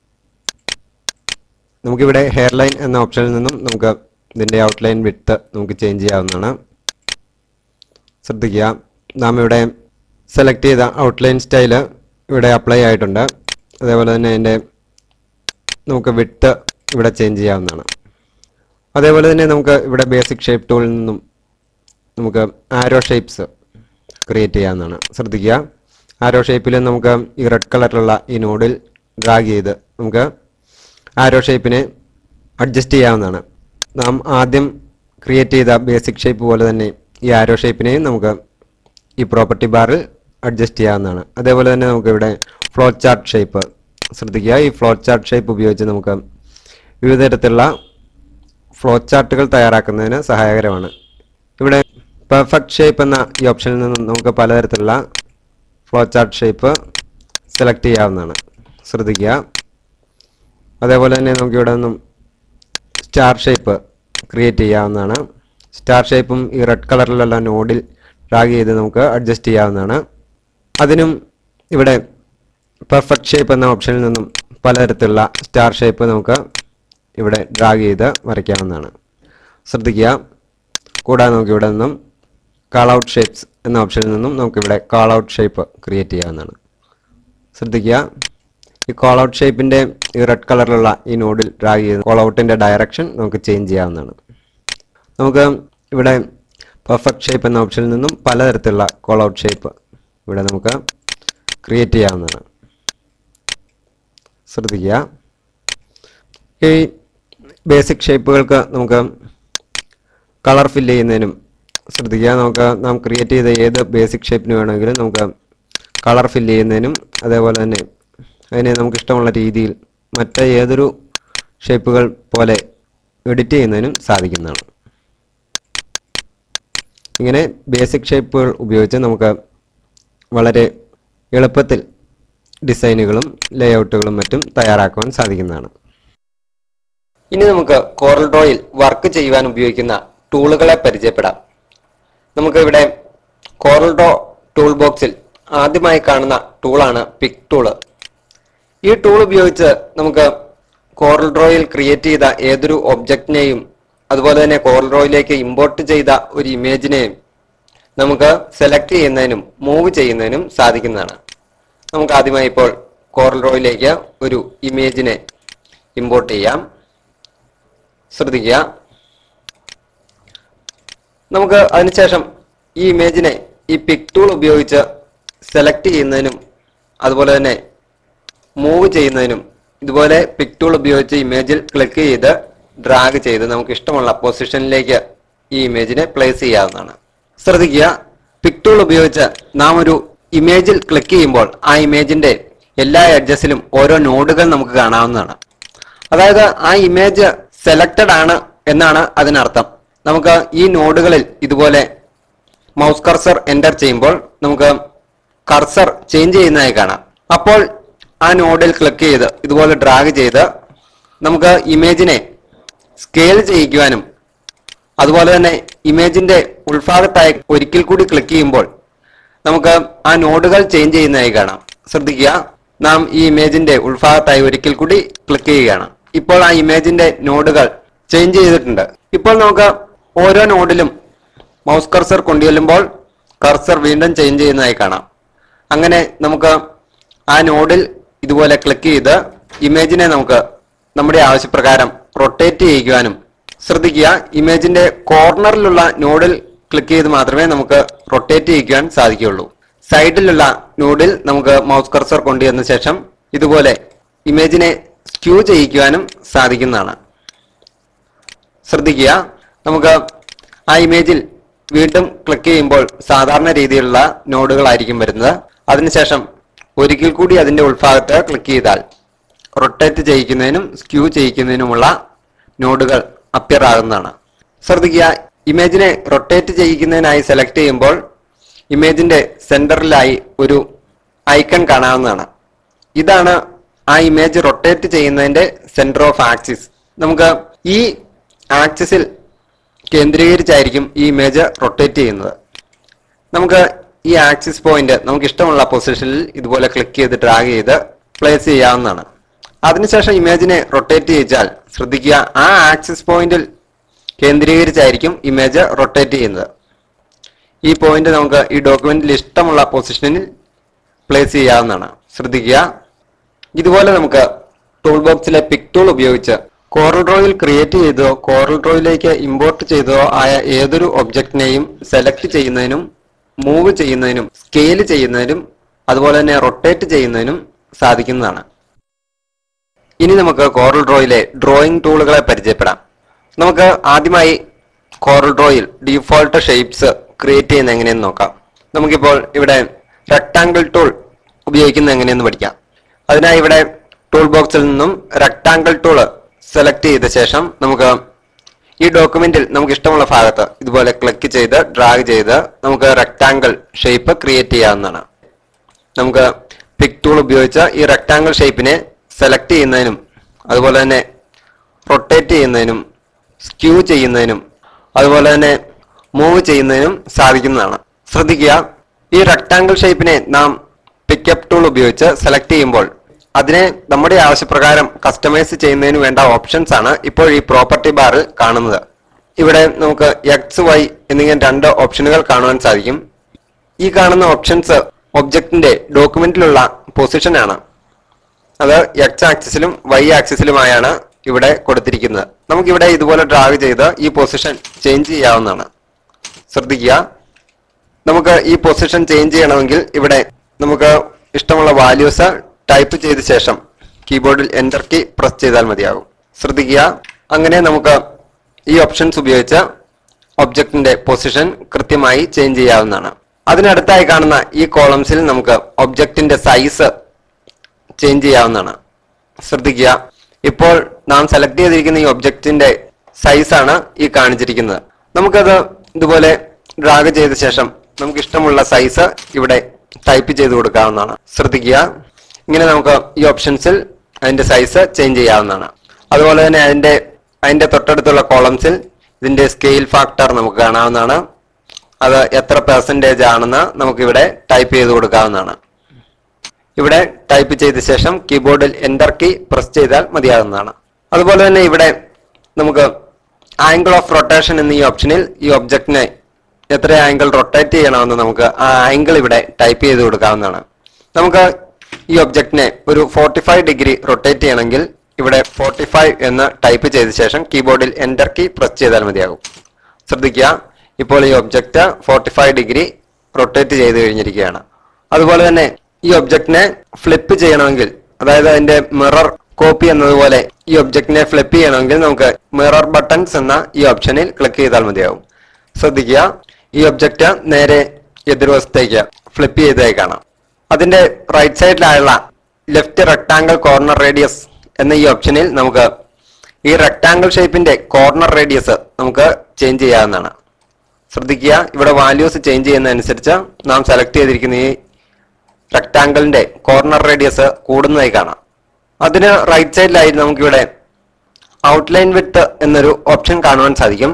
നമുക്കിവിടെ ഹെയർ ലൈൻ എന്ന ഓപ്ഷനിൽ നിന്നും നമുക്ക് ഇതിൻ്റെ ഔട്ട്ലൈൻ വിട്ട് നമുക്ക് ചേഞ്ച് ചെയ്യാവുന്നതാണ് ശ്രദ്ധിക്കുക നാം ഇവിടെ സെലക്ട് ചെയ്ത ഔട്ട്ലൈൻ സ്റ്റൈല് ഇവിടെ അപ്ലൈ ആയിട്ടുണ്ട് അതേപോലെ തന്നെ അതിൻ്റെ നമുക്ക് വിട്ട് ഇവിടെ ചേഞ്ച് ചെയ്യാവുന്നതാണ് അതേപോലെ തന്നെ നമുക്ക് ഇവിടെ ബേസിക് ഷേപ്പ് ടൂളിൽ നിന്നും നമുക്ക് ആരോ ഷേപ്സ് ക്രിയേറ്റ് ചെയ്യാവുന്നതാണ് ശ്രദ്ധിക്കുക ആരോ ഷേപ്പിൽ നമുക്ക് ഈ റെഡ് കളറിലുള്ള ഈ നോഡിൽ ഡ്രാഗ് ചെയ്ത് നമുക്ക് ആരോ ഷേപ്പിനെ അഡ്ജസ്റ്റ് ചെയ്യാവുന്നതാണ് നാം ആദ്യം ക്രിയേറ്റ് ചെയ്ത ബേസിക് ഷേപ്പ് പോലെ തന്നെ ഈ ആരോ ഷേപ്പിനെയും നമുക്ക് ഈ പ്രോപ്പർട്ടി ബാറിൽ അഡ്ജസ്റ്റ് ചെയ്യാവുന്നതാണ് അതേപോലെ തന്നെ നമുക്ക് ഇവിടെ ഫ്ലോ ചാർട്ട് ഷേപ്പ് ശ്രദ്ധിക്കുക ഈ ഫ്ലോ ചാർട്ട് ഷേപ്പ് ഉപയോഗിച്ച് നമുക്ക് വിവിധ തരത്തിലുള്ള ഫ്ലോ ചാർട്ടുകൾ തയ്യാറാക്കുന്നതിന് സഹായകരമാണ് ഇവിടെ പെർഫെക്റ്റ് ഷേപ്പ് എന്ന ഈ ഓപ്ഷനിൽ നിന്നും നമുക്ക് പലതരത്തിലുള്ള ഫ്ലോ ചാർട്ട് ഷേപ്പ് സെലക്ട് ചെയ്യാവുന്നതാണ് ശ്രദ്ധിക്കുക അതേപോലെ തന്നെ നമുക്ക് ഇവിടെ നിന്നും സ്റ്റാർ ഷേപ്പ് ക്രിയേറ്റ് ചെയ്യാവുന്നതാണ് സ്റ്റാർ ഷേപ്പും ഈ റെഡ് കളറിലുള്ള നോഡിൽ ഡ്രാഗ് ചെയ്ത് നമുക്ക് അഡ്ജസ്റ്റ് ചെയ്യാവുന്നതാണ് അതിനും ഇവിടെ പെർഫെക്റ്റ് ഷേപ്പ് എന്ന ഓപ്ഷനിൽ നിന്നും പലതരത്തിലുള്ള സ്റ്റാർ ഷേപ്പ് നമുക്ക് ഇവിടെ ഡ്രാഗ് ചെയ്ത് വരയ്ക്കാവുന്നതാണ് ശ്രദ്ധിക്കുക കൂടാതെ നമുക്ക് ഇവിടെ നിന്നും കാൾ ഔട്ട് ഷേപ്സ് എന്ന ഓപ്ഷനിൽ നിന്നും നമുക്കിവിടെ കാൾ ഔട്ട് ഷേപ്പ് ക്രിയേറ്റ് ചെയ്യാവുന്നതാണ് ശ്രദ്ധിക്കുക ഈ കോൾ ഔട്ട് ഷേപ്പിൻ്റെ ഈ റെഡ് കളറിലുള്ള ഈ നോഡിൽ ഡ്രാഗ് ചെയ്ത് കോൾ ഔട്ടിൻ്റെ ഡയറക്ഷൻ നമുക്ക് ചേഞ്ച് ചെയ്യാവുന്നതാണ് നമുക്ക് ഇവിടെ പെർഫെക്റ്റ് ഷേപ്പ് എന്ന ഓപ്ഷനിൽ നിന്നും പലതരത്തിലുള്ള കോൾ ഔട്ട് ഷേപ്പ് ഇവിടെ നമുക്ക് ക്രിയേറ്റ് ചെയ്യാവുന്നതാണ് ശ്രദ്ധിക്കുക ഈ ബേസിക് ഷേപ്പുകൾക്ക് നമുക്ക് കളർ ഫില്ല് ചെയ്യുന്നതിനും ശ്രദ്ധിക്കുക നമുക്ക് നാം ക്രിയേറ്റ് ചെയ്ത ഏത് ബേസിക് ഷേപ്പിന് വേണമെങ്കിലും നമുക്ക് കളർ ഫില്ല് ചെയ്യുന്നതിനും അതേപോലെ തന്നെ അതിനെ നമുക്ക് ഇഷ്ടമുള്ള രീതിയിൽ മറ്റ് ഏതൊരു ഷേപ്പുകൾ പോലെ എഡിറ്റ് ചെയ്യുന്നതിനും സാധിക്കുന്നതാണ് ഇങ്ങനെ ബേസിക് ഷേപ്പുകൾ ഉപയോഗിച്ച് നമുക്ക് വളരെ എളുപ്പത്തിൽ ഡിസൈനുകളും ലേഔട്ടുകളും മറ്റും തയ്യാറാക്കുവാൻ സാധിക്കുന്നതാണ് ഇനി നമുക്ക് കോറൽ ഡ്രോയിൽ വർക്ക് ചെയ്യുവാൻ ഉപയോഗിക്കുന്ന ടൂളുകളെ പരിചയപ്പെടാം നമുക്ക് ഇവിടെ കോറൽ ഡ്രോ ടൂൾ ബോക്സിൽ ആദ്യമായി കാണുന്ന ടൂളാണ് പിക് ടൂള് ഈ ടൂൾ ഉപയോഗിച്ച് നമുക്ക് കോറൽ ഡ്രോയിൽ ക്രിയേറ്റ് ചെയ്ത ഏതൊരു ഒബ്ജക്റ്റിനെയും അതുപോലെ തന്നെ കോറൽ ഡ്രോയിലേക്ക് ഇമ്പോർട്ട് ചെയ്ത ഒരു ഇമേജിനെയും നമുക്ക് സെലക്ട് ചെയ്യുന്നതിനും മൂവ് ചെയ്യുന്നതിനും സാധിക്കുന്നതാണ് നമുക്ക് ആദ്യമായി ഇപ്പോൾ കോറൽ ഡ്രോയിലേക്ക് ഒരു ഇമേജിനെ ഇമ്പോർട്ട് ചെയ്യാം ശ്രദ്ധിക്കുക നമുക്ക് അതിനുശേഷം ഈ ഇമേജിനെ ഈ പിക് ടൂൾ ഉപയോഗിച്ച് സെലക്ട് ചെയ്യുന്നതിനും അതുപോലെ തന്നെ മൂവ് ചെയ്യുന്നതിനും ഇതുപോലെ പിക് ടൂൾ ഉപയോഗിച്ച് ഇമേജിൽ ക്ലിക്ക് ചെയ്ത് ഡ്രാഗ് ചെയ്ത് നമുക്ക് ഇഷ്ടമുള്ള പൊസിഷനിലേക്ക് ഈ ഇമേജിനെ പ്ലേസ് ചെയ്യാവുന്നതാണ് ശ്രദ്ധിക്കുക പിക് ടൂൾ ഉപയോഗിച്ച് നാം ഒരു ഇമേജിൽ ക്ലിക്ക് ചെയ്യുമ്പോൾ ആ ഇമേജിന്റെ എല്ലാ എഡ്ജസിലും ഓരോ നോഡുകൾ നമുക്ക് കാണാവുന്നതാണ് അതായത് ആ ഇമേജ് സെലക്റ്റഡ് ആണ് എന്നാണ് അതിനർത്ഥം നമുക്ക് ഈ നോഡുകളിൽ ഇതുപോലെ മൗസ് കർസർ എൻ്റർ ചെയ്യുമ്പോൾ നമുക്ക് കർസർ ചേഞ്ച് ചെയ്യുന്നതായി കാണാം അപ്പോൾ ആ നോഡിൽ ക്ലിക്ക് ചെയ്ത് ഇതുപോലെ ഡ്രാഗ് ചെയ്ത് നമുക്ക് ഇമേജിനെ സ്കെയിൽ ചെയ്യിക്കുവാനും അതുപോലെ തന്നെ ഇമേജിന്റെ ഉൾഭാഗത്തായി ഒരിക്കൽ കൂടി ക്ലിക്ക് ചെയ്യുമ്പോൾ നമുക്ക് ആ നോഡുകൾ ചേഞ്ച് ചെയ്യുന്നതായി കാണാം ശ്രദ്ധിക്കുക നാം ഈ ഇമേജിന്റെ ഉൾഭാഗത്തായി ഒരിക്കൽ കൂടി ക്ലിക്ക് ചെയ്യുകയാണ് ഇപ്പോൾ ആ ഇമേജിന്റെ നോഡുകൾ ചേഞ്ച് ചെയ്തിട്ടുണ്ട് ഇപ്പോൾ നമുക്ക് ഓരോ നോഡിലും മൗസ് കർസർ കൊണ്ടുചെല്ലുമ്പോൾ കർസർ വീണ്ടും ചേഞ്ച് ചെയ്യുന്നതായി കാണാം അങ്ങനെ നമുക്ക് ആ നോഡിൽ ഇതുപോലെ ക്ലിക്ക് ചെയ്ത് ഇമേജിനെ നമുക്ക് നമ്മുടെ ആവശ്യപ്രകാരം റൊട്ടേറ്റ് ചെയ്യിക്കുവാനും ശ്രദ്ധിക്കുക ഇമേജിന്റെ കോർണറിലുള്ള നോഡിൽ ക്ലിക്ക് ചെയ്ത് മാത്രമേ നമുക്ക് റൊട്ടേറ്റ് ചെയ്യിക്കുവാൻ സാധിക്കുകയുള്ളൂ സൈഡിലുള്ള നോഡിൽ നമുക്ക് മൗസ് കർസർ കൊണ്ടുവന്ന ശേഷം ഇതുപോലെ ഇമേജിനെ സ്ക്യൂ ചെയ്യിക്കുവാനും സാധിക്കുന്നതാണ് ശ്രദ്ധിക്കുക നമുക്ക് ആ ഇമേജിൽ വീണ്ടും ക്ലിക്ക് ചെയ്യുമ്പോൾ സാധാരണ രീതിയിലുള്ള നോഡുകളായിരിക്കും വരുന്നത് അതിനുശേഷം ഒരിക്കൽ കൂടി അതിന്റെ ഉൾഭാഗത്ത് ക്ലിക്ക് ചെയ്താൽ റൊട്ടേറ്റ് ചെയ്യിക്കുന്നതിനും സ്ക്യൂ ചെയ്യിക്കുന്നതിനുമുള്ള നോഡുകൾ അപ്പിയർ ആകുന്നതാണ് ശ്രദ്ധിക്കുക ഇമേജിനെ റൊട്ടേറ്റ് ചെയ്യിക്കുന്നതിനായി സെലക്ട് ചെയ്യുമ്പോൾ ഇമേജിന്റെ സെന്ററിലായി ഒരു ഐക്കൺ കാണാവുന്നതാണ് ഇതാണ് ആ ഇമേജ് റൊട്ടേറ്റ് ചെയ്യുന്നതിന്റെ സെന്റർ ഓഫ് ആക്സിസ് നമുക്ക് ഈ ആക്സിസിൽ കേന്ദ്രീകരിച്ചായിരിക്കും ഈ ഇമേജ് റൊട്ടേറ്റ് ചെയ്യുന്നത് നമുക്ക് ഈ ആക്സിസ് പോയിന്റ് നമുക്ക് ഇഷ്ടമുള്ള പൊസിഷനിൽ ഇതുപോലെ ക്ലിക്ക് ചെയ്ത് ഡ്രാഗ് ചെയ്ത് പ്ലേസ് ചെയ്യാവുന്നതാണ് അതിനുശേഷം ഇമേജിനെ റൊട്ടേറ്റ് ചെയ്യിച്ചാൽ ശ്രദ്ധിക്കുക ആ ആക്സിസ് പോയിന്റിൽ കേന്ദ്രീകരിച്ചായിരിക്കും ഇമേജ് റൊട്ടേറ്റ് ചെയ്യുന്നത് ഈ പോയിന്റ് നമുക്ക് ഈ ഡോക്യുമെന്റിൽ ഇഷ്ടമുള്ള പൊസിഷനിൽ പ്ലേസ് ചെയ്യാവുന്നതാണ് ശ്രദ്ധിക്കുക ഇതുപോലെ നമുക്ക് ടൂൾ ബോക്സിലെ പിക് ടൂൾ ഉപയോഗിച്ച് കോറൽ ഡ്രോയിൽ ക്രിയേറ്റ് ചെയ്തോ കോറൽ ഡ്രോയിലേക്ക് ഇമ്പോർട്ട് ചെയ്തോ ആയ ഏതൊരു ഒബ്ജക്റ്റിനെയും സെലക്ട് ചെയ്യുന്നതിനും മൂവ് ചെയ്യുന്നതിനും സ്കെയിൽ ചെയ്യുന്നതിനും അതുപോലെ തന്നെ റൊട്ടേറ്റ് ചെയ്യുന്നതിനും സാധിക്കുന്നതാണ് ഇനി നമുക്ക് കോറൽ ഡ്രോയിലെ ഡ്രോയിങ് ടൂളുകളെ പരിചയപ്പെടാം നമുക്ക് ആദ്യമായി കോറൽ ഡ്രോയിൽ ഡീഫോൾട്ട് ഷേപ്സ് ക്രിയേറ്റ് ചെയ്യുന്ന എങ്ങനെയെന്ന് നോക്കാം നമുക്കിപ്പോൾ ഇവിടെ റെക്ടാങ്കിൾ ടൂൾ ഉപയോഗിക്കുന്നത് എങ്ങനെയെന്ന് പഠിക്കാം അതിനായി ഇവിടെ ടൂൾ ബോക്സിൽ നിന്നും റെക്ടാങ്കിൾ ടൂള് സെലക്ട് ചെയ്ത ശേഷം നമുക്ക് ഈ ഡോക്യുമെന്റിൽ നമുക്ക് ഇഷ്ടമുള്ള ഭാഗത്ത് ഇതുപോലെ ക്ലിക്ക് ചെയ്ത് ഡ്രാഗ് ചെയ്ത് നമുക്ക് റെക്ടാങ്കിൾ ഷേപ്പ് ക്രിയേറ്റ് ചെയ്യാവുന്നതാണ് നമുക്ക് പിക് ടൂൾ ഉപയോഗിച്ച് ഈ റെക്ടാങ്കിൾ ഷേപ്പിനെ സെലക്ട് ചെയ്യുന്നതിനും അതുപോലെ തന്നെ റൊട്ടേറ്റ് ചെയ്യുന്നതിനും സ്ക്യൂ ചെയ്യുന്നതിനും അതുപോലെ തന്നെ മൂവ് ചെയ്യുന്നതിനും സാധിക്കുന്നതാണ് ശ്രദ്ധിക്കുക ഈ റെക്ടാങ്കിൾ ഷേപ്പിനെ നാം പിക്കപ്പ് ടൂൾ ഉപയോഗിച്ച് സെലക്ട് ചെയ്യുമ്പോൾ അതിനെ നമ്മുടെ ആവശ്യപ്രകാരം കസ്റ്റമൈസ് ചെയ്യുന്നതിന് വേണ്ട ഓപ്ഷൻസ് ആണ് ഇപ്പോൾ ഈ പ്രോപ്പർട്ടി ബാറിൽ കാണുന്നത് ഇവിടെ നമുക്ക് എക്സ് വൈ എന്നിങ്ങനെ രണ്ട് ഓപ്ഷനുകൾ കാണുവാൻ സാധിക്കും ഈ കാണുന്ന ഓപ്ഷൻസ് ഒബ്ജക്റ്റിന്റെ ഡോക്യുമെന്റിലുള്ള പൊസിഷൻ ആണ് അത് എക്സ് ആക്സിസിലും വൈ ആക്സിസിലുമായാണ് ഇവിടെ കൊടുത്തിരിക്കുന്നത് നമുക്കിവിടെ ഇതുപോലെ ഡ്രാഗ് ചെയ്ത് ഈ പൊസിഷൻ ചേഞ്ച് ചെയ്യാവുന്നതാണ് ശ്രദ്ധിക്കുക നമുക്ക് ഈ പൊസിഷൻ ചേഞ്ച് ചെയ്യണമെങ്കിൽ ഇവിടെ നമുക്ക് ഇഷ്ടമുള്ള വാല്യൂസ് ടൈപ്പ് ചെയ്ത ശേഷം കീബോർഡിൽ എൻ്റർ കീ പ്രസ് ചെയ്താൽ മതിയാകും ശ്രദ്ധിക്കുക അങ്ങനെ നമുക്ക് ഈ ഓപ്ഷൻസ് ഉപയോഗിച്ച് ഒബ്ജക്റ്റിന്റെ പൊസിഷൻ കൃത്യമായി ചേഞ്ച് ചെയ്യാവുന്നതാണ് അതിനടുത്തായി കാണുന്ന ഈ കോളംസിൽ നമുക്ക് ഒബ്ജക്റ്റിന്റെ സൈസ് ചേഞ്ച് ചെയ്യാവുന്നതാണ് ശ്രദ്ധിക്കുക ഇപ്പോൾ നാം സെലക്ട് ചെയ്തിരിക്കുന്ന ഈ ഒബ്ജക്റ്റിന്റെ സൈസ് ആണ് ഈ കാണിച്ചിരിക്കുന്നത് നമുക്കത് ഇതുപോലെ ഡ്രാഗ് ചെയ്ത ശേഷം നമുക്ക് ഇഷ്ടമുള്ള സൈസ് ഇവിടെ ടൈപ്പ് ചെയ്ത് കൊടുക്കാവുന്നതാണ് ശ്രദ്ധിക്കുക ഇങ്ങനെ നമുക്ക് ഈ ഓപ്ഷൻസിൽ അതിന്റെ സൈസ് ചേഞ്ച് ചെയ്യാവുന്നതാണ് അതുപോലെ തന്നെ അതിന്റെ അതിന്റെ തൊട്ടടുത്തുള്ള കോളംസിൽ ഇതിന്റെ സ്കെയിൽ ഫാക്ടർ നമുക്ക് കാണാവുന്നതാണ് അത് എത്ര പെർസെൻറ്റേജ് ആണെന്ന് നമുക്കിവിടെ ടൈപ്പ് ചെയ്ത് കൊടുക്കാവുന്നതാണ് ഇവിടെ ടൈപ്പ് ചെയ്ത ശേഷം കീബോർഡിൽ എൻ്റർ കീ പ്രസ് ചെയ്താൽ മതിയാകുന്നതാണ് അതുപോലെ തന്നെ ഇവിടെ നമുക്ക് ആംഗിൾ ഓഫ് റൊട്ടേഷൻ എന്ന ഈ ഓപ്ഷനിൽ ഈ ഒബ്ജക്റ്റിനെ എത്ര ആംഗിൾ റൊട്ടേറ്റ് ചെയ്യണമെന്ന് നമുക്ക് ആ ആംഗിൾ ഇവിടെ ടൈപ്പ് ചെയ്ത് കൊടുക്കാവുന്നതാണ് നമുക്ക് ഈ ഒബ്ജക്റ്റിനെ ഒരു ഫോർട്ടി ഫൈവ് ഡിഗ്രി റൊട്ടേറ്റ് ചെയ്യണമെങ്കിൽ ഇവിടെ ഫോർട്ടി ഫൈവ് എന്ന് ടൈപ്പ് ചെയ്ത ശേഷം കീബോർഡിൽ എൻ്റർ കീ പ്രസ് ചെയ്താൽ മതിയാകും ശ്രദ്ധിക്കുക ഇപ്പോൾ ഈ object forty five degree rotate ചെയ്ത് കഴിഞ്ഞിരിക്കുകയാണ് അതുപോലെ തന്നെ ഈ ഒബ്ജക്റ്റിനെ ഫ്ലിപ്പ് ചെയ്യണമെങ്കിൽ അതായത് അതിന്റെ മിറർ കോപ്പി എന്നതുപോലെ ഈ ഒബ്ജക്റ്റിനെ ഫ്ലിപ്പ് ചെയ്യണമെങ്കിൽ നമുക്ക് മിറർ ബട്ടൺസ് എന്ന ഈ ഓപ്ഷനിൽ ക്ലിക്ക് ചെയ്താൽ മതിയാകും ശ്രദ്ധിക്കുക ഈ ഒബ്ജക്റ്റ് നേരെ എതിർവശത്തേക്ക് ഫ്ലിപ്പ് ചെയ്തതായി കാണാം അതിന്റെ റൈറ്റ് സൈഡിലായുള്ള ലെഫ്റ്റ് റെക്ടാങ്കിൾ കോർണർ റേഡിയസ് എന്ന ഈ ഓപ്ഷനിൽ നമുക്ക് ഈ റെക്ടാങ്കിൾ ഷേപ്പിന്റെ കോർണർ റേഡിയസ് നമുക്ക് ചേഞ്ച് ചെയ്യാവുന്നതാണ് ശ്രദ്ധിക്കുക ഇവിടെ വാല്യൂസ് ചേഞ്ച് ചെയ്യുന്നതനുസരിച്ച് നാം സെലക്ട് ചെയ്തിരിക്കുന്ന ഈ റെക്ടാങ്കിളിന്റെ കോർണർ റേഡിയസ് കൂടുന്നതായി കാണാം അതിന് റൈറ്റ് സൈഡിലായി നമുക്കിവിടെ ഔട്ട്ലൈൻ വിത്ത് എന്നൊരു ഓപ്ഷൻ കാണുവാൻ സാധിക്കും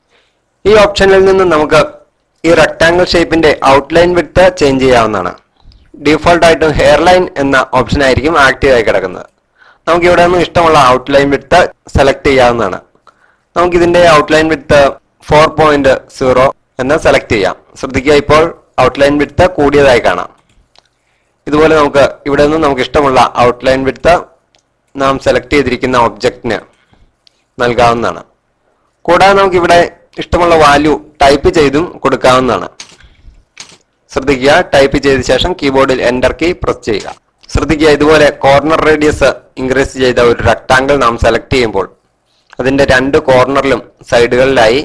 ഈ ഓപ്ഷനിൽ നിന്ന് നമുക്ക് ഈ റെക്ടാങ്കിൾ ഷേപ്പിന്റെ ഔട്ട്ലൈൻ വിത്ത് ചേഞ്ച് ചെയ്യാവുന്നതാണ് ഡീഫോൾട്ട് ആയിട്ടും ഹെയർലൈൻ എന്ന ഓപ്ഷൻ ആയിരിക്കും ആക്റ്റീവ് ആയി കിടക്കുന്നത് നമുക്ക് ഇവിടെ നിന്ന് ഇഷ്ടമുള്ള ഔട്ട്ലൈൻ വിത്ത് സെലക്ട് ചെയ്യാവുന്നതാണ് നമുക്ക് ഇതിന്റെ outline width four point zero എന്ന് സെലക്ട് ചെയ്യാം ശ്രദ്ധിക്കുക ഇപ്പോൾ ഔട്ട്ലൈൻ വിത്ത് കൂടിയതായി കാണാം ഇതുപോലെ നമുക്ക് ഇവിടെ നിന്ന് നമുക്ക് ഇഷ്ടമുള്ള ഔട്ട്ലൈൻ വിത്ത് നാം സെലക്ട് ചെയ്തിരിക്കുന്ന ഒബ്ജക്റ്റിന് നൽകാവുന്നതാണ് കൂടാതെ നമുക്ക് ഇവിടെ ഇഷ്ടമുള്ള വാല്യൂ ടൈപ്പ് ചെയ്തും കൊടുക്കാവുന്നതാണ് ശ്രദ്ധിക്കുക ടൈപ്പ് ചെയ്ത ശേഷം കീബോർഡിൽ എൻ്റർ കീ പ്രസ് ചെയ്യുക ശ്രദ്ധിക്കുക ഇതുപോലെ കോർണർ റേഡിയസ് ഇൻക്രീസ് ചെയ്ത ഒരു റെക്ടാങ്കിൾ നാം സെലക്ട് ചെയ്യുമ്പോൾ അതിന്റെ രണ്ട് കോർണറിലും സൈഡുകളിലായി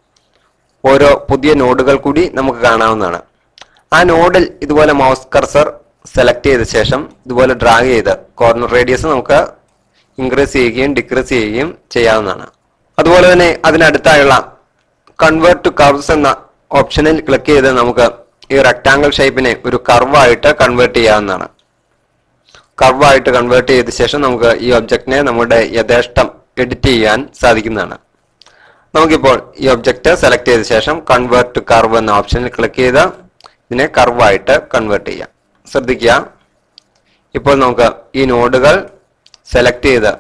ഓരോ പുതിയ നോഡുകൾ കൂടി നമുക്ക് കാണാവുന്നതാണ് ആ നോഡിൽ ഇതുപോലെ മൗസ് കർസർ സെലക്ട് ചെയ്ത ശേഷം ഇതുപോലെ ഡ്രാഗ് ചെയ്ത് കോർണർ റേഡിയസ് നമുക്ക് ഇൻക്രീസ് ചെയ്യുകയും ഡിക്രീസ് ചെയ്യുകയും ചെയ്യാവുന്നതാണ് അതുപോലെ തന്നെ അതിനടുത്തായുള്ള കൺവേർട്ട് ടു കർവ്സ് എന്ന ഓപ്ഷനിൽ ക്ലിക്ക് ചെയ്ത് നമുക്ക് ഈ റെക്ടാങ്കിൾ ഷേപ്പിനെ ഒരു കർവായിട്ട് കൺവേർട്ട് ചെയ്യാവുന്നതാണ് കർവായിട്ട് കൺവേർട്ട് ചെയ്ത ശേഷം നമുക്ക് ഈ ഒബ്ജക്റ്റിനെ നമ്മുടെ യഥേഷ്ടം എഡിറ്റ് ചെയ്യാൻ സാധിക്കുന്നതാണ് നമുക്കിപ്പോൾ ഈ ഒബ്ജക്റ്റ് സെലക്ട് ചെയ്ത ശേഷം കൺവേർട്ട് ടു കർവ് എന്ന ഓപ്ഷനിൽ ക്ലിക്ക് ചെയ്ത് ഇതിനെ കർവായിട്ട് കൺവേർട്ട് ചെയ്യാം ശ്രദ്ധിക്കുക ഇപ്പോൾ നമുക്ക് ഈ നോഡുകൾ സെലക്ട് ചെയ്ത്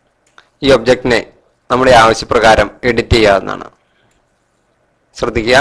ഈ ഒബ്ജക്റ്റിനെ നമ്മുടെ ആവശ്യപ്രകാരം എഡിറ്റ് ചെയ്യാവുന്നതാണ് ശ്രദ്ധിക്കുക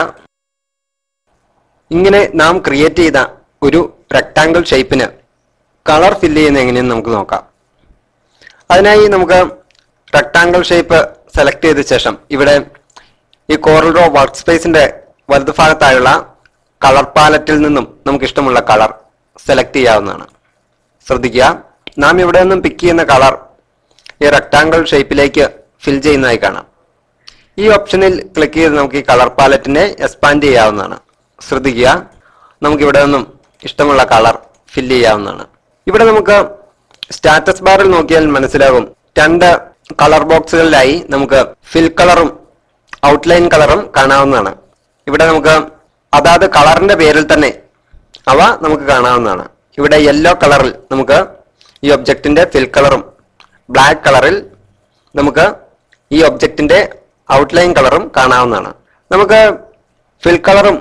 ഇങ്ങനെ നാം ക്രിയേറ്റ് ചെയ്ത ഒരു റെക്ടാങ്കിൾ ഷേപ്പിന് കളർ ഫില്ല് ചെയ്യുന്ന എങ്ങനെയെന്ന് നമുക്ക് നോക്കാം അതിനായി നമുക്ക് റെക്ടാങ്കിൾ ഷേപ്പ് സെലക്ട് ചെയ്ത ശേഷം ഇവിടെ ഈ കോറൽ റോ വർക്ക് സ്പേസിന്റെ വലതുഭാഗത്തായുള്ള കളർ പാലറ്റിൽ നിന്നും നമുക്ക് ഇഷ്ടമുള്ള കളർ സെലക്ട് ചെയ്യാവുന്നതാണ് ശ്രദ്ധിക്കുക നാം ഇവിടെ നിന്നും പിക്ക് ചെയ്യുന്ന കളർ ഈ റെക്ടാങ്കിൾ ഷേപ്പിലേക്ക് ഫിൽ ചെയ്യുന്നതായി കാണാം ഈ ഓപ്ഷനിൽ ക്ലിക്ക് ചെയ്ത് നമുക്ക് ഈ കളർ പാലറ്റിനെ എക്സ്പാൻഡ് ചെയ്യാവുന്നതാണ് ശ്രദ്ധിക്കുക നമുക്ക് ഇവിടെ നിന്നും ഇഷ്ടമുള്ള കളർ ഫില്ല് ചെയ്യാവുന്നതാണ് ഇവിടെ നമുക്ക് സ്റ്റാറ്റസ് ബാറിൽ നോക്കിയാൽ മനസ്സിലാകും രണ്ട് കളർ ബോക്സുകളിലായി നമുക്ക് ഫിൽ കളറും ഔട്ട്ലൈൻ കളറും കാണാവുന്നതാണ് ഇവിടെ നമുക്ക് അതാത് കളറിന്റെ പേരിൽ തന്നെ അവ നമുക്ക് കാണാവുന്നതാണ് ഇവിടെ യെല്ലോ കളറിൽ നമുക്ക് ഈ ഒബ്ജക്റ്റിന്റെ ഫിൽ കളറും ബ്ലാക്ക് കളറിൽ നമുക്ക് ഈ ഒബ്ജക്റ്റിന്റെ ഔട്ട്ലൈൻ കളറും കാണാവുന്നതാണ് നമുക്ക് ഫിൽ കളറും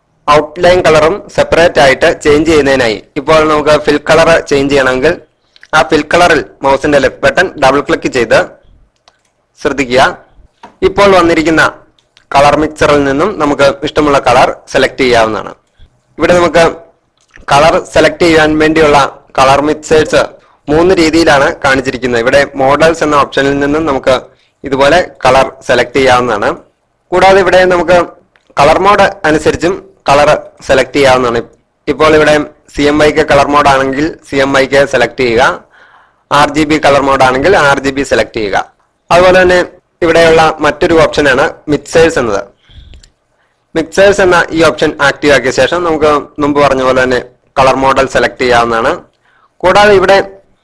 ഔട്ട്ലൈൻ കളറും സെപ്പറേറ്റ് ആയിട്ട് ചേഞ്ച് ചെയ്യുന്നതിനായി ഇപ്പോൾ നമുക്ക് ഫിൽ കളർ ചേഞ്ച് ചെയ്യണമെങ്കിൽ ആ ഫിൽ കളറിൽ മൗസിന്റെ ലെഫ്റ്റ് ബട്ടൺ ഡബിൾ ക്ലിക്ക് ചെയ്ത് ശ്രദ്ധിക്കുക ഇപ്പോൾ വന്നിരിക്കുന്ന കളർ മിക്സറിൽ നിന്നും നമുക്ക് ഇഷ്ടമുള്ള കളർ സെലക്ട് ചെയ്യാവുന്നതാണ് ഇവിടെ നമുക്ക് കളർ സെലക്ട് ചെയ്യാൻ വേണ്ടിയുള്ള കളർ മിക്സേഴ്സ് മൂന്ന് രീതിയിലാണ് കാണിച്ചിരിക്കുന്നത് ഇവിടെ മോഡൽസ് എന്ന ഓപ്ഷനിൽ നിന്നും നമുക്ക് ഇതുപോലെ കളർ സെലക്ട് ചെയ്യാവുന്നതാണ് കൂടാതെ ഇവിടെ നമുക്ക് കളർ മോഡ് അനുസരിച്ചും കളർ സെലക്ട് ചെയ്യാവുന്നതാണ് ഇപ്പോൾ ഇവിടെ C M Y K colour mode ആണെങ്കിൽ സി എം ഐക്ക് സെലക്ട് ചെയ്യുക R G B colour mode ആണെങ്കിൽ ആർ ജി ബി സെലക്ട് ചെയ്യുക അതുപോലെ തന്നെ ഇവിടെയുള്ള മറ്റൊരു ഓപ്ഷനാണ് മിക്സേഴ്സ് എന്നത് മിക്സേഴ്സ് എന്ന ഈ ഓപ്ഷൻ ആക്റ്റീവ് ആക്കിയ ശേഷം നമുക്ക് മുമ്പ് പറഞ്ഞ പോലെ തന്നെ കളർ മോഡൽ സെലക്ട് ചെയ്യാവുന്നതാണ് കൂടാതെ ഇവിടെ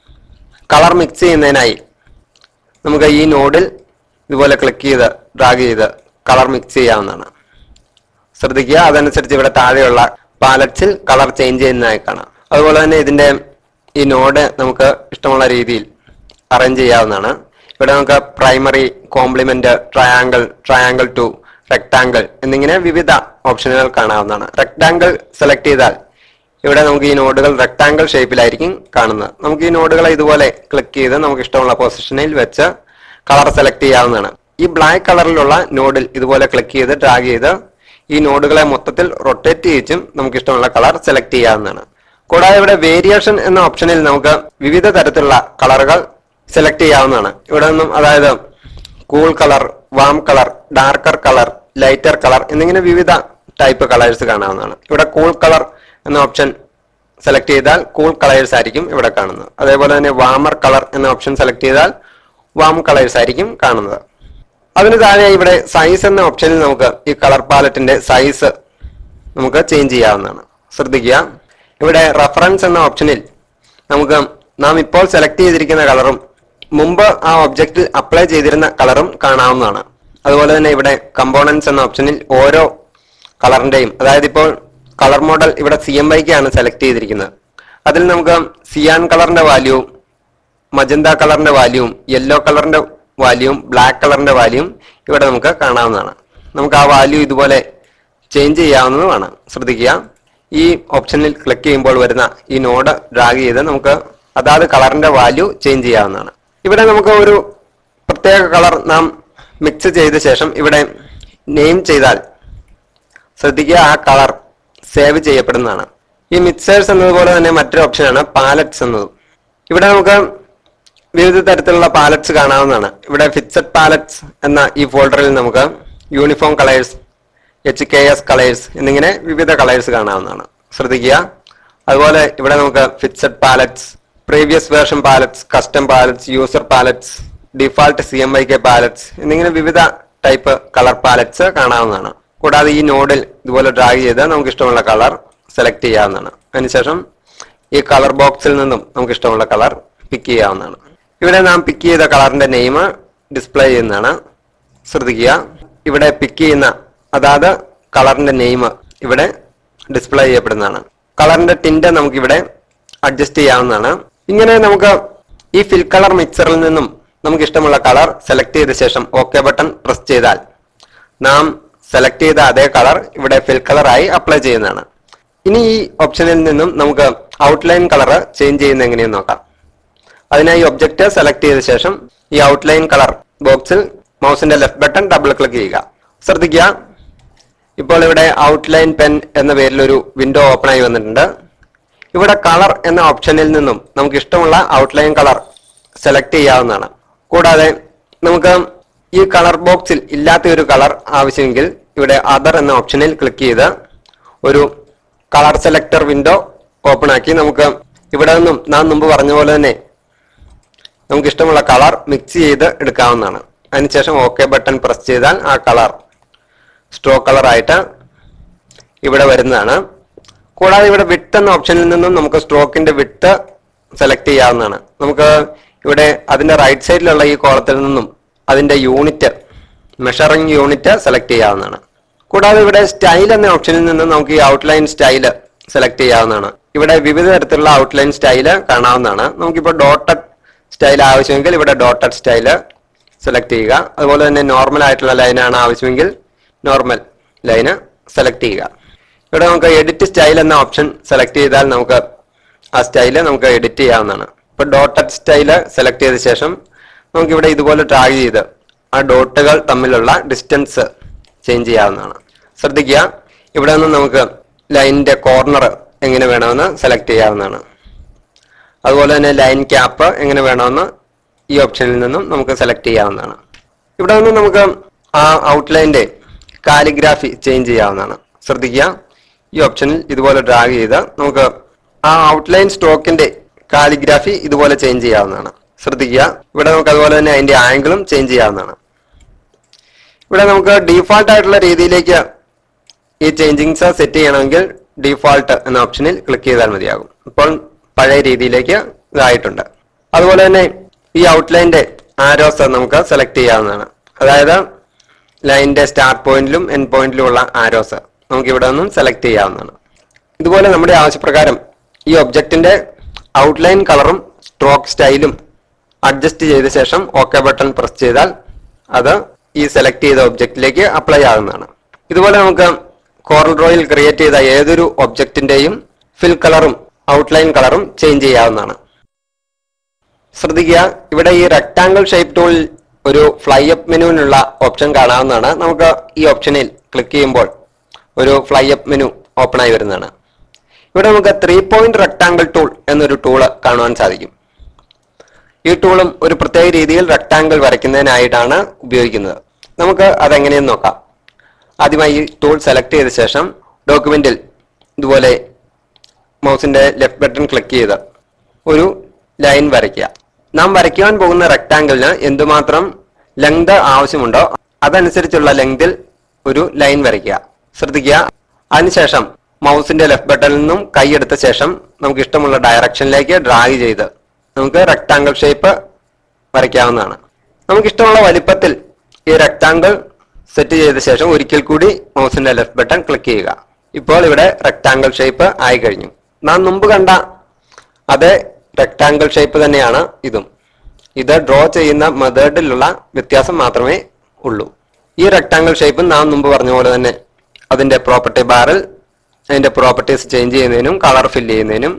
കളർ മിക്സ് ചെയ്യുന്നതിനായി നമുക്ക് ഈ നോഡിൽ ഇതുപോലെ ക്ലിക്ക് ചെയ്ത് ഡ്രാഗ് ചെയ്ത് കളർ മിക്സ് ചെയ്യാവുന്നതാണ് ശ്രദ്ധിക്കുക അതനുസരിച്ച് ഇവിടെ താഴെയുള്ള പാലറ്റ്സിൽ കളർ ചേഞ്ച് ചെയ്യുന്നതായി കാണാം അതുപോലെ തന്നെ ഇതിന്റെ ഈ നോഡ് നമുക്ക് ഇഷ്ടമുള്ള രീതിയിൽ അറേഞ്ച് ചെയ്യാവുന്നതാണ് ഇവിടെ നമുക്ക് primary complement triangle triangle two rectangle എന്നിങ്ങനെ വിവിധ ഓപ്ഷനുകൾ കാണാവുന്നതാണ് റെക്ടാങ്കിൾ സെലക്ട് ചെയ്താൽ ഇവിടെ നമുക്ക് ഈ നോഡുകൾ റെക്ടാങ്കിൾ ഷേപ്പിലായിരിക്കും കാണുന്നത് നമുക്ക് ഈ നോഡുകളെ ഇതുപോലെ ക്ലിക്ക് ചെയ്ത് നമുക്ക് ഇഷ്ടമുള്ള പൊസിഷനിൽ വെച്ച് കളർ സെലക്ട് ചെയ്യാവുന്നതാണ് ഈ ബ്ലാക്ക് കളറിലുള്ള നോഡിൽ ഇതുപോലെ ക്ലിക്ക് ചെയ്ത് ഡ്രാഗ് ചെയ്ത് ഈ നോഡുകളെ മൊത്തത്തിൽ റൊട്ടേറ്റ് ചെയ്യിച്ചും നമുക്ക് ഇഷ്ടമുള്ള കളർ സെലക്ട് ചെയ്യാവുന്നതാണ് കൂടാതെ ഇവിടെ വേരിയേഷൻ എന്ന ഓപ്ഷനിൽ നമുക്ക് വിവിധ തരത്തിലുള്ള കളറുകൾ സെലക്ട് ചെയ്യാവുന്നതാണ് ഇവിടെ നിന്നും അതായത് cool colour warm colour darker colour lighter colour എന്നിങ്ങനെ വിവിധ ടൈപ്പ് കളേഴ്സ് കാണാവുന്നതാണ് ഇവിടെ കൂൾ കളർ എന്ന ഓപ്ഷൻ സെലക്ട് ചെയ്താൽ കൂൾ കളേഴ്സ് ആയിരിക്കും ഇവിടെ കാണുന്നത് അതേപോലെ തന്നെ വാമർ കളർ എന്ന ഓപ്ഷൻ സെലക്ട് ചെയ്താൽ വാം കളേഴ്സ് ആയിരിക്കും കാണുന്നത് അതിന് താഴെ ഇവിടെ സൈസ് എന്ന ഓപ്ഷനിൽ നമുക്ക് ഈ കളർ പാലറ്റിന്റെ സൈസ് നമുക്ക് ചേഞ്ച് ചെയ്യാവുന്നതാണ് ശ്രദ്ധിക്കുക ഇവിടെ റഫറൻസ് എന്ന ഓപ്ഷനിൽ നമുക്ക് നാം ഇപ്പോൾ സെലക്ട് ചെയ്തിരിക്കുന്ന കളറും മുമ്പ് ആ ഒബ്ജക്റ്റിൽ അപ്ലൈ ചെയ്തിരുന്ന കളറും കാണാവുന്നതാണ് അതുപോലെ തന്നെ ഇവിടെ കമ്പോണൻസ് എന്ന ഓപ്ഷനിൽ ഓരോ കളറിന്റെയും അതായത് ഇപ്പോൾ കളർ മോഡൽ ഇവിടെ സി എം ആണ് സെലക്ട് ചെയ്തിരിക്കുന്നത് അതിൽ നമുക്ക് സിയാൻ കളറിന്റെ വാല്യൂവും മജന്ത കളറിന്റെ വാല്യൂവും യെല്ലോ കളറിന്റെ വാല്യൂവും ബ്ലാക്ക് കളറിന്റെ വാല്യൂവും ഇവിടെ നമുക്ക് കാണാവുന്നതാണ് നമുക്ക് ആ വാല്യൂ ഇതുപോലെ ചേഞ്ച് ചെയ്യാവുന്നതുമാണ് ശ്രദ്ധിക്കുക ഈ ഓപ്ഷനിൽ ക്ലിക്ക് ചെയ്യുമ്പോൾ വരുന്ന ഈ നോഡ് ഡ്രാഗ് ചെയ്ത് നമുക്ക് അതാത് കളറിന്റെ വാല്യൂ ചേഞ്ച് ചെയ്യാവുന്നതാണ് ഇവിടെ നമുക്ക് ഒരു പ്രത്യേക കളർ നാം മിക്സ് ചെയ്ത ശേഷം ഇവിടെ നെയിം ചെയ്താൽ ശ്രദ്ധിക്കുക ആ കളർ സേവ് ചെയ്യപ്പെടുന്നതാണ് ഈ മിക്സേഴ്സ് എന്നതുപോലെ തന്നെ മറ്റൊരു ഓപ്ഷനാണ് പാലറ്റ്സ് എന്നതും ഇവിടെ നമുക്ക് വിവിധ തരത്തിലുള്ള പാലറ്റ്സ് കാണാവുന്നതാണ് ഇവിടെ ഫിക്സഡ് പാലറ്റ്സ് എന്ന ഈ ഫോൾഡറിൽ നമുക്ക് uniform colours H K S colours എന്നിങ്ങനെ വിവിധ കളേഴ്സ് കാണാവുന്നതാണ് ശ്രദ്ധിക്കുക അതുപോലെ ഇവിടെ നമുക്ക് fixed palettes previous version palettes custom palettes user palettes default C M Y K palettes എന്നിങ്ങനെ വിവിധ ടൈപ്പ് കളർ പാലറ്റ്സ് കാണാവുന്നതാണ് കൂടാതെ ഈ നോഡിൽ ഇതുപോലെ ഡ്രാഗ് ചെയ്ത് നമുക്ക് ഇഷ്ടമുള്ള കളർ സെലക്ട് ചെയ്യാവുന്നതാണ് അതിനുശേഷം ഈ കളർ ബോക്സിൽ നിന്നും നമുക്ക് ഇഷ്ടമുള്ള കളർ പിക്ക് ചെയ്യാവുന്നതാണ് ഇവിടെ നാം പിക്ക് ചെയ്ത കളറിന്റെ നെയിം ഡിസ്പ്ലേ ചെയ്യുന്നതാണ് ശ്രദ്ധിക്കുക ഇവിടെ പിക്ക് ചെയ്യുന്ന അതാത് കളറിന്റെ നെയിം ഇവിടെ ഡിസ്പ്ലേ ചെയ്യപ്പെടുന്നതാണ് കളറിന്റെ ടിന്റ് നമുക്ക് ഇവിടെ അഡ്ജസ്റ്റ് ചെയ്യാവുന്നതാണ് ഇങ്ങനെ നമുക്ക് ഈ ഫിൽ കളർ മിക്സറിൽ നിന്നും നമുക്ക് ഇഷ്ടമുള്ള കളർ സെലക്ട് ചെയ്ത ശേഷം ഓക്കെ ബട്ടൺ പ്രസ് ചെയ്താൽ നാം സെലക്ട് ചെയ്ത അതേ കളർ ഇവിടെ ഫിൽ കളറായി അപ്ലൈ ചെയ്യുന്നതാണ് ഇനി ഈ ഓപ്ഷനിൽ നിന്നും നമുക്ക് ഔട്ട്ലൈൻ കളർ ചേഞ്ച് ചെയ്യുന്ന എങ്ങനെയെന്ന് നോക്കാം അതിനായി ഒബ്ജക്റ്റ് സെലക്ട് ചെയ്ത ശേഷം ഈ ഔട്ട്ലൈൻ കളർ ബോക്സിൽ മൗസിന്റെ ലെഫ്റ്റ് ബട്ടൺ ഡബിൾ ക്ലിക്ക് ചെയ്യുക ശ്രദ്ധിക്കുക ഇപ്പോൾ ഇവിടെ ഔട്ട്ലൈൻ പെൻ എന്ന പേരിൽ ഒരു വിൻഡോ ഓപ്പൺ ആയി വന്നിട്ടുണ്ട് ഇവിടെ കളർ എന്ന ഓപ്ഷനിൽ നിന്നും നമുക്ക് ഇഷ്ടമുള്ള ഔട്ട്ലൈൻ കളർ സെലക്ട് ചെയ്യാവുന്നതാണ് കൂടാതെ നമുക്ക് ഈ കളർ ബോക്സിൽ ഇല്ലാത്ത ഒരു കളർ ആവശ്യമെങ്കിൽ ഇവിടെ അതർ എന്ന ഓപ്ഷനിൽ ക്ലിക്ക് ചെയ്ത് ഒരു കളർ സെലക്ടർ വിൻഡോ ഓപ്പൺ ആക്കി നമുക്ക് ഇവിടെ നിന്നും നാം മുമ്പ് പറഞ്ഞ പോലെ തന്നെ നമുക്ക് ഇഷ്ടമുള്ള കളർ മിക്സ് ചെയ്ത് എടുക്കാവുന്നതാണ് അതിനുശേഷം ഓക്കെ ബട്ടൺ പ്രസ് ചെയ്താൽ ആ കളർ സ്ട്രോക്ക് കളർ ആയിട്ട് ഇവിടെ വരുന്നതാണ് കൂടാതെ ഇവിടെ വിട്ട് എന്ന ഓപ്ഷനിൽ നിന്നും നമുക്ക് സ്ട്രോക്കിന്റെ വിട്ട് സെലക്ട് ചെയ്യാവുന്നതാണ് നമുക്ക് ഇവിടെ അതിന്റെ റൈറ്റ് സൈഡിലുള്ള ഈ കോളത്തിൽ നിന്നും അതിന്റെ യൂണിറ്റ് മെഷറിംഗ് യൂണിറ്റ് സെലക്ട് ചെയ്യാവുന്നതാണ് കൂടാതെ ഇവിടെ സ്റ്റൈൽ എന്ന ഓപ്ഷനിൽ നിന്ന് നമുക്ക് ഈ ഔട്ട്ലൈൻ സ്റ്റൈല് സെലക്ട് ചെയ്യാവുന്നതാണ് ഇവിടെ വിവിധ തരത്തിലുള്ള ഔട്ട്ലൈൻ സ്റ്റൈല് കാണാവുന്നതാണ് നമുക്കിപ്പോൾ ഡോട്ടഡ് സ്റ്റൈൽ ആവശ്യമെങ്കിൽ ഇവിടെ ഡോട്ടഡ് സ്റ്റൈല് സെലക്ട് ചെയ്യുക അതുപോലെ തന്നെ നോർമൽ ആയിട്ടുള്ള ലൈനാണ് ആവശ്യമെങ്കിൽ നോർമൽ ലൈന് സെലക്ട് ചെയ്യുക ഇവിടെ നമുക്ക് എഡിറ്റ് സ്റ്റൈൽ എന്ന ഓപ്ഷൻ സെലക്ട് ചെയ്താൽ നമുക്ക് ആ സ്റ്റൈല് നമുക്ക് എഡിറ്റ് ചെയ്യാവുന്നതാണ് ഇപ്പൊ ഡോട്ടഡ് സ്റ്റൈല് സെലക്ട് ചെയ്ത ശേഷം നമുക്ക് ഇവിടെ ഇതുപോലെ ഡ്രാഗ് ചെയ്ത് ആ ഡോട്ടുകൾ തമ്മിലുള്ള ഡിസ്റ്റൻസ് ചേഞ്ച് ചെയ്യാവുന്നതാണ് ശ്രദ്ധിക്കുക ഇവിടെ നിന്ന് നമുക്ക് ലൈനിന്റെ കോർണർ എങ്ങനെ വേണമെന്ന് സെലക്ട് ചെയ്യാവുന്നതാണ് അതുപോലെ തന്നെ ലൈൻ ക്യാപ്പ് എങ്ങനെ വേണമെന്ന് ഈ ഓപ്ഷനിൽ നിന്നും നമുക്ക് സെലക്ട് ചെയ്യാവുന്നതാണ് ഇവിടെ നിന്ന് നമുക്ക് ആ ഔട്ട്ലൈൻ്റെ കാലിഗ്രാഫി ചേഞ്ച് ചെയ്യാവുന്നതാണ് ശ്രദ്ധിക്കുക ഈ ഓപ്ഷനിൽ ഇതുപോലെ ഡ്രാഗ് ചെയ്ത് നമുക്ക് ആ ഔട്ട്ലൈൻ സ്ട്രോക്കിന്റെ കാലിഗ്രാഫി ഇതുപോലെ ചേഞ്ച് ചെയ്യാവുന്നതാണ് ശ്രദ്ധിക്കുക ഇവിടെ നമുക്ക് അതുപോലെ തന്നെ അതിന്റെ ആംഗിളും ചേഞ്ച് ചെയ്യാവുന്നതാണ് ഇവിടെ നമുക്ക് ഡീഫാൾട്ട് ആയിട്ടുള്ള രീതിയിലേക്ക് ഈ ചേഞ്ചിങ്സ് സെറ്റ് ചെയ്യണമെങ്കിൽ ഡീഫാൾട്ട് എന്ന ഓപ്ഷനിൽ ക്ലിക്ക് ചെയ്താൽ മതിയാകും ഇപ്പോൾ പഴയ രീതിയിലേക്ക് ഇതായിട്ടുണ്ട് അതുപോലെ തന്നെ ഈ ഔട്ട്ലൈന്റെ ആരോസ് നമുക്ക് സെലക്ട് ചെയ്യാവുന്നതാണ് അതായത് ലൈനിന്റെ സ്റ്റാർട്ട് പോയിന്റിലും എൻഡ് പോയിന്റിലും ഉള്ള ആരോസ് നമുക്ക് ഇവിടെ നിന്നും സെലക്ട് ചെയ്യാവുന്നതാണ് ഇതുപോലെ നമ്മുടെ ആവശ്യപ്രകാരം ഈ ഒബ്ജക്റ്റിന്റെ ഔട്ട്ലൈൻ കളറും സ്ട്രോക്ക് സ്റ്റൈലും അഡ്ജസ്റ്റ് ചെയ്ത ശേഷം ഓക്കെ ബട്ടൺ പ്രസ് ചെയ്താൽ അത് ഈ സെലക്ട് ചെയ്ത ഒബ്ജക്റ്റിലേക്ക് അപ്ലൈ ആകുന്നതാണ് ഇതുപോലെ നമുക്ക് കോറൽ ഡ്രോയിൽ ക്രിയേറ്റ് ചെയ്ത ഏതൊരു ഒബ്ജക്റ്റിന്റെയും ഫിൽ കളറും ഔട്ട്ലൈൻ കളറും ചേഞ്ച് ചെയ്യാവുന്നതാണ് ശ്രദ്ധിക്കുക ഇവിടെ ഈ റെക്ടാങ്കിൾ ഷേപ്പ് ടൂളിൽ ഒരു ഫ്ലൈ അപ്പ് മെനുവിനുള്ള ഓപ്ഷൻ കാണാവുന്നതാണ് നമുക്ക് ഈ ഓപ്ഷനിൽ ക്ലിക്ക് ചെയ്യുമ്പോൾ ഒരു ഫ്ലൈ അപ്പ് മെനു ഓപ്പൺ ആയി വരുന്നതാണ് ഇവിടെ നമുക്ക് ത്രീ പോയിന്റ് റെക്ടാങ്കിൾ ടൂൾ എന്നൊരു ടൂള് കാണുവാൻ സാധിക്കും ഈ ടൂളും ഒരു പ്രത്യേക രീതിയിൽ റെക്ടാങ്കിൾ വരയ്ക്കുന്നതിനായിട്ടാണ് ഉപയോഗിക്കുന്നത് നമുക്ക് അതെങ്ങനെയെന്ന് നോക്കാം ആദ്യമായി ഈ ടൂൾ സെലക്ട് ചെയ്ത ശേഷം ഡോക്യുമെന്റിൽ ഇതുപോലെ മൗസിന്റെ ലെഫ്റ്റ് ബട്ടൺ ക്ലിക്ക് ചെയ്ത് ഒരു ലൈൻ വരയ്ക്കുക നാം വരയ്ക്കുവാൻ പോകുന്ന റെക്ടാങ്കിളിന് എന്തുമാത്രം ലെങ്ത് ആവശ്യമുണ്ടോ അതനുസരിച്ചുള്ള ലെങ്തിൽ ഒരു ലൈൻ വരയ്ക്കുക ശ്രദ്ധിക്കുക അതിനുശേഷം മൗസിന്റെ ലെഫ്റ്റ് ബട്ടണിൽ നിന്നും കൈയെടുത്ത ശേഷം നമുക്ക് ഇഷ്ടമുള്ള ഡയറക്ഷനിലേക്ക് ഡ്രാഗ് ചെയ്ത് നമുക്ക് റെക്ടാങ്കിൾ ഷേപ്പ് വരയ്ക്കാവുന്നതാണ് നമുക്ക് ഇഷ്ടമുള്ള വലിപ്പത്തിൽ ഈ റെക്ടാങ്കിൾ സെറ്റ് ചെയ്ത ശേഷം ഒരിക്കൽ കൂടി മൗസിന്റെ ലെഫ്റ്റ് ബട്ടൺ ക്ലിക്ക് ചെയ്യുക ഇപ്പോൾ ഇവിടെ റെക്ടാങ്കിൾ ഷേപ്പ് ആയി കഴിഞ്ഞു നാം മുമ്പ് കണ്ട അതേ റെക്ടാങ്കിൾ ഷേപ്പ് തന്നെയാണ് ഇതും ഇത് ഡ്രോ ചെയ്യുന്ന മെത്തേഡിലുള്ള വ്യത്യാസം മാത്രമേ ഉള്ളൂ ഈ റെക്ടാങ്കിൾ ഷേപ്പ് നാം മുമ്പ് പറഞ്ഞ പോലെ തന്നെ അതിന്റെ പ്രോപ്പർട്ടി ബാറിൽ അതിന്റെ പ്രോപ്പർട്ടീസ് ചേഞ്ച് ചെയ്യുന്നതിനും കളർ ഫില്ല് ചെയ്യുന്നതിനും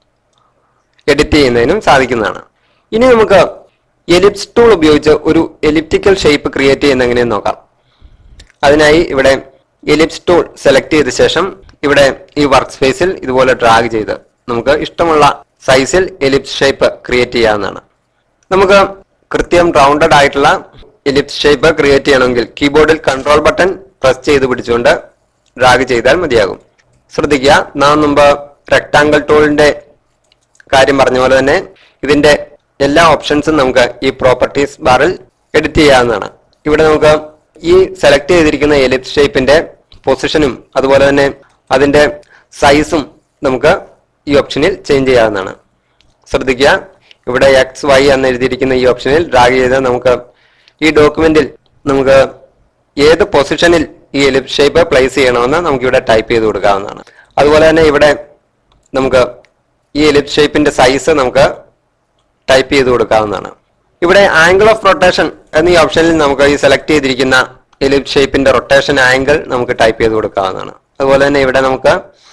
എഡിറ്റ് ചെയ്യുന്നതിനും സാധിക്കുന്നതാണ് ഇനി നമുക്ക് എലിപ്സ് ടൂൾ ഉപയോഗിച്ച് ഒരു എലിപ്റ്റിക്കൽ ഷേപ്പ് ക്രിയേറ്റ് ചെയ്യുന്ന എങ്ങനെയെന്ന് നോക്കാം അതിനായി ഇവിടെ എലിപ്സ് ടൂൾ സെലക്ട് ചെയ്ത ശേഷം ഇവിടെ ഈ വർക്ക് സ്പേസിൽ ഇതുപോലെ ഡ്രാഗ് ചെയ്ത് നമുക്ക് ഇഷ്ടമുള്ള സൈസിൽ എലിപ്സ് ഷേപ്പ് ക്രിയേറ്റ് ചെയ്യാവുന്നതാണ് നമുക്ക് കൃത്യം റൗണ്ടഡ് ആയിട്ടുള്ള എലിപ്സ് ഷേപ്പ് ക്രിയേറ്റ് ചെയ്യണമെങ്കിൽ കീബോർഡിൽ കൺട്രോൾ ബട്ടൺ പ്രസ് ചെയ്ത് പിടിച്ചുകൊണ്ട് ഡ്രാഗ് ചെയ്താൽ മതിയാകും ശ്രദ്ധിക്കുക നാം മുമ്പ് റെക്ടാങ്കിൾ ടൂളിന്റെ കാര്യം പറഞ്ഞ പോലെ തന്നെ ഇതിന്റെ എല്ലാ ഓപ്ഷൻസും നമുക്ക് ഈ പ്രോപ്പർട്ടീസ് ബാറിൽ എഡിറ്റ് ചെയ്യാവുന്നതാണ് ഇവിടെ നമുക്ക് ഈ സെലക്ട് ചെയ്തിരിക്കുന്ന എലിപ്സ് ഷേപ്പിന്റെ പൊസിഷനും അതുപോലെ തന്നെ അതിന്റെ സൈസും നമുക്ക് ഈ ഓപ്ഷനിൽ ചേഞ്ച് ചെയ്യാവുന്നതാണ് ശ്രദ്ധിക്കുക ഇവിടെ എക്സ് വൈ എന്ന് എഴുതിയിരിക്കുന്ന ഈ ഓപ്ഷനിൽ ഡ്രാഗ് ചെയ്ത് നമുക്ക് ഈ ഡോക്യുമെന്റിൽ നമുക്ക് ഏത് പൊസിഷനിൽ ഈ എലിപ്സ് ഷേപ്പ് പ്ലേസ് ചെയ്യണമെന്ന് നമുക്ക് ഇവിടെ ടൈപ്പ് ചെയ്ത് കൊടുക്കാവുന്നതാണ് അതുപോലെ തന്നെ ഇവിടെ നമുക്ക് ഈ എലിപ്സ് ഷേപ്പിന്റെ സൈസ് നമുക്ക് ടൈപ്പ് ചെയ്ത് കൊടുക്കാവുന്നതാണ് ഇവിടെ ആംഗിൾ ഓഫ് റൊട്ടേഷൻ എന്നീ ഓപ്ഷനിൽ നമുക്ക് ഈ സെലക്ട് ചെയ്തിരിക്കുന്ന എലിപ്സ് ഷേപ്പിന്റെ റൊട്ടേഷൻ ആംഗിൾ നമുക്ക് ടൈപ്പ് ചെയ്ത് കൊടുക്കാവുന്നതാണ് അതുപോലെ തന്നെ ഇവിടെ നമുക്ക്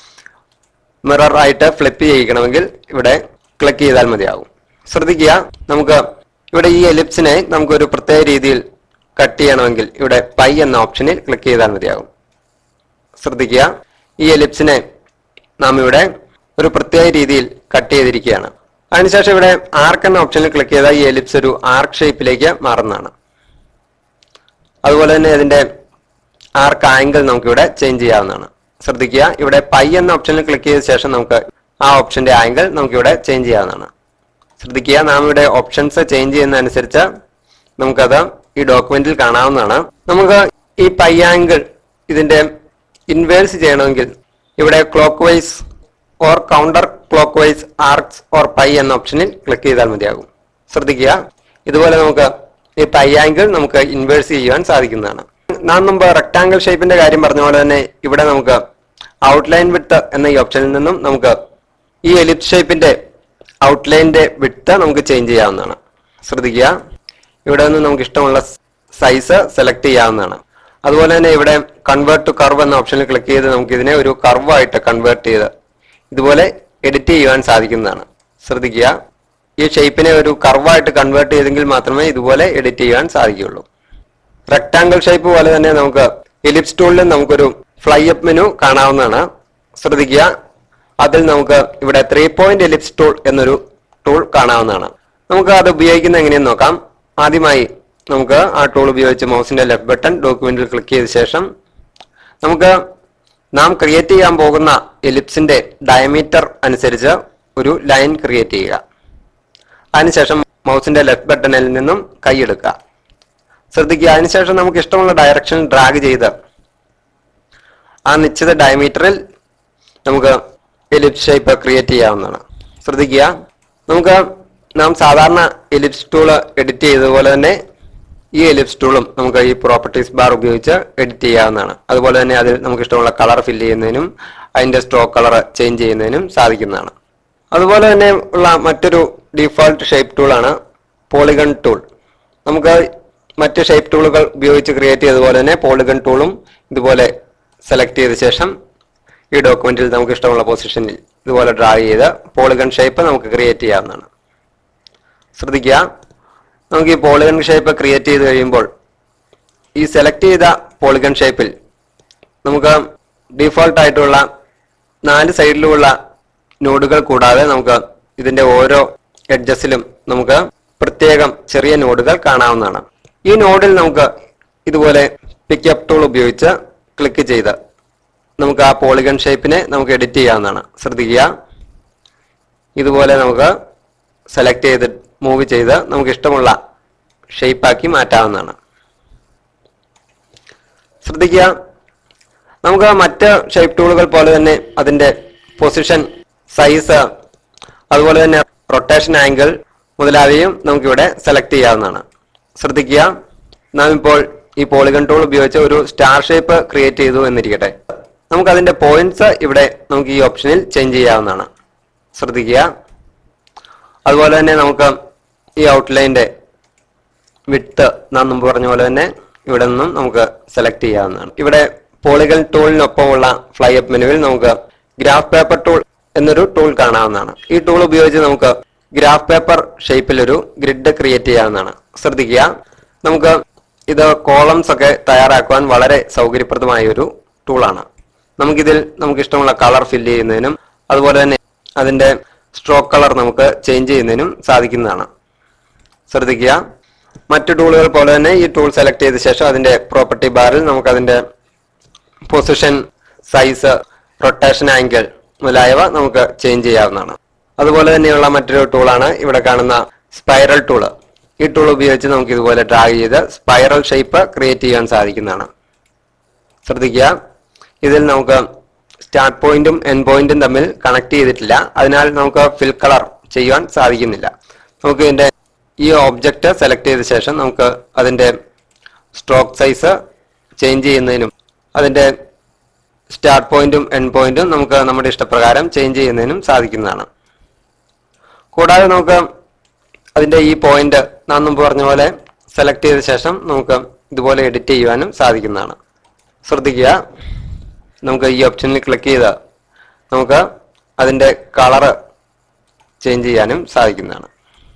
മിറർ ആയിട്ട് ഫ്ലിപ്പ് ചെയ്യിക്കണമെങ്കിൽ ഇവിടെ ക്ലിക്ക് ചെയ്താൽ മതിയാകും ശ്രദ്ധിക്കുക നമുക്ക് ഇവിടെ ഈ എലിപ്സിനെ നമുക്ക് ഒരു പ്രത്യേക രീതിയിൽ കട്ട് ചെയ്യണമെങ്കിൽ ഇവിടെ പൈ എന്ന ഓപ്ഷനിൽ ക്ലിക്ക് ചെയ്താൽ മതിയാകും ശ്രദ്ധിക്കുക ഈ എലിപ്സിനെ നാം ഇവിടെ ഒരു പ്രത്യേക രീതിയിൽ കട്ട് ചെയ്തിരിക്കുകയാണ് അതിനുശേഷം ഇവിടെ ആർക്ക് എന്ന ഓപ്ഷനിൽ ക്ലിക്ക് ചെയ്താൽ ഈ എലിപ്സ് ഒരു ആർക്ക് ഷേപ്പിലേക്ക് മാറുന്നതാണ് അതുപോലെ തന്നെ ഇതിന്റെ ആർക്ക് ആംഗിൾ നമുക്ക് ഇവിടെ ചേഞ്ച് ചെയ്യാവുന്നതാണ് ശ്രദ്ധിക്കുക ഇവിടെ പൈ എന്ന ഓപ്ഷനിൽ ക്ലിക്ക് ചെയ്ത ശേഷം നമുക്ക് ആ ഓപ്ഷന്റെ ആംഗിൾ നമുക്ക് ഇവിടെ ചേഞ്ച് ചെയ്യാവുന്നതാണ് ശ്രദ്ധിക്കുക നാം ഇവിടെ ഓപ്ഷൻസ് ചേഞ്ച് ചെയ്യുന്നതനുസരിച്ച് നമുക്കത് ഈ ഡോക്യുമെന്റിൽ കാണാവുന്നതാണ് നമുക്ക് ഈ പൈ ആംഗിൾ ഇതിന്റെ ഇൻവേഴ്സ് ചെയ്യണമെങ്കിൽ ഇവിടെ clockwise or counter clockwise arcs or pie എന്ന ഓപ്ഷനിൽ ക്ലിക്ക് ചെയ്താൽ മതിയാകും ശ്രദ്ധിക്കുക ഇതുപോലെ നമുക്ക് ഈ പൈ ആംഗിൾ നമുക്ക് ഇൻവേഴ്സ് ചെയ്യുവാൻ സാധിക്കുന്നതാണ് നാം മുമ്പ് റെക്ടാങ്കിൾ ഷേപ്പിന്റെ കാര്യം പറഞ്ഞ പോലെ തന്നെ ഇവിടെ നമുക്ക് ഔട്ട്ലൈൻ വിട്ട് എന്ന ഈ ഓപ്ഷനിൽ നിന്നും നമുക്ക് ഈ എലിപ്സ് ഷേപ്പിന്റെ ഔട്ട്ലൈനിന്റെ വിട്ട് നമുക്ക് ചേഞ്ച് ചെയ്യാവുന്നതാണ് ശ്രദ്ധിക്കുക ഇവിടെ നിന്ന് നമുക്ക് ഇഷ്ടമുള്ള സൈസ് സെലക്ട് ചെയ്യാവുന്നതാണ് അതുപോലെ തന്നെ ഇവിടെ കൺവേർട്ട് ടു കർവ് എന്ന ഓപ്ഷനിൽ ക്ലിക്ക് ചെയ്ത് നമുക്ക് ഇതിനെ ഒരു കർവ് ആയിട്ട് കൺവേർട്ട് ചെയ്ത് ഇതുപോലെ എഡിറ്റ് ചെയ്യുവാൻ സാധിക്കുന്നതാണ് ശ്രദ്ധിക്കുക ഈ ഷേപ്പിനെ ഒരു കർവായിട്ട് കൺവേർട്ട് ചെയ്തെങ്കിൽ മാത്രമേ ഇതുപോലെ എഡിറ്റ് ചെയ്യാൻ സാധിക്കുകയുള്ളൂ റെക്ടാങ്കിൾ ഷേപ്പ് പോലെ തന്നെ നമുക്ക് എലിപ്സ് ടൂളിലും നമുക്കൊരു ഫ്ലൈ അപ്പ് മെനു കാണാവുന്നതാണ് ശ്രദ്ധിക്കുക അതിൽ നമുക്ക് ഇവിടെ ത്രീ പോയിന്റ് എലിപ്സ് ടൂൾ എന്നൊരു ടൂൾ കാണാവുന്നതാണ് നമുക്ക് അത് ഉപയോഗിക്കുന്ന എങ്ങനെയെന്ന് നോക്കാം ആദ്യമായി നമുക്ക് ആ ടൂൾ ഉപയോഗിച്ച് മൗസിന്റെ ലെഫ്റ്റ് ബട്ടൺ ഡോക്യുമെന്റിൽ ക്ലിക്ക് ചെയ്ത ശേഷം നമുക്ക് നാം ക്രിയേറ്റ് ചെയ്യാൻ പോകുന്ന എലിപ്സിന്റെ ഡയമീറ്റർ അനുസരിച്ച് ഒരു ലൈൻ ക്രിയേറ്റ് ചെയ്യുക അതിനുശേഷം മൗസിന്റെ ലെഫ്റ്റ് ബട്ടണിൽ നിന്നും കൈയെടുക്കുക ശ്രദ്ധിക്കുക അതിനുശേഷം നമുക്ക് ഇഷ്ടമുള്ള ഡയറക്ഷൻ ഡ്രാഗ് ചെയ്ത് ആ നിശ്ചിത ഡയമീറ്ററിൽ നമുക്ക് എലിപ്സ് ഷേപ്പ് ക്രിയേറ്റ് ചെയ്യാവുന്നതാണ് ശ്രദ്ധിക്കുക നമുക്ക് നാം സാധാരണ എലിപ്സ് ടൂള് എഡിറ്റ് ചെയ്തതുപോലെ തന്നെ ഈ എലിപ്സ് ടൂളും നമുക്ക് ഈ പ്രോപ്പർട്ടീസ് ബാർ ഉപയോഗിച്ച് എഡിറ്റ് ചെയ്യാവുന്നതാണ് അതുപോലെ തന്നെ അതിൽ നമുക്ക് ഇഷ്ടമുള്ള കളർ ഫില്ല് ചെയ്യുന്നതിനും അതിന്റെ സ്ട്രോക്ക് കളർ ചേഞ്ച് ചെയ്യുന്നതിനും സാധിക്കുന്നതാണ് അതുപോലെ തന്നെ ഉള്ള മറ്റൊരു ഡിഫോൾട്ട് ഷേപ്പ് ടൂളാണ് പോളിഗൺ ടൂൾ നമുക്ക് മറ്റ് ഷേപ്പ് ടൂളുകൾ ഉപയോഗിച്ച് ക്രിയേറ്റ് ചെയ്തതുപോലെ തന്നെ പോളിഗൺ ടൂളും ഇതുപോലെ സെലക്ട് ചെയ്ത ശേഷം ഈ ഡോക്യുമെന്റിൽ നമുക്ക് ഇഷ്ടമുള്ള പൊസിഷനിൽ ഇതുപോലെ ഡ്രാ ചെയ്ത് പോളിഗൺ ഷേപ്പ് നമുക്ക് ക്രിയേറ്റ് ചെയ്യാവുന്നതാണ് ശ്രദ്ധിക്കുക നമുക്ക് ഈ പോളിഗൺ ഷേപ്പ് ക്രിയേറ്റ് ചെയ്ത് കഴിയുമ്പോൾ ഈ സെലക്ട് ചെയ്ത പോളിഗൺ ഷേപ്പിൽ നമുക്ക് ഡിഫോൾട്ട് ആയിട്ടുള്ള നാല് സൈഡിലുമുള്ള നോഡുകൾ കൂടാതെ നമുക്ക് ഇതിന്റെ ഓരോ എഡ്ജസിലും നമുക്ക് പ്രത്യേകം ചെറിയ നോഡുകൾ കാണാവുന്നതാണ് ഈ നോഡിൽ നമുക്ക് ഇതുപോലെ പിക്കപ്പ് ടൂൾ ഉപയോഗിച്ച് ക്ലിക്ക് ചെയ്ത് നമുക്ക് ആ പോളിഗൺ ഷേപ്പിനെ നമുക്ക് എഡിറ്റ് ചെയ്യാവുന്നതാണ് ശ്രദ്ധിക്കുക ഇതുപോലെ നമുക്ക് സെലക്ട് ചെയ്ത് മൂവ് ചെയ്ത് നമുക്ക് ഇഷ്ടമുള്ള ഷേപ്പാക്കി മാറ്റാവുന്നതാണ് ശ്രദ്ധിക്കുക നമുക്ക് മറ്റ് ഷേപ്പ് ടൂളുകൾ പോലെ തന്നെ അതിന്റെ പൊസിഷൻ സൈസ് അതുപോലെ തന്നെ റൊട്ടേഷൻ ആംഗിൾ മുതലായവയും നമുക്കിവിടെ സെലക്ട് ചെയ്യാവുന്നതാണ് ശ്രദ്ധിക്കുക നാം ഇപ്പോൾ ഈ പോളിഗൺ ടൂൾ ഉപയോഗിച്ച് ഒരു സ്റ്റാർ ഷേപ്പ് ക്രിയേറ്റ് ചെയ്തു എന്നിരിക്കട്ടെ നമുക്ക് അതിന്റെ പോയിന്റ്സ് ഇവിടെ നമുക്ക് ഈ ഓപ്ഷനിൽ ചേഞ്ച് ചെയ്യാവുന്നതാണ് ശ്രദ്ധിക്കുക അതുപോലെ തന്നെ നമുക്ക് ഈ ഔട്ട്ലൈന്റെ വിട്ട് നാം മുമ്പ് പറഞ്ഞ പോലെ തന്നെ ഇവിടെ നിന്നും നമുക്ക് സെലക്ട് ചെയ്യാവുന്നതാണ് ഇവിടെ പോളിഗൺ ടൂളിനൊപ്പമുള്ള ഫ്ലൈ അപ്പ് മെനുവിൽ നമുക്ക് ഗ്രാഫ് പേപ്പർ ടൂൾ എന്നൊരു ടൂൾ കാണാവുന്നതാണ് ഈ ടൂൾ ഉപയോഗിച്ച് നമുക്ക് ഗ്രാഫ് പേപ്പർ ഷേപ്പിൽ ഒരു ഗ്രിഡ് ക്രിയേറ്റ് ചെയ്യാവുന്നതാണ് ശ്രദ്ധിക്കുക നമുക്ക് ഇത് കോളംസ് ഒക്കെ തയ്യാറാക്കുവാൻ വളരെ സൗകര്യപ്രദമായ ഒരു ടൂളാണ് നമുക്കിതിൽ നമുക്ക് ഇഷ്ടമുള്ള കളർ ഫില്ല് ചെയ്യുന്നതിനും അതുപോലെ തന്നെ അതിന്റെ സ്ട്രോക്ക് കളർ നമുക്ക് ചേഞ്ച് ചെയ്യുന്നതിനും സാധിക്കുന്നതാണ് ശ്രദ്ധിക്കുക മറ്റു ടൂളുകൾ പോലെ തന്നെ ഈ ടൂൾ സെലക്ട് ചെയ്ത ശേഷം അതിന്റെ പ്രോപ്പർട്ടി ബാറിൽ നമുക്ക് അതിന്റെ പൊസിഷൻ സൈസ് റൊട്ടേഷൻ ആംഗിൾ മുതലായവ നമുക്ക് ചേഞ്ച് ചെയ്യാവുന്നതാണ് അതുപോലെ തന്നെയുള്ള മറ്റൊരു ടൂളാണ് ഇവിടെ കാണുന്ന സ്പൈറൽ ടൂള് ഈ ടൂൾ ഉപയോഗിച്ച് നമുക്ക് ഇതുപോലെ ഡ്രാഗ് ചെയ്ത് സ്പൈറൽ ഷേപ്പ് ക്രിയേറ്റ് ചെയ്യാൻ സാധിക്കുന്നതാണ് ശ്രദ്ധിക്കുക ഇതിൽ നമുക്ക് സ്റ്റാർട്ട് പോയിന്റും എൻ പോയിന്റും തമ്മിൽ കണക്ട് ചെയ്തിട്ടില്ല അതിനാൽ നമുക്ക് ഫിൽ കളർ ചെയ്യുവാൻ സാധിക്കുന്നില്ല നമുക്ക് ഇതിന്റെ ഈ ഓബ്ജക്റ്റ് സെലക്ട് ചെയ്ത ശേഷം നമുക്ക് അതിന്റെ സ്ട്രോക്ക് സൈസ് ചേഞ്ച് ചെയ്യുന്നതിനും അതിന്റെ സ്റ്റാർട്ട് പോയിന്റും എൻ പോയിന്റും നമുക്ക് നമ്മുടെ ഇഷ്ടപ്രകാരം ചേഞ്ച് ചെയ്യുന്നതിനും സാധിക്കുന്നതാണ് കൂടാതെ നമുക്ക് അതിന്റെ ഈ പോയിന്റ് നാം മുമ്പ് പറഞ്ഞ പോലെ സെലക്ട് ചെയ്ത ശേഷം നമുക്ക് ഇതുപോലെ എഡിറ്റ് ചെയ്യുവാനും സാധിക്കുന്നതാണ് ശ്രദ്ധിക്കുക നമുക്ക് ഈ ഓപ്ഷനിൽ ക്ലിക്ക് ചെയ്ത് നമുക്ക് അതിന്റെ കളറ് ചേഞ്ച് ചെയ്യാനും സാധിക്കുന്നതാണ്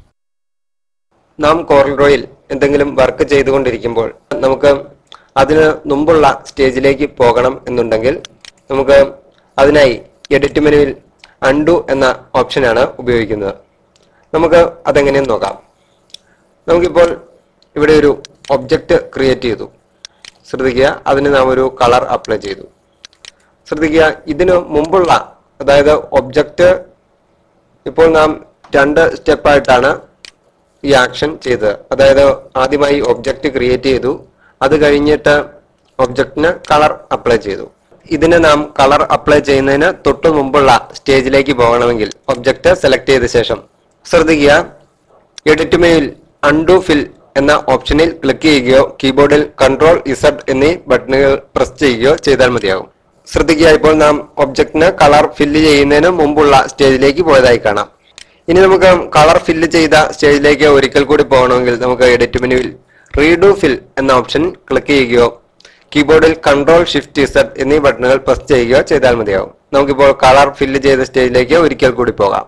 നാം കോർൽറോയിൽ എന്തെങ്കിലും വർക്ക് ചെയ്തുകൊണ്ടിരിക്കുമ്പോൾ നമുക്ക് അതിന് മുമ്പുള്ള സ്റ്റേജിലേക്ക് പോകണം എന്നുണ്ടെങ്കിൽ നമുക്ക് അതിനായി എഡിറ്റ് മെനുവിൽ അൺഡു എന്ന ഓപ്ഷനാണ് ഉപയോഗിക്കുന്നത് നമുക്ക് അതെങ്ങനെയെന്ന് നോക്കാം നമുക്കിപ്പോൾ ഇവിടെ ഒരു ഒബ്ജക്റ്റ് ക്രിയേറ്റ് ചെയ്തു ശ്രദ്ധിക്കുക അതിന് നാം ഒരു കളർ അപ്ലൈ ചെയ്തു ശ്രദ്ധിക്കുക ഇതിനു മുമ്പുള്ള അതായത് ഒബ്ജക്റ്റ് ഇപ്പോൾ നാം രണ്ട് സ്റ്റെപ്പായിട്ടാണ് ഈ ആക്ഷൻ ചെയ്തത് അതായത് ആദ്യമായി ഒബ്ജക്റ്റ് ക്രിയേറ്റ് ചെയ്തു അത് കഴിഞ്ഞിട്ട് ഒബ്ജക്റ്റിന് കളർ അപ്ലൈ ചെയ്തു ഇതിന് നാം കളർ അപ്ലൈ ചെയ്യുന്നതിന് തൊട്ടു മുമ്പുള്ള സ്റ്റേജിലേക്ക് പോകണമെങ്കിൽ ഒബ്ജക്റ്റ് സെലക്ട് ചെയ്ത ശേഷം ശ്രദ്ധിക്കുക എഡിറ്റ് മെനുവിൽ അൺഡു ഫിൽ എന്ന ഓപ്ഷനിൽ ക്ലിക്ക് ചെയ്യുകയോ കീബോർഡിൽ കൺട്രോൾ ഇസഡ് എന്നീ ബട്ടണുകൾ പ്രസ് ചെയ്യുകയോ ചെയ്താൽ മതിയാകും ശ്രദ്ധിക്കുക ഇപ്പോൾ നാം ഒബ്ജക്റ്റിന് കളർ ഫില്ല് ചെയ്യുന്നതിന് മുമ്പുള്ള സ്റ്റേജിലേക്ക് പോയതായി കാണാം ഇനി നമുക്ക് കളർ ഫില്ല് ചെയ്ത സ്റ്റേജിലേക്ക് ഒരിക്കൽ കൂടി പോകണമെങ്കിൽ നമുക്ക് എഡിറ്റ് മെനുവിൽ റീഡു ഫിൽ എന്ന ഓപ്ഷൻ ക്ലിക്ക് ചെയ്യുകയോ കീബോർഡിൽ കൺട്രോൾ ഷിഫ്റ്റ് ഇസഡ് എന്നീ ബട്ടണുകൾ പ്രസ് ചെയ്യുകയോ ചെയ്താൽ മതിയാകും നമുക്കിപ്പോൾ കളർ ഫില്ല് ചെയ്ത സ്റ്റേജിലേക്ക് ഒരിക്കൽ കൂടി പോകാം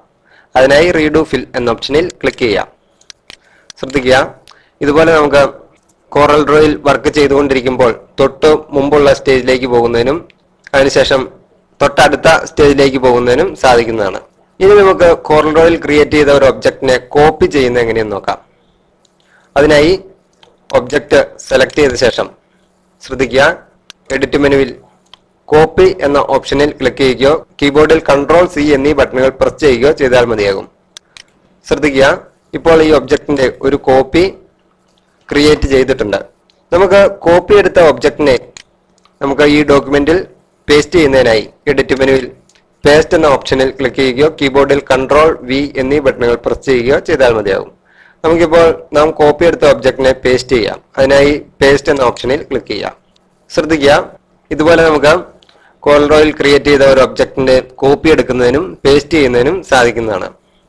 അതിനായി റീഡു ഫിൽ എന്ന ഓപ്ഷനിൽ ക്ലിക്ക് ചെയ്യാം ശ്രദ്ധിക്കുക ഇതുപോലെ നമുക്ക് കോറൽ ഡ്രോയിൽ വർക്ക് ചെയ്തുകൊണ്ടിരിക്കുമ്പോൾ തൊട്ട് മുമ്പുള്ള സ്റ്റേജിലേക്ക് പോകുന്നതിനും അതിനുശേഷം തൊട്ടടുത്ത സ്റ്റേജിലേക്ക് പോകുന്നതിനും സാധിക്കുന്നതാണ് ഇനി നമുക്ക് കോറൽ ഡ്രോയിൽ ക്രിയേറ്റ് ചെയ്ത ഒരു ഒബ്ജക്റ്റിനെ കോപ്പി ചെയ്യുന്നത് എങ്ങനെയെന്ന് നോക്കാം അതിനായി ഒബ്ജക്റ്റ് സെലക്ട് ചെയ്ത ശേഷം ശ്രദ്ധിക്കുക എഡിറ്റ് മെനുവിൽ കോപ്പി എന്ന ഓപ്ഷനിൽ ക്ലിക്ക് ചെയ്യുകയോ കീബോർഡിൽ കൺട്രോൾ സി എന്നീ ബട്ടണുകൾ പ്രസ് ചെയ്യുകയോ ചെയ്താൽ മതിയാകും ശ്രദ്ധിക്കുക ഇപ്പോൾ ഈ ഒബ്ജക്റ്റിന്റെ ഒരു കോപ്പി ക്രിയേറ്റ് ചെയ്തിട്ടുണ്ട് നമുക്ക് കോപ്പി എടുത്ത ഒബ്ജക്റ്റിനെ നമുക്ക് ഈ ഡോക്യുമെന്റിൽ പേസ്റ്റ് ചെയ്യുന്നതിനായി എഡിറ്റ് മെനുവിൽ പേസ്റ്റ് എന്ന ഓപ്ഷനിൽ ക്ലിക്ക് ചെയ്യുകയോ കീബോർഡിൽ കൺട്രോൾ വി എന്നീ ബട്ടണുകൾ പ്രസ് ചെയ്യുകയോ ചെയ്താൽ മതിയാകും നമുക്കിപ്പോൾ നാം കോപ്പി എടുത്ത ഒബ്ജക്റ്റിനെ പേസ്റ്റ് ചെയ്യാം അതിനായി പേസ്റ്റ് എന്ന ഓപ്ഷനിൽ ക്ലിക്ക് ചെയ്യാം ശ്രദ്ധിക്കുക ഇതുപോലെ നമുക്ക് കോൾറോയിൽ ക്രിയേറ്റ് ചെയ്ത ഒരു ഒബ്ജക്റ്റിന്റെ കോപ്പി എടുക്കുന്നതിനും പേസ്റ്റ് ചെയ്യുന്നതിനും സാധിക്കുന്നതാണ്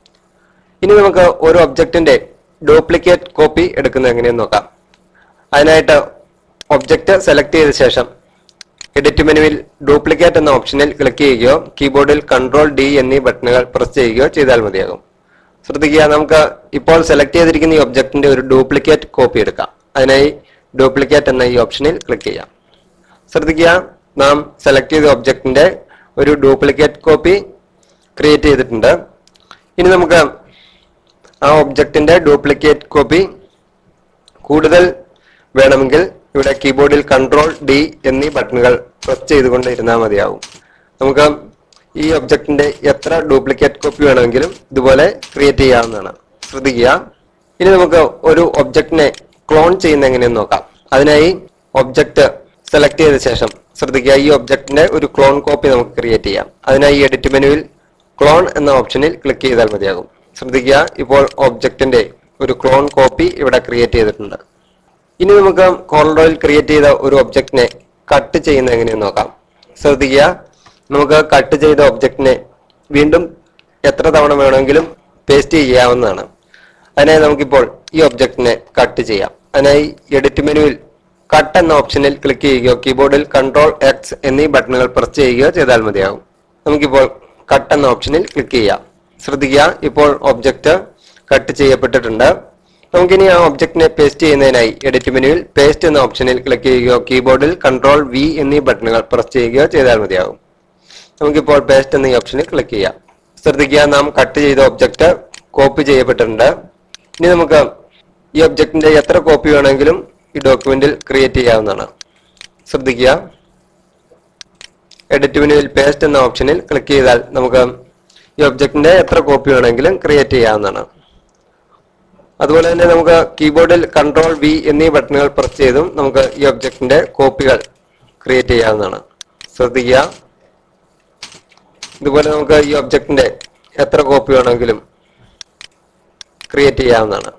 ഇനി നമുക്ക് ഒരു ഒബ്ജക്റ്റിന്റെ ഡ്യൂപ്ലിക്കേറ്റ് കോപ്പി എടുക്കുന്നത് എങ്ങനെയെന്ന് നോക്കാം അതിനായിട്ട് ഒബ്ജക്റ്റ് സെലക്ട് ചെയ്ത ശേഷം എഡിറ്റ് മെനുവിൽ ഡ്യൂപ്ലിക്കേറ്റ് എന്ന ഓപ്ഷനിൽ ക്ലിക്ക് ചെയ്യുകയോ കീബോർഡിൽ കൺട്രോൾ ഡി എന്നീ ബട്ടണുകൾ പ്രസ് ചെയ്യുകയോ ചെയ്താൽ മതിയാകും ശ്രദ്ധിക്കുക നമുക്ക് ഇപ്പോൾ സെലക്ട് ചെയ്തിരിക്കുന്ന ഈ ഒബ്ജക്റ്റിന്റെ ഒരു ഡ്യൂപ്ലിക്കേറ്റ് കോപ്പി എടുക്കാം അതിനായി ഡ്യൂപ്ലിക്കേറ്റ് എന്ന ഈ ഓപ്ഷനിൽ ക്ലിക്ക് ചെയ്യാം ശ്രദ്ധിക്കുക നാം സെലക്ട് ചെയ്ത ഒബ്ജക്റ്റിന്റെ ഒരു ഡ്യൂപ്ലിക്കേറ്റ് കോപ്പി ക്രിയേറ്റ് ചെയ്തിട്ടുണ്ട് ഇനി നമുക്ക് ആ ഒബ്ജക്റ്റിന്റെ ഡ്യൂപ്ലിക്കേറ്റ് കോപ്പി കൂടുതൽ വേണമെങ്കിൽ ഇവിടെ കീബോർഡിൽ കൺട്രോൾ ഡി എന്നീ ബട്ടണുകൾ പ്രസ് ചെയ്തുകൊണ്ട് ഇരുന്നാൽ മതിയാവും നമുക്ക് ഈ ഒബ്ജക്റ്റിന്റെ എത്ര ഡ്യൂപ്ലിക്കേറ്റ് കോപ്പി വേണമെങ്കിലും ഇതുപോലെ ക്രിയേറ്റ് ചെയ്യാവുന്നതാണ് ശ്രദ്ധിക്കുക ഇനി നമുക്ക് ഒരു ഒബ്ജക്റ്റിനെ ക്ലോൺ ചെയ്യുന്ന എങ്ങനെയെന്ന് നോക്കാം അതിനായി ഒബ്ജക്റ്റ് സെലക്ട് ചെയ്ത ശേഷം ശ്രദ്ധിക്കുക ഈ ഒബ്ജക്റ്റിന്റെ ഒരു ക്ലോൺ കോപ്പി നമുക്ക് ക്രിയേറ്റ് ചെയ്യാം അതിനായി എഡിറ്റ് മെനുവിൽ ക്ലോൺ എന്ന ഓപ്ഷനിൽ ക്ലിക്ക് ചെയ്താൽ മതിയാകും ശ്രദ്ധിക്കുക ഇപ്പോൾ ഒബ്ജക്റ്റിന്റെ ഒരു ക്ലോൺ കോപ്പി ഇവിടെ ക്രിയേറ്റ് ചെയ്തിട്ടുണ്ട് ഇനി നമുക്ക് കോൾഡോയിൽ ക്രിയേറ്റ് ചെയ്ത ഒരു ഒബ്ജക്റ്റിനെ കട്ട് ചെയ്യുന്നത് എങ്ങനെയെന്ന് നോക്കാം ശ്രദ്ധിക്കുക നമുക്ക് കട്ട് ചെയ്ത ഒബ്ജക്റ്റിനെ വീണ്ടും എത്ര തവണ വേണമെങ്കിലും പേസ്റ്റ് ചെയ്യാവുന്നതാണ് അതിനായി നമുക്കിപ്പോൾ ഈ ഒബ്ജക്റ്റിനെ കട്ട് ചെയ്യാം അതിനായി എഡിറ്റ് മെനുവിൽ കട്ട് എന്ന ഓപ്ഷനിൽ ക്ലിക്ക് ചെയ്യുകയോ കീബോർഡിൽ കൺട്രോൾ എക്സ് എന്നീ ബട്ടണുകൾ പ്രസ് ചെയ്യുകയോ ചെയ്താൽ മതിയാകും നമുക്കിപ്പോൾ കട്ട് എന്ന ഓപ്ഷനിൽ ക്ലിക്ക് ചെയ്യാം ശ്രദ്ധിക്കുക ഇപ്പോൾ ഒബ്ജക്റ്റ് കട്ട് ചെയ്യപ്പെട്ടിട്ടുണ്ട് നമുക്കിനി ആ ഒബ്ജക്റ്റിനെ പേസ്റ്റ് ചെയ്യുന്നതിനായി എഡിറ്റ് മെനുവിൽ പേസ്റ്റ് എന്ന ഓപ്ഷനിൽ ക്ലിക്ക് ചെയ്യുകയോ കീബോർഡിൽ കൺട്രോൾ വി എന്നീ ബട്ടണുകൾ പ്രസ് ചെയ്യുകയോ ചെയ്താൽ മതിയാകും നമുക്കിപ്പോൾ പേസ്റ്റ് എന്ന ഈ ഓപ്ഷനിൽ ക്ലിക്ക് ചെയ്യാം ശ്രദ്ധിക്കുക നാം കട്ട് ചെയ്ത ഒബ്ജക്റ്റ് കോപ്പി ചെയ്യപ്പെട്ടിട്ടുണ്ട് ഇനി നമുക്ക് ഈ ഒബ്ജക്റ്റിന്റെ എത്ര കോപ്പി വേണമെങ്കിലും ഈ ഡോക്യുമെന്റിൽ ക്രിയേറ്റ് ചെയ്യാവുന്നതാണ് ശ്രദ്ധിക്കുക എഡിറ്റ് മെനുവിൽ പേസ്റ്റ് എന്ന ഓപ്ഷനിൽ ക്ലിക്ക് ചെയ്താൽ നമുക്ക് ഈ ഒബ്ജക്റ്റിന്റെ എത്ര കോപ്പി വേണമെങ്കിലും ക്രിയേറ്റ് ചെയ്യാവുന്നതാണ് അതുപോലെ തന്നെ നമുക്ക് കീബോർഡിൽ കൺട്രോൾ വി എന്നീ ബട്ടണുകൾ പ്രസ് ചെയ്തും നമുക്ക് ഈ ഒബ്ജക്റ്റിന്റെ കോപ്പികൾ ക്രിയേറ്റ് ചെയ്യാവുന്നതാണ് ശ്രദ്ധിക്കുക ഇതുപോലെ നമുക്ക് ഈ ഒബ്ജക്റ്റിന്റെ എത്ര കോപ്പി വേണമെങ്കിലും ക്രിയേറ്റ് ചെയ്യാവുന്നതാണ്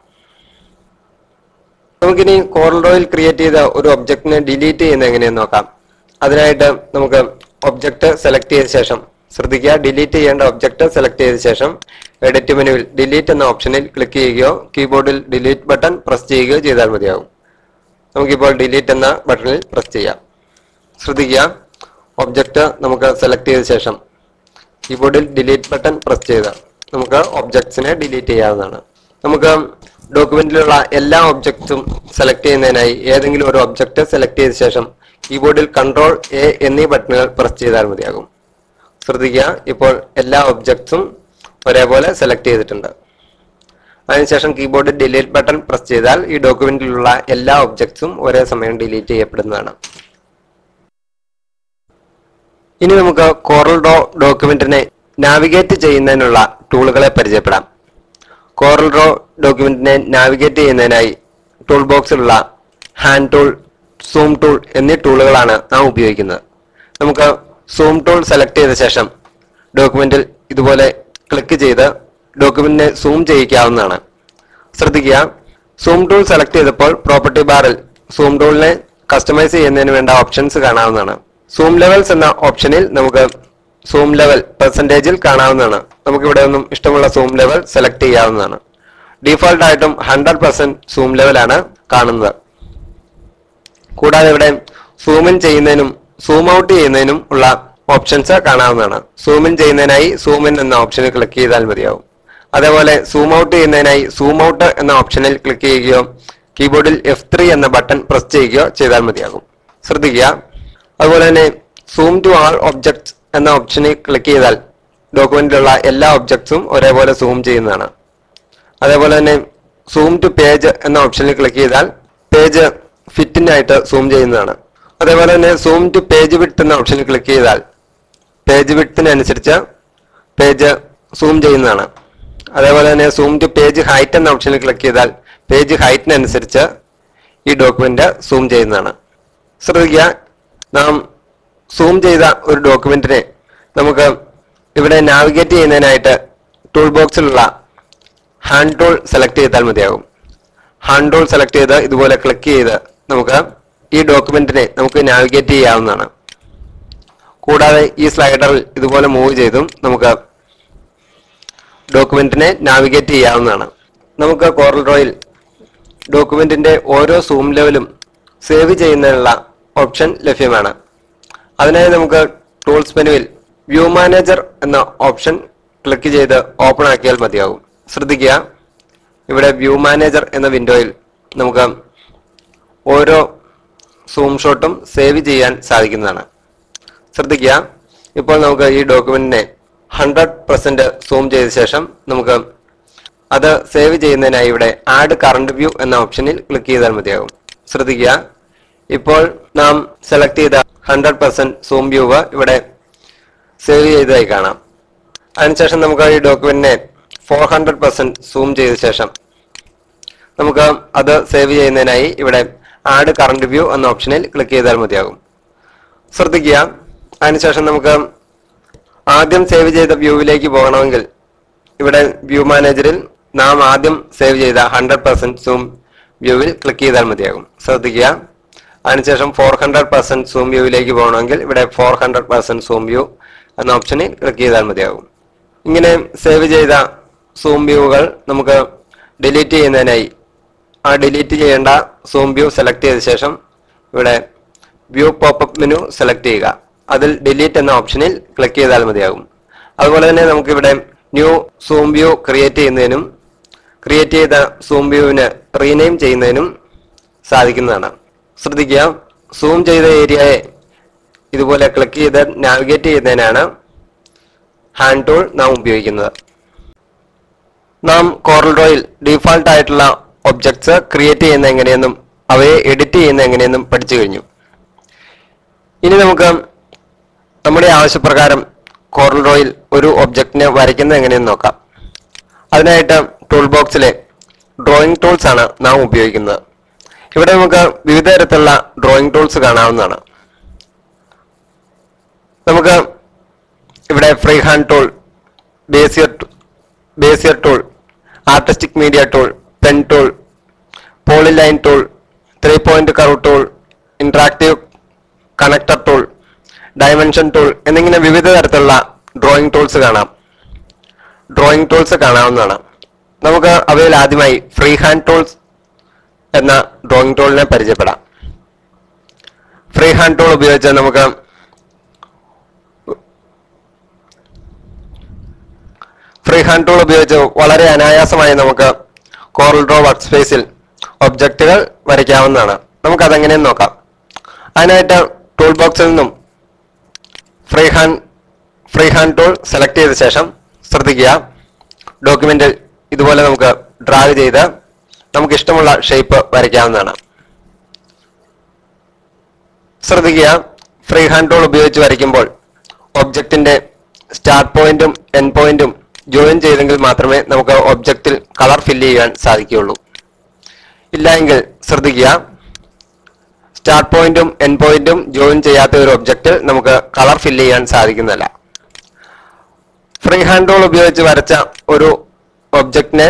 നമുക്കിനി കോർഡോയിൽ ക്രിയേറ്റ് ചെയ്ത ഒരു ഒബ്ജക്റ്റിനെ ഡിലീറ്റ് ചെയ്യുന്നത് എങ്ങനെയെന്ന് നോക്കാം അതിനായിട്ട് നമുക്ക് ഒബ്ജക്റ്റ് സെലക്ട് ചെയ്ത ശേഷം ശ്രദ്ധിക്കുക ഡിലീറ്റ് ചെയ്യേണ്ട ഒബ്ജക്റ്റ് സെലക്ട് ചെയ്ത ശേഷം എഡിറ്റ് മെനുവിൽ ഡിലീറ്റ് എന്ന ഓപ്ഷനിൽ ക്ലിക്ക് ചെയ്യുകയോ കീബോർഡിൽ ഡിലീറ്റ് ബട്ടൺ പ്രസ് ചെയ്യുകയോ ചെയ്താൽ മതിയാകും നമുക്കിപ്പോൾ ഡിലീറ്റ് എന്ന ബട്ടണിൽ പ്രസ് ചെയ്യാം ശ്രദ്ധിക്കുക ഒബ്ജക്റ്റ് നമുക്ക് സെലക്ട് ചെയ്ത ശേഷം കീബോർഡിൽ ഡിലീറ്റ് ബട്ടൺ പ്രസ് ചെയ്ത് നമുക്ക് ഒബ്ജക്ട്സിനെ ഡിലീറ്റ് ചെയ്യാവുന്നതാണ് നമുക്ക് ഡോക്യുമെന്റിലുള്ള എല്ലാ ഒബ്ജക്ട്സും സെലക്ട് ചെയ്യുന്നതിനായി ഏതെങ്കിലും ഒരു ഒബ്ജക്റ്റ് സെലക്ട് ചെയ്ത ശേഷം കീബോർഡിൽ കൺട്രോൾ എ എന്നീ ബട്ടണുകൾ പ്രസ് ചെയ്താൽ മതിയാകും ശ്രദ്ധിക്കുക ഇപ്പോൾ എല്ലാ ഒബ്ജക്ട്സും ഒരേപോലെ സെലക്ട് ചെയ്തിട്ടുണ്ട് അതിനുശേഷം കീബോർഡിൽ ഡിലീറ്റ് ബട്ടൺ പ്രസ് ചെയ്താൽ ഈ ഡോക്യുമെന്റിലുള്ള എല്ലാ ഒബ്ജക്ട്സും ഒരേ സമയം ഡിലീറ്റ് ചെയ്യപ്പെടുന്നതാണ് ഇനി നമുക്ക് കോറൽ ഡോ ഡോക്യുമെന്റിനെ നാവിഗേറ്റ് ചെയ്യുന്നതിനുള്ള ടൂളുകളെ പരിചയപ്പെടാം കോറൽ ഡ്രോ ഡോക്യുമെന്റിനെ നാവിഗേറ്റ് ചെയ്യുന്നതിനായി ടൂൾ ബോക്സിലുള്ള ഹാൻഡ് ടൂൾ സൂം ടൂൾ എന്നീ ടൂളുകളാണ് നാം ഉപയോഗിക്കുന്നത് നമുക്ക് സൂം ടൂൾ സെലക്ട് ചെയ്ത ശേഷം ഡോക്യുമെന്റിൽ ഇതുപോലെ ക്ലിക്ക് ചെയ്ത് ഡോക്യുമെന്റിനെ സൂം ചെയ്യിക്കാവുന്നതാണ് ശ്രദ്ധിക്കുക സൂം ടൂൾ സെലക്ട് ചെയ്തപ്പോൾ പ്രോപ്പർട്ടി ബാറിൽ സൂം ടൂളിനെ കസ്റ്റമൈസ് ചെയ്യുന്നതിന് വേണ്ട ഓപ്ഷൻസ് കാണാവുന്നതാണ് സൂം ലെവൽസ് എന്ന ഓപ്ഷനിൽ നമുക്ക് സൂം ലെവൽ പെർസെൻറ്റേജിൽ കാണാവുന്നതാണ് നമുക്ക് ഇവിടെ നിന്നും ഇഷ്ടമുള്ള സൂം ലെവൽ സെലക്ട് ചെയ്യാവുന്നതാണ് ഡീഫോൾട്ട് ആയിട്ടും ഹൺഡ്രഡ് പെർസെന്റ് സൂം ലെവലാണ് കാണുന്നത് കൂടാതെ ഇവിടെ സൂം ഇൻ ചെയ്യുന്നതിനും സൂം ഔട്ട് ചെയ്യുന്നതിനും ഉള്ള ഓപ്ഷൻസ് കാണാവുന്നതാണ് സൂം ഇൻ ചെയ്യുന്നതിനായി സൂം ഇൻ എന്ന ഓപ്ഷനിൽ ക്ലിക്ക് ചെയ്താൽ മതിയാവും അതേപോലെ സൂം ഔട്ട് ചെയ്യുന്നതിനായി സൂം ഔട്ട് എന്ന ഓപ്ഷനിൽ ക്ലിക്ക് ചെയ്യുകയോ കീബോർഡിൽ എഫ് ത്രീ എന്ന ബട്ടൺ പ്രസ് ചെയ്യുകയോ ചെയ്താൽ മതിയാകും ശ്രദ്ധിക്കുക അതുപോലെ തന്നെ സൂം ടു ആൾ ഒബ്ജക്ട്സ് എന്ന ഓപ്ഷനിൽ ക്ലിക്ക് ചെയ്താൽ ഡോക്യുമെന്റിലുള്ള എല്ലാ ഒബ്ജക്ട്സും ഒരേപോലെ സൂം ചെയ്യുന്നതാണ് അതേപോലെ തന്നെ സൂം ടു പേജ് എന്ന ഓപ്ഷനിൽ ക്ലിക്ക് ചെയ്താൽ പേജ് ഫിറ്റിനായിട്ട് സൂം ചെയ്യുന്നതാണ് അതേപോലെ തന്നെ സൂം ടു പേജ് വിഡ്ത്ത് എന്ന ഓപ്ഷനിൽ ക്ലിക്ക് ചെയ്താൽ പേജ് വിഡ്ത്തിനനുസരിച്ച് പേജ് സൂം ചെയ്യുന്നതാണ് അതേപോലെ തന്നെ സൂം ടു പേജ് ഹൈറ്റ് എന്ന ഓപ്ഷനിൽ ക്ലിക്ക് ചെയ്താൽ പേജ് ഹൈറ്റിനനുസരിച്ച് ഈ ഡോക്യുമെന്റ് സൂം ചെയ്യുന്നതാണ് ശ്രദ്ധിക്കുക നാം സൂം ചെയ്ത ഒരു ഡോക്യുമെന്റിനെ നമുക്ക് ഇവിടെ നാവിഗേറ്റ് ചെയ്യുന്നതിനായിട്ട് ടൂൾ ബോക്സിലുള്ള ഹാൻഡ് ടൂൾ സെലക്ട് ചെയ്താൽ മതിയാകും ഹാൻഡ് ടൂൾ സെലക്ട് ചെയ്ത് ഇതുപോലെ ക്ലിക്ക് ചെയ്ത് നമുക്ക് ഈ ഡോക്യുമെന്റിനെ നമുക്ക് നാവിഗേറ്റ് ചെയ്യാവുന്നതാണ് കൂടാതെ ഈ സ്ലൈഡറിൽ ഇതുപോലെ മൂവ് ചെയ്തും നമുക്ക് ഡോക്യുമെന്റിനെ നാവിഗേറ്റ് ചെയ്യാവുന്നതാണ് നമുക്ക് കോറൽ ഡ്രോയിൽ ഡോക്യുമെന്റിന്റെ ഓരോ സൂം ലെവലും സേവ് ചെയ്യുന്നതിനുള്ള ഓപ്ഷൻ ലഭ്യമാണ് അതിനായി നമുക്ക് ടൂൾസ് മെനുവിൽ വ്യൂ മാനേജർ എന്ന ഓപ്ഷൻ ക്ലിക്ക് ചെയ്ത് ഓപ്പൺ ആക്കിയാൽ മതിയാകും ശ്രദ്ധിക്കുക ഇവിടെ വ്യൂ മാനേജർ എന്ന വിൻഡോയിൽ നമുക്ക് ഓരോ സൂം ഷോട്ടും സേവ് ചെയ്യാൻ സാധിക്കുന്നതാണ് ശ്രദ്ധിക്കുക ഇപ്പോൾ നമുക്ക് ഈ ഡോക്യുമെന്റിനെ ഹൺഡ്രഡ് പെർസെന്റ് സൂം ചെയ്ത ശേഷം നമുക്ക് അത് സേവ് ചെയ്യുന്നതിനായി ഇവിടെ ആഡ് കറണ്ട് വ്യൂ എന്ന ഓപ്ഷനിൽ ക്ലിക്ക് ചെയ്താൽ മതിയാകും ശ്രദ്ധിക്കുക ഇപ്പോൾ നാം സെലക്ട് ചെയ്ത ഹൺഡ്രഡ് പെർസെന്റ് സൂം വ്യൂ ഇവിടെ സേവ് ചെയ്തതായി കാണാം അതിനുശേഷം നമുക്ക് ഈ ഡോക്യുമെന്റിനെ ഫോർ ഹൺഡ്രഡ് പെർസെന്റ് സൂം ചെയ്ത ശേഷം നമുക്ക് അത് സേവ് ചെയ്യുന്നതിനായി ഇവിടെ ആഡ് കറണ്ട് വ്യൂ എന്ന ഓപ്ഷനിൽ ക്ലിക്ക് ചെയ്താൽ മതിയാകും ശ്രദ്ധിക്കുക അതിനുശേഷം നമുക്ക് ആദ്യം സേവ് ചെയ്ത വ്യൂവിലേക്ക് പോകണമെങ്കിൽ ഇവിടെ വ്യൂ മാനേജറിൽ നാം ആദ്യം സേവ് ചെയ്ത ഹൺഡ്രഡ് പെർസെന്റ് സൂം വ്യൂവിൽ ക്ലിക്ക് ചെയ്താൽ മതിയാകും ശ്രദ്ധിക്കുക അതിനുശേഷം ഫോർ ഹൺഡ്രഡ് പെർസെന്റ് സൂം വ്യൂവിലേക്ക് പോകണമെങ്കിൽ ഇവിടെ four hundred percent zoom view എന്ന ഓപ്ഷനിൽ ക്ലിക്ക് ചെയ്താൽ മതിയാകും ഇങ്ങനെ സേവ് ചെയ്ത സൂം വ്യൂകൾ നമുക്ക് ഡിലീറ്റ് ചെയ്യുന്നതിനായി ആ ഡിലീറ്റ് ചെയ്യേണ്ട സൂം വ്യൂ സെലക്ട് ചെയ്ത ശേഷം ഇവിടെ വ്യൂ പോപ്പപ്പ് മെനു സെലക്ട് ചെയ്യുക അതിൽ ഡിലീറ്റ് എന്ന ഓപ്ഷനിൽ ക്ലിക്ക് ചെയ്താൽ മതിയാകും അതുപോലെ തന്നെ നമുക്ക് ഇവിടെ ന്യൂ സൂം വ്യൂ ക്രിയേറ്റ് ചെയ്യുന്നതിനും ക്രിയേറ്റ് ചെയ്ത സൂം വ്യൂവിന് റീനെയിം ചെയ്യുന്നതിനും സാധിക്കുന്നതാണ് ശ്രദ്ധിക്കുക സൂം ചെയ്ത ഏരിയയെ ഇതുപോലെ ക്ലിക്ക് ചെയ്ത് നാവിഗേറ്റ് ചെയ്യുന്നതിനാണ് ഹാൻഡ് ടൂൾ നാം ഉപയോഗിക്കുന്നത് നാം കോറൽ ഡ്രോയിൽ ഡീഫാൾട്ട് ആയിട്ടുള്ള ഒബ്ജക്ട്സ് ക്രിയേറ്റ് ചെയ്യുന്ന എങ്ങനെയെന്നും അവയെ എഡിറ്റ് ചെയ്യുന്ന എങ്ങനെയെന്നും പഠിച്ചു കഴിഞ്ഞു ഇനി നമുക്ക് നമ്മുടെ ആവശ്യപ്രകാരം കോറൽ ഡ്രോയിൽ ഒരു ഒബ്ജക്റ്റിനെ വരയ്ക്കുന്നത് എങ്ങനെയെന്ന് നോക്കാം അതിനായിട്ട് ടൂൾ ബോക്സിലെ ഡ്രോയിങ് ടൂൾസ് ആണ് നാം ഉപയോഗിക്കുന്നത് ഇവിടെ നമുക്ക് വിവിധ തരത്തിലുള്ള ഡ്രോയിങ് ടൂൾസ് കാണാവുന്നതാണ് നമുക്ക് ഇവിടെ free hand tool Bezier Bezier tool artistic media tool pen tool polyline tool three point curve tool interactive connector tool dimension tool എന്നിങ്ങനെ വിവിധ തരത്തിലുള്ള ഡ്രോയിങ് ടൂൾസ് കാണാം ഡ്രോയിങ് ടൂൾസ് കാണാവുന്നതാണ് നമുക്ക് അവയിൽ ആദ്യമായി ഫ്രീ ഹാൻഡ് ടൂൾസ് എന്ന ഡ്രോയിങ് ടൂളിനെ പരിചയപ്പെടാം ഫ്രീ ഹാൻഡ് ടൂൾ ഉപയോഗിച്ച് നമുക്ക് ഫ്രീ ഹാൻഡ് ടൂൾ ഉപയോഗിച്ച് വളരെ അനായാസമായി നമുക്ക് കോറൽ ഡ്രോ വർക്ക് സ്പേസിൽ ഒബ്ജക്റ്റുകൾ വരയ്ക്കാവുന്നതാണ് നമുക്ക് അതെങ്ങനെയെന്ന് നോക്കാം അതിനായിട്ട് ടൂൾ ബോക്സിൽ നിന്നും free hand free hand tool select ചെയ്ത ശേഷം ശ്രദ്ധിക്കുക ഡോക്യുമെന്റിൽ ഇതുപോലെ നമുക്ക് ഡ്രാഗ് ചെയ്ത് നമുക്ക് ഇഷ്ടമുള്ള ഷേപ്പ് വരയ്ക്കാവുന്നതാണ് ശ്രദ്ധിക്കുക ഫ്രീ ഹാൻഡ് ടൂൾ ഉപയോഗിച്ച് വരയ്ക്കുമ്പോൾ ഒബ്ജക്റ്റിന്റെ സ്റ്റാർട്ട് പോയിന്റും എൻ പോയിന്റും ജോയിൻ ചെയ്തെങ്കിൽ മാത്രമേ നമുക്ക് ഒബ്ജക്റ്റിൽ കളർ ഫില്ല് ചെയ്യാൻ സാധിക്കുകയുള്ളൂ ഇല്ല എങ്കിൽ ശ്രദ്ധിക്കുക സ്റ്റാർട്ട് പോയിന്റും എൻ പോയിന്റും ജോയിൻ ചെയ്യാത്ത ഒരു ഒബ്ജക്റ്റിൽ നമുക്ക് കളർ ഫില്ല് ചെയ്യാൻ സാധിക്കുന്നതല്ല ഫ്രീ ഹാൻഡ് ടൂൾ ഉപയോഗിച്ച് വരച്ച ഒരു ഒബ്ജക്റ്റിനെ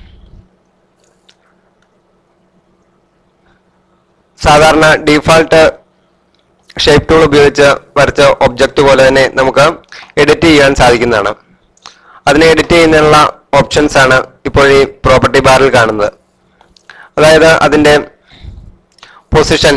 സാധാരണ ഡീഫാൾട്ട് ഷേപ്പ് ടൂൾ ഉപയോഗിച്ച് വരച്ച ഒബ്ജക്റ്റ് പോലെ തന്നെ നമുക്ക് എഡിറ്റ് ചെയ്യാൻ സാധിക്കുന്നതാണ് അതിനെ എഡിറ്റ് ചെയ്യുന്നതിനുള്ള ഓപ്ഷൻസ് ആണ് ഇപ്പോൾ ഈ പ്രോപ്പർട്ടി ബാറിൽ കാണുന്നത് അതായത് അതിന്റെ പൊസിഷൻ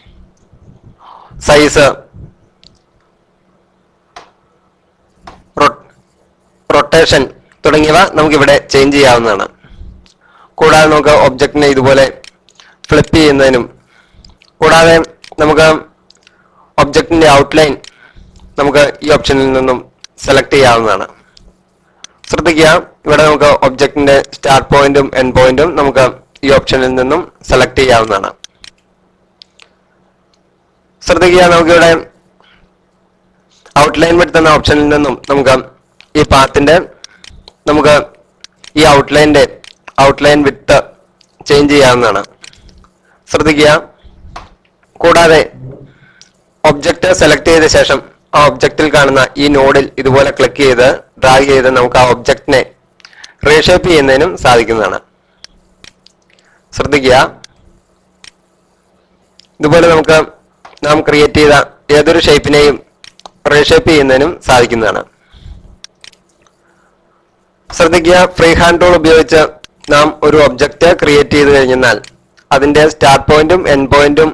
സൈസ് റൊട്ടേഷൻ തുടങ്ങിയവ നമുക്കിവിടെ ചേഞ്ച് ചെയ്യാവുന്നതാണ് കൂടാതെ നമുക്ക് ഒബ്ജക്റ്റിനെ ഇതുപോലെ ഫ്ലിപ്പ് ചെയ്യുന്നതിനും കൂടാതെ നമുക്ക് ഒബ്ജക്റ്റിന്റെ ഔട്ട്ലൈൻ നമുക്ക് ഈ ഓപ്ഷനിൽ നിന്നും സെലക്ട് ചെയ്യാവുന്നതാണ് ശ്രദ്ധിക്കുക ഇവിടെ നമുക്ക് ഒബ്ജക്റ്റിന്റെ സ്റ്റാർട്ട് പോയിന്റും എൻഡ് പോയിന്റും നമുക്ക് ഈ ഓപ്ഷനിൽ നിന്നും സെലക്ട് ചെയ്യാവുന്നതാണ് ശ്രദ്ധിക്കുക നമുക്കിവിടെ ഔട്ട്ലൈൻ വിട്ട് എന്ന ഓപ്ഷനിൽ നിന്നും നമുക്ക് ഈ പാത്തിന്റെ നമുക്ക് ഈ ഔട്ട്ലൈന്റെ ഔട്ട്ലൈൻ വിട്ട് ചേഞ്ച് ചെയ്യാവുന്നതാണ് ശ്രദ്ധിക്കുക കൂടാതെ ഒബ്ജക്റ്റ് സെലക്ട് ചെയ്ത ശേഷം ആ ഒബ്ജക്റ്റിൽ കാണുന്ന ഈ നോഡിൽ ഇതുപോലെ ക്ലിക്ക് ചെയ്ത് ഡ്രാഗ് ചെയ്ത് നമുക്ക് ആ ഒബ്ജക്റ്റിനെ റീഷേപ്പ് ചെയ്യുന്നതിനും സാധിക്കുന്നതാണ് ശ്രദ്ധിക്കുക ഇതുപോലെ നമുക്ക് നാം ക്രിയേറ്റ് ചെയ്ത ഏതൊരു ഷേപ്പിനെയും റീഷേപ്പ് ചെയ്യുന്നതിനും സാധിക്കുന്നതാണ് ശ്രദ്ധിക്കുക ഫ്രീ ഹാൻഡ് ടൂൾ ഉപയോഗിച്ച് നാം ഒരു ഒബ്ജക്റ്റ് ക്രിയേറ്റ് ചെയ്ത് കഴിഞ്ഞാൽ അതിന്റെ സ്റ്റാർട്ട് പോയിന്റും എൻഡ് പോയിന്റും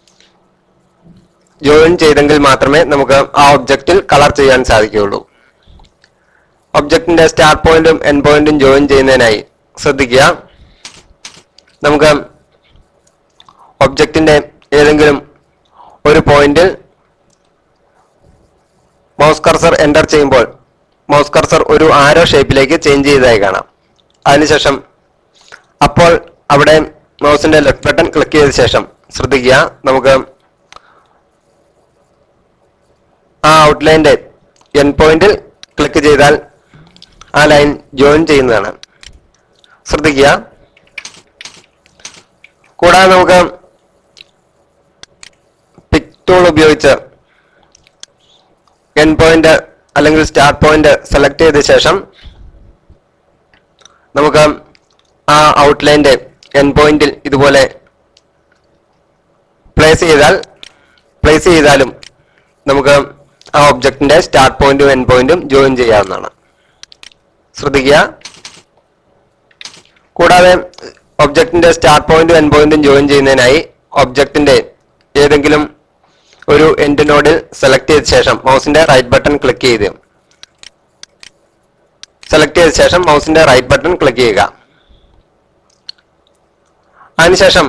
ജോയിൻ ചെയ്തെങ്കിൽ മാത്രമേ നമുക്ക് ആ ഒബ്ജക്റ്റിൽ കളർ ചെയ്യാൻ സാധിക്കുകയുള്ളൂ ഒബ്ജക്റ്റിന്റെ സ്റ്റാർട്ട് പോയിന്റും എൻഡ് പോയിന്റും ജോയിൻ ചെയ്യുന്നതിനായി ശ്രദ്ധിക്കുക നമുക്ക് ഒബ്ജക്റ്റിന്റെ ഏതെങ്കിലും ഒരു പോയിന്റിൽ മൗസ് കർസർ എന്റർ ചെയ്യുമ്പോൾ മൗസ് കർസർ ഒരു ആരോ ഷേപ്പിലേക്ക് ചേഞ്ച് ചെയ്തതായി കാണാം അതിനുശേഷം അപ്പോൾ അവിടെ മൗസിന്റെ ലെഫ്റ്റ് ബട്ടൺ ക്ലിക്ക് ചെയ്ത ശേഷം ശ്രദ്ധിക്കുക നമുക്ക് ആ ഔട്ട്ലൈന്റെ എൻ പോയിന്റിൽ ക്ലിക്ക് ചെയ്താൽ ആ ലൈൻ ജോയിൻ ചെയ്യുന്നതാണ് ശ്രദ്ധിക്കുക കൂടാതെ നമുക്ക് പിക് ടൂൾ ഉപയോഗിച്ച് എൻ പോയിന്റ് അല്ലെങ്കിൽ സ്റ്റാർട്ട് പോയിന്റ് സെലക്ട് ചെയ്ത ശേഷം നമുക്ക് ആ ഔട്ട്ലൈന്റെ എൻ പോയിന്റിൽ ഇതുപോലെ പ്ലേസ് ചെയ്താൽ പ്ലേസ് ചെയ്താലും നമുക്ക് ആ ഒബ്ജക്റ്റിന്റെ സ്റ്റാർട്ട് പോയിന്റും എൻ പോയിന്റും ജോയിൻ ചെയ്യാവുന്നതാണ് ശ്രദ്ധിക്കുക കൂടാതെ ഒബ്ജക്റ്റിന്റെ സ്റ്റാർട്ട് പോയിന്റും എൻ പോയിന്റും ജോയിൻ ചെയ്യുന്നതിനായി ഒബ്ജക്റ്റിന്റെ ഏതെങ്കിലും ഒരു എൻഡ് നോഡിൽ സെലക്ട് ചെയ്ത ശേഷം മൗസിന്റെ റൈറ്റ് ബട്ടൺ ക്ലിക്ക് ചെയ്ത് സെലക്ട് ചെയ്ത ശേഷം മൗസിന്റെ റൈറ്റ് ബട്ടൺ ക്ലിക്ക് ചെയ്യുക അതിനുശേഷം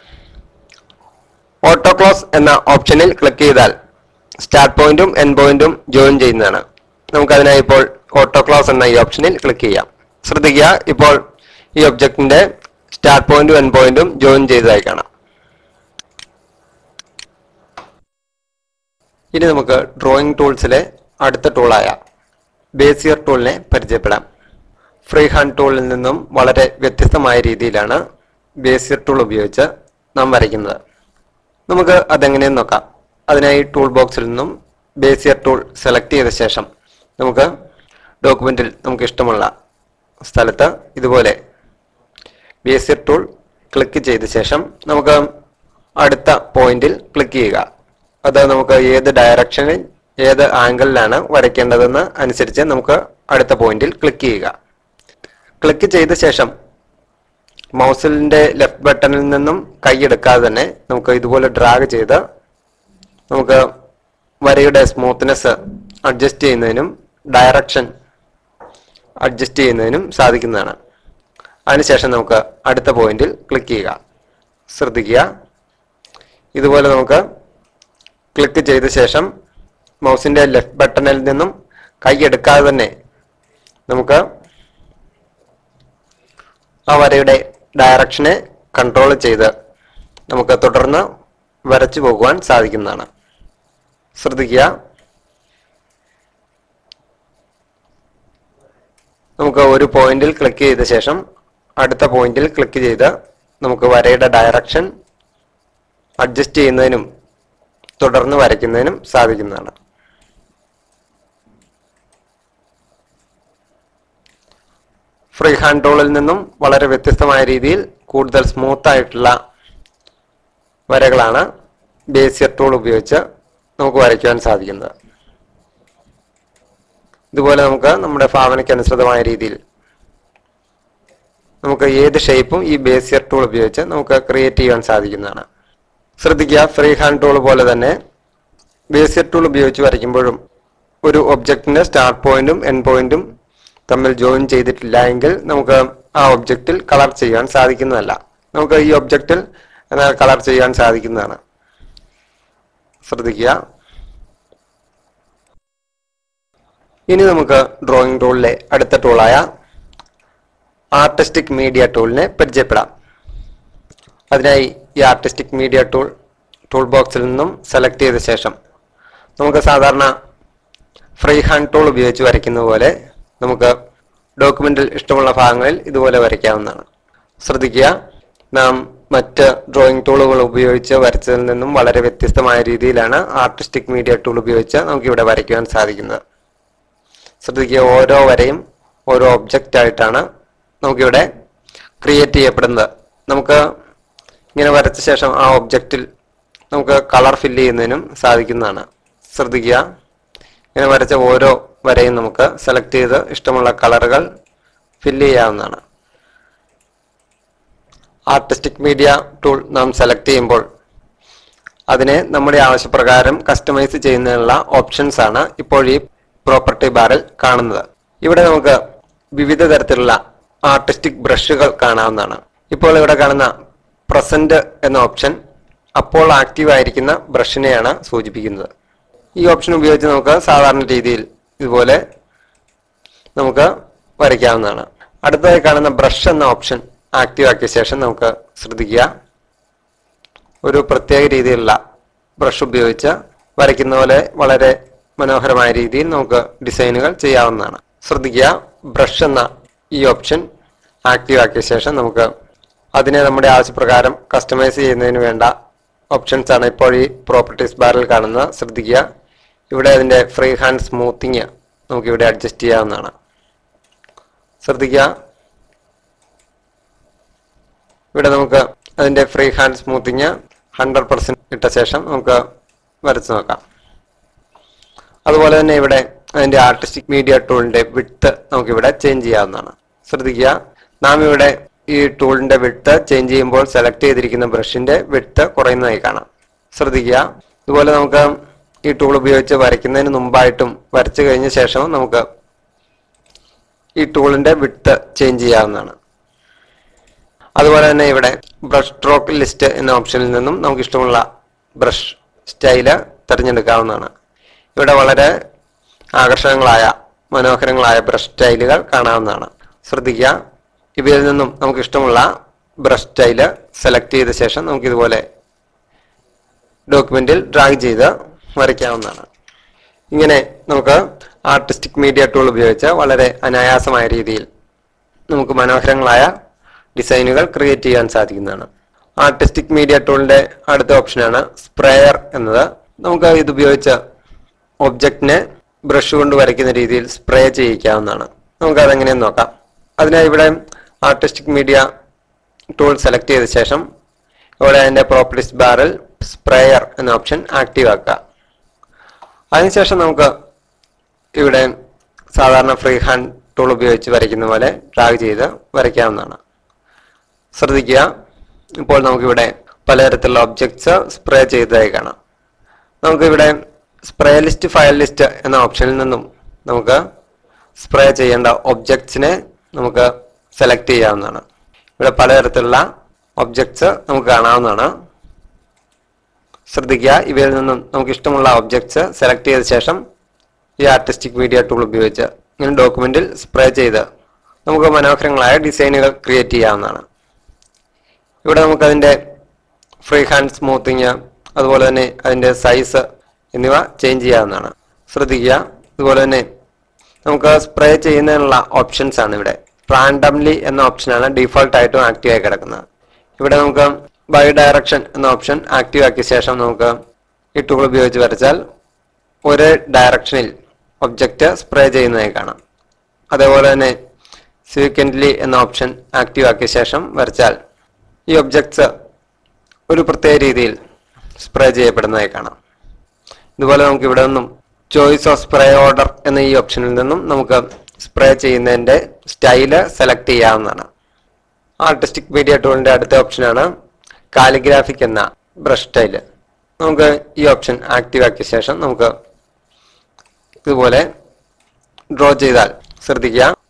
ഓട്ടോ ക്ലോസ് എന്ന ഓപ്ഷനിൽ ക്ലിക്ക് ചെയ്താൽ സ്റ്റാർട്ട് പോയിന്റും എൻഡ് പോയിന്റും ജോയിൻ ചെയ്യുന്നതാണ് നമുക്കതിനായി ഇപ്പോൾ ഓട്ടോ ക്ലോസ് എന്ന ഈ ഓപ്ഷനിൽ ക്ലിക്ക് ചെയ്യാം ശ്രദ്ധിക്കുക ഇപ്പോൾ ഈ ഒബ്ജക്റ്റിന്റെ സ്റ്റാർട്ട് പോയിന്റും എൻഡ് പോയിന്റും ജോയിൻ ചെയ്തതായി കാണാം ഇനി നമുക്ക് ഡ്രോയിങ് ടൂൾസിലെ അടുത്ത ടൂളായ ബേസിയർ ടൂളിനെ പരിചയപ്പെടാം ഫ്രീ ഹാൻഡ് ടൂളിൽ നിന്നും വളരെ വ്യത്യസ്തമായ രീതിയിലാണ് ബേസിയർ ടൂൾ ഉപയോഗിച്ച് നാം വരയ്ക്കുന്നത് നമുക്ക് അതെങ്ങനെയെന്ന് നോക്കാം അതിനായി ടൂൾ ബോക്സിൽ നിന്നും ബേസിയർ ടൂൾ സെലക്ട് ചെയ്ത ശേഷം നമുക്ക് ഡോക്യുമെന്റിൽ നമുക്ക് ഇഷ്ടമുള്ള സ്ഥലത്ത് ഇതുപോലെ ബേസിയർ ടൂൾ ക്ലിക്ക് ചെയ്ത ശേഷം നമുക്ക് അടുത്ത പോയിന്റിൽ ക്ലിക്ക് ചെയ്യുക അത് നമുക്ക് ഏത് ഡയറക്ഷനിൽ ഏത് ആംഗിളിലാണ് വരയ്ക്കേണ്ടതെന്ന് അനുസരിച്ച് നമുക്ക് അടുത്ത പോയിന്റിൽ ക്ലിക്ക് ചെയ്യുക ക്ലിക്ക് ചെയ്ത ശേഷം മൗസിന്റെ ലെഫ്റ്റ് ബട്ടണിൽ നിന്നും കൈയെടുക്കാതെ തന്നെ നമുക്ക് ഇതുപോലെ ഡ്രാഗ് ചെയ്ത് നമുക്ക് വരയുടെ സ്മൂത്ത്നെസ് അഡ്ജസ്റ്റ് ചെയ്യുന്നതിനും ഡയറക്ഷൻ അഡ്ജസ്റ്റ് ചെയ്യുന്നതിനും സാധിക്കുന്നതാണ് അതിനുശേഷം നമുക്ക് അടുത്ത പോയിന്റിൽ ക്ലിക്ക് ചെയ്യുക ശ്രദ്ധിക്കുക ഇതുപോലെ നമുക്ക് ക്ലിക്ക് ചെയ്ത ശേഷം മൗസിന്റെ ലെഫ്റ്റ് ബട്ടണിൽ നിന്നും കൈ എടുക്കാതെ തന്നെ നമുക്ക് ആ വരയുടെ ഡയറക്ഷനെ കൺട്രോൾ ചെയ്ത് നമുക്ക് തുടർന്ന് വരച്ചു പോകുവാൻ സാധിക്കുന്നതാണ് ശ്രദ്ധിക്കുക നമുക്ക് ഒരു പോയിന്റിൽ ക്ലിക്ക് ചെയ്ത ശേഷം അടുത്ത പോയിന്റിൽ ക്ലിക്ക് ചെയ്ത് നമുക്ക് വരയുടെ ഡയറക്ഷൻ അഡ്ജസ്റ്റ് ചെയ്യുന്നതിനും തുടർന്ന് വരയ്ക്കുന്നതിനും സാധിക്കുന്നതാണ് ഫ്രീ ഹാൻഡ് ടൂളിൽ നിന്നും വളരെ വ്യത്യസ്തമായ രീതിയിൽ കൂടുതൽ സ്മൂത്ത് ആയിട്ടുള്ള വരകളാണ് ബേസിയർ ടൂൾ ഉപയോഗിച്ച് നമുക്ക് വരയ്ക്കുവാൻ സാധിക്കുന്നത് ഇതുപോലെ നമുക്ക് നമ്മുടെ ഭാവനയ്ക്ക് അനുസൃതമായ രീതിയിൽ നമുക്ക് ഏത് ഷേപ്പും ഈ ബേസിയർ ടൂൾ ഉപയോഗിച്ച് നമുക്ക് ക്രിയേറ്റ് ചെയ്യാൻ സാധിക്കുന്നതാണ് ശ്രദ്ധിക്കുക ഫ്രീ ഹാൻഡ് ടൂൾ പോലെ തന്നെ ബേസിയർ ടൂൾ ഉപയോഗിച്ച് വരയ്ക്കുമ്പോഴും ഒരു ഒബ്ജക്റ്റിന്റെ സ്റ്റാർട്ട് പോയിന്റും എൻഡ് പോയിന്റും തമ്മിൽ ജോയിൻ ചെയ്തിട്ടില്ല എങ്കിൽ നമുക്ക് ആ ഒബ്ജക്റ്റിൽ കളർ ചെയ്യാൻ സാധിക്കുന്നതല്ല നമുക്ക് ഈ ഒബ്ജക്റ്റിൽ എന്നാൽ കളർ ചെയ്യാൻ സാധിക്കുന്നതാണ് ശ്രദ്ധിക്കുക ഇനി നമുക്ക് ഡ്രോയിങ് ടൂളിലെ അടുത്ത ടൂളായ ആർട്ടിസ്റ്റിക് മീഡിയ ടൂളിനെ പരിചയപ്പെടാം അതിനായി ഈ ആർട്ടിസ്റ്റിക് മീഡിയ ടൂൾ ടൂൾ ബോക്സിൽ നിന്നും സെലക്ട് ചെയ്ത ശേഷം നമുക്ക് സാധാരണ ഫ്രീ ഹാൻഡ് ടൂൾ ഉപയോഗിച്ച് വരയ്ക്കുന്ന പോലെ നമുക്ക് ഡോക്യുമെന്റിൽ ഇഷ്ടമുള്ള ഭാഗങ്ങളിൽ ഇതുപോലെ വരയ്ക്കാവുന്നതാണ് ശ്രദ്ധിക്കുക നാം മറ്റ് ഡ്രോയിങ് ടൂളുകൾ ഉപയോഗിച്ച് വരച്ചതിൽ നിന്നും വളരെ വ്യത്യസ്തമായ രീതിയിലാണ് ആർട്ടിസ്റ്റിക് മീഡിയ ടൂൾ ഉപയോഗിച്ച് നമുക്ക് ഇവിടെ വരയ്ക്കുവാൻ സാധിക്കുന്നത് ശ്രദ്ധിക്കുക ഓരോ വരയും ഓരോ ഒബ്ജക്റ്റ് ആയിട്ടാണ് നമുക്കിവിടെ ക്രിയേറ്റ് ചെയ്യപ്പെടുന്നത് നമുക്ക് ഇങ്ങനെ വരച്ച ശേഷം ആ ഒബ്ജക്റ്റിൽ നമുക്ക് കളർ ഫില്ല് ചെയ്യുന്നതിനും സാധിക്കുന്നതാണ് ശ്രദ്ധിക്കുക ഇങ്ങനെ വരച്ച ഓരോ വരയും നമുക്ക് സെലക്ട് ചെയ്ത് ഇഷ്ടമുള്ള കളറുകൾ ഫില്ല് ചെയ്യാവുന്നതാണ് ആർട്ടിസ്റ്റിക് മീഡിയ ടൂൾ നാം സെലക്ട് ചെയ്യുമ്പോൾ അതിനെ നമ്മുടെ ആവശ്യപ്രകാരം കസ്റ്റമൈസ് ചെയ്യുന്നതിനുള്ള ഓപ്ഷൻസ് ആണ് ഇപ്പോൾ ഈ പ്രോപ്പർട്ടി ബാറിൽ കാണുന്നത് ഇവിടെ നമുക്ക് വിവിധ തരത്തിലുള്ള ആർട്ടിസ്റ്റിക് ബ്രഷുകൾ കാണാവുന്നതാണ് ഇപ്പോൾ ഇവിടെ കാണുന്ന പ്രസന്റ് എന്ന ഓപ്ഷൻ അപ്പോൾ ആക്റ്റീവ് ആയിരിക്കുന്ന ബ്രഷിനെയാണ് സൂചിപ്പിക്കുന്നത് ഈ ഓപ്ഷൻ ഉപയോഗിച്ച് നമുക്ക് സാധാരണ രീതിയിൽ ഇതുപോലെ നമുക്ക് വരയ്ക്കാവുന്നതാണ് അടുത്തതായി കാണുന്ന ബ്രഷ് എന്ന ഓപ്ഷൻ ആക്റ്റീവ് ആക്കിയ ശേഷം നമുക്ക് ശ്രദ്ധിക്കുക ഒരു പ്രത്യേക രീതിയിലുള്ള ബ്രഷ് ഉപയോഗിച്ച് വരയ്ക്കുന്ന പോലെ വളരെ മനോഹരമായ രീതിയിൽ നമുക്ക് ഡിസൈനുകൾ ചെയ്യാവുന്നതാണ് ശ്രദ്ധിക്കുക ബ്രഷ് എന്ന ഈ ഓപ്ഷൻ ആക്റ്റീവ് ആക്കിയ ശേഷം നമുക്ക് അതിനെ നമ്മുടെ ആവശ്യപ്രകാരം കസ്റ്റമൈസ് ചെയ്യുന്നതിന് വേണ്ട ഓപ്ഷൻസ് ആണ് ഇപ്പോൾ ഈ പ്രോപ്പർട്ടീസ് ബാറിൽ കാണുന്നത് ശ്രദ്ധിക്കുക ഇവിടെ അതിന്റെ ഫ്രീ ഹാൻഡ് സ്മൂത്തിങ് നമുക്ക് ഇവിടെ അഡ്ജസ്റ്റ് ചെയ്യാവുന്നതാണ് ശ്രദ്ധിക്കുക ഇവിടെ നമുക്ക് അതിന്റെ free hand smoothing hundred percent ഇട്ട ശേഷം നമുക്ക് വരച്ചു നോക്കാം അതുപോലെ തന്നെ ഇവിടെ അതിന്റെ ആർട്ടിസ്റ്റിക് മീഡിയ ടൂളിന്റെ വിട്ട് നമുക്ക് ഇവിടെ ചേഞ്ച് ചെയ്യാവുന്നതാണ് ശ്രദ്ധിക്കുക നാം ഇവിടെ ഈ ടൂളിന്റെ വിട്ട് ചേഞ്ച് ചെയ്യുമ്പോൾ സെലക്ട് ചെയ്തിരിക്കുന്ന ബ്രഷിന്റെ വിട്ട് കുറയുന്നതായി കാണാം ശ്രദ്ധിക്കുക ഇതുപോലെ നമുക്ക് ഈ ടൂൾ ഉപയോഗിച്ച് വരയ്ക്കുന്നതിന് മുമ്പായിട്ടും വരച്ചു കഴിഞ്ഞ ശേഷവും നമുക്ക് ഈ ടൂളിന്റെ വിട്ട് ചേഞ്ച് ചെയ്യാവുന്നതാണ് അതുപോലെ തന്നെ ഇവിടെ ബ്രഷ് സ്ട്രോക്ക് ലിസ്റ്റ് എന്ന ഓപ്ഷനിൽ നിന്നും നമുക്ക് ഇഷ്ടമുള്ള ബ്രഷ് സ്റ്റൈല് തിരഞ്ഞെടുക്കാവുന്നതാണ് ഇവിടെ വളരെ ആകർഷകങ്ങളായ മനോഹരങ്ങളായ ബ്രഷ് സ്റ്റൈലുകൾ കാണാവുന്നതാണ് ശ്രദ്ധിക്കുക ഇവയിൽ നിന്നും നമുക്ക് ഇഷ്ടമുള്ള ബ്രഷ് സ്റ്റൈല് സെലക്ട് ചെയ്ത ശേഷം നമുക്ക് ഇതുപോലെ ഡോക്യുമെന്റിൽ ഡ്രാഗ് ചെയ്ത് വരയ്ക്കാവുന്നതാണ് ഇങ്ങനെ നമുക്ക് ആർട്ടിസ്റ്റിക് മീഡിയ ടൂൾ ഉപയോഗിച്ച് വളരെ അനായാസമായ രീതിയിൽ നമുക്ക് മനോഹരങ്ങളായ ഡിസൈനുകൾ ക്രിയേറ്റ് ചെയ്യാൻ സാധിക്കുന്നതാണ് ആർട്ടിസ്റ്റിക് മീഡിയ ടൂളിന്റെ അടുത്ത ഓപ്ഷനാണ് സ്പ്രേയർ എന്നത് നമുക്ക് ഇത് ഉപയോഗിച്ച് ഒബ്ജക്റ്റിനെ ബ്രഷ് കൊണ്ട് വരയ്ക്കുന്ന രീതിയിൽ സ്പ്രേ ചെയ്യിക്കാവുന്നതാണ് നമുക്ക് അതെങ്ങനെയെന്ന് നോക്കാം അതിനായി ഇവിടെ ആർട്ടിസ്റ്റിക് മീഡിയ ടൂൾ സെലക്ട് ചെയ്ത ശേഷം ഇവിടെ അതിന്റെ പ്രോപ്പർട്ടീസ് ബാറിൽ സ്പ്രേയർ എന്ന ഓപ്ഷൻ ആക്റ്റീവ് ആക്കുക അതിനുശേഷം നമുക്ക് ഇവിടെ സാധാരണ ഫ്രീ ഹാൻഡ് ടൂൾ ഉപയോഗിച്ച് വരയ്ക്കുന്ന പോലെ ഡ്രാഗ് ചെയ്ത് വരയ്ക്കാവുന്നതാണ് ശ്രദ്ധിക്കുക ഇപ്പോൾ നമുക്കിവിടെ പലതരത്തിലുള്ള ഒബ്ജക്ട്സ് സ്പ്രേ ചെയ്തതായി കാണാം നമുക്കിവിടെ സ്പ്രേ ലിസ്റ്റ് ഫയൽ ലിസ്റ്റ് എന്ന ഓപ്ഷനിൽ നിന്നും നമുക്ക് സ്പ്രേ ചെയ്യേണ്ട ഒബ്ജക്ട്സിനെ നമുക്ക് സെലക്ട് ചെയ്യാവുന്നതാണ് ഇവിടെ പലതരത്തിലുള്ള ഒബ്ജക്ട്സ് നമുക്ക് കാണാവുന്നതാണ് ശ്രദ്ധിക്കുക ഇവയിൽ നിന്നും നമുക്ക് ഇഷ്ടമുള്ള ഒബ്ജക്ട്സ് സെലക്ട് ചെയ്ത ശേഷം ഈ ആർട്ടിസ്റ്റിക് മീഡിയ ടൂൾ ഉപയോഗിച്ച് ഇങ്ങനെ ഡോക്യുമെന്റിൽ സ്പ്രേ ചെയ്ത് നമുക്ക് മനോഹരങ്ങളായ ഡിസൈനുകൾ ക്രിയേറ്റ് ചെയ്യാവുന്നതാണ് ഇവിടെ നമുക്കതിൻ്റെ ഫ്രീ ഹാൻഡ് സ്മൂത്തിങ് അതുപോലെ തന്നെ അതിൻ്റെ സൈസ് എന്നിവ ചേഞ്ച് ചെയ്യാവുന്നതാണ് ശ്രദ്ധിക്കുക അതുപോലെ തന്നെ നമുക്ക് സ്പ്രേ ചെയ്യുന്നതിനുള്ള ഓപ്ഷൻസ് ആണ് ഇവിടെ റാൻഡംലി എന്ന ഓപ്ഷനാണ് ഡീഫോൾട്ട് ആയിട്ടും ആക്റ്റീവ് ആയി കിടക്കുന്നത് ഇവിടെ നമുക്ക് ബൈ ഡയറക്ഷൻ എന്ന ഓപ്ഷൻ ആക്റ്റീവ് ആക്കിയ ശേഷം നമുക്ക് ഈ ടൂൾ ഉപയോഗിച്ച് വരച്ചാൽ ഒരേ ഡയറക്ഷനിൽ ഒബ്ജക്റ്റ് സ്പ്രേ ചെയ്യുന്നതായി കാണാം അതേപോലെ തന്നെ സീക്വൻ്റ്ലി എന്ന ഓപ്ഷൻ ആക്റ്റീവ് ആക്കിയ ശേഷം വരച്ചാൽ ഈ ഒബ്ജക്ട്സ് ഒരു പ്രത്യേക രീതിയിൽ സ്പ്രേ ചെയ്യപ്പെടുന്നതായി കാണാം ഇതുപോലെ നമുക്ക് ഇവിടെ നിന്നും ചോയ്സ് ഓഫ് സ്പ്രേ ഓർഡർ എന്ന ഈ ഓപ്ഷനിൽ നിന്നും നമുക്ക് സ്പ്രേ ചെയ്യുന്നതിന്റെ സ്റ്റൈല് സെലക്ട് ചെയ്യാവുന്നതാണ് ആർട്ടിസ്റ്റിക് മീഡിയ ടൂളിന്റെ അടുത്ത ഓപ്ഷനാണ് കാലിഗ്രാഫിക് എന്ന ബ്രഷ് സ്റ്റൈല് നമുക്ക് ഈ ഓപ്ഷൻ ആക്റ്റീവ് ആക്കിയ ശേഷം നമുക്ക് ഇതുപോലെ ഡ്രോ ചെയ്താൽ ശ്രദ്ധിക്കുക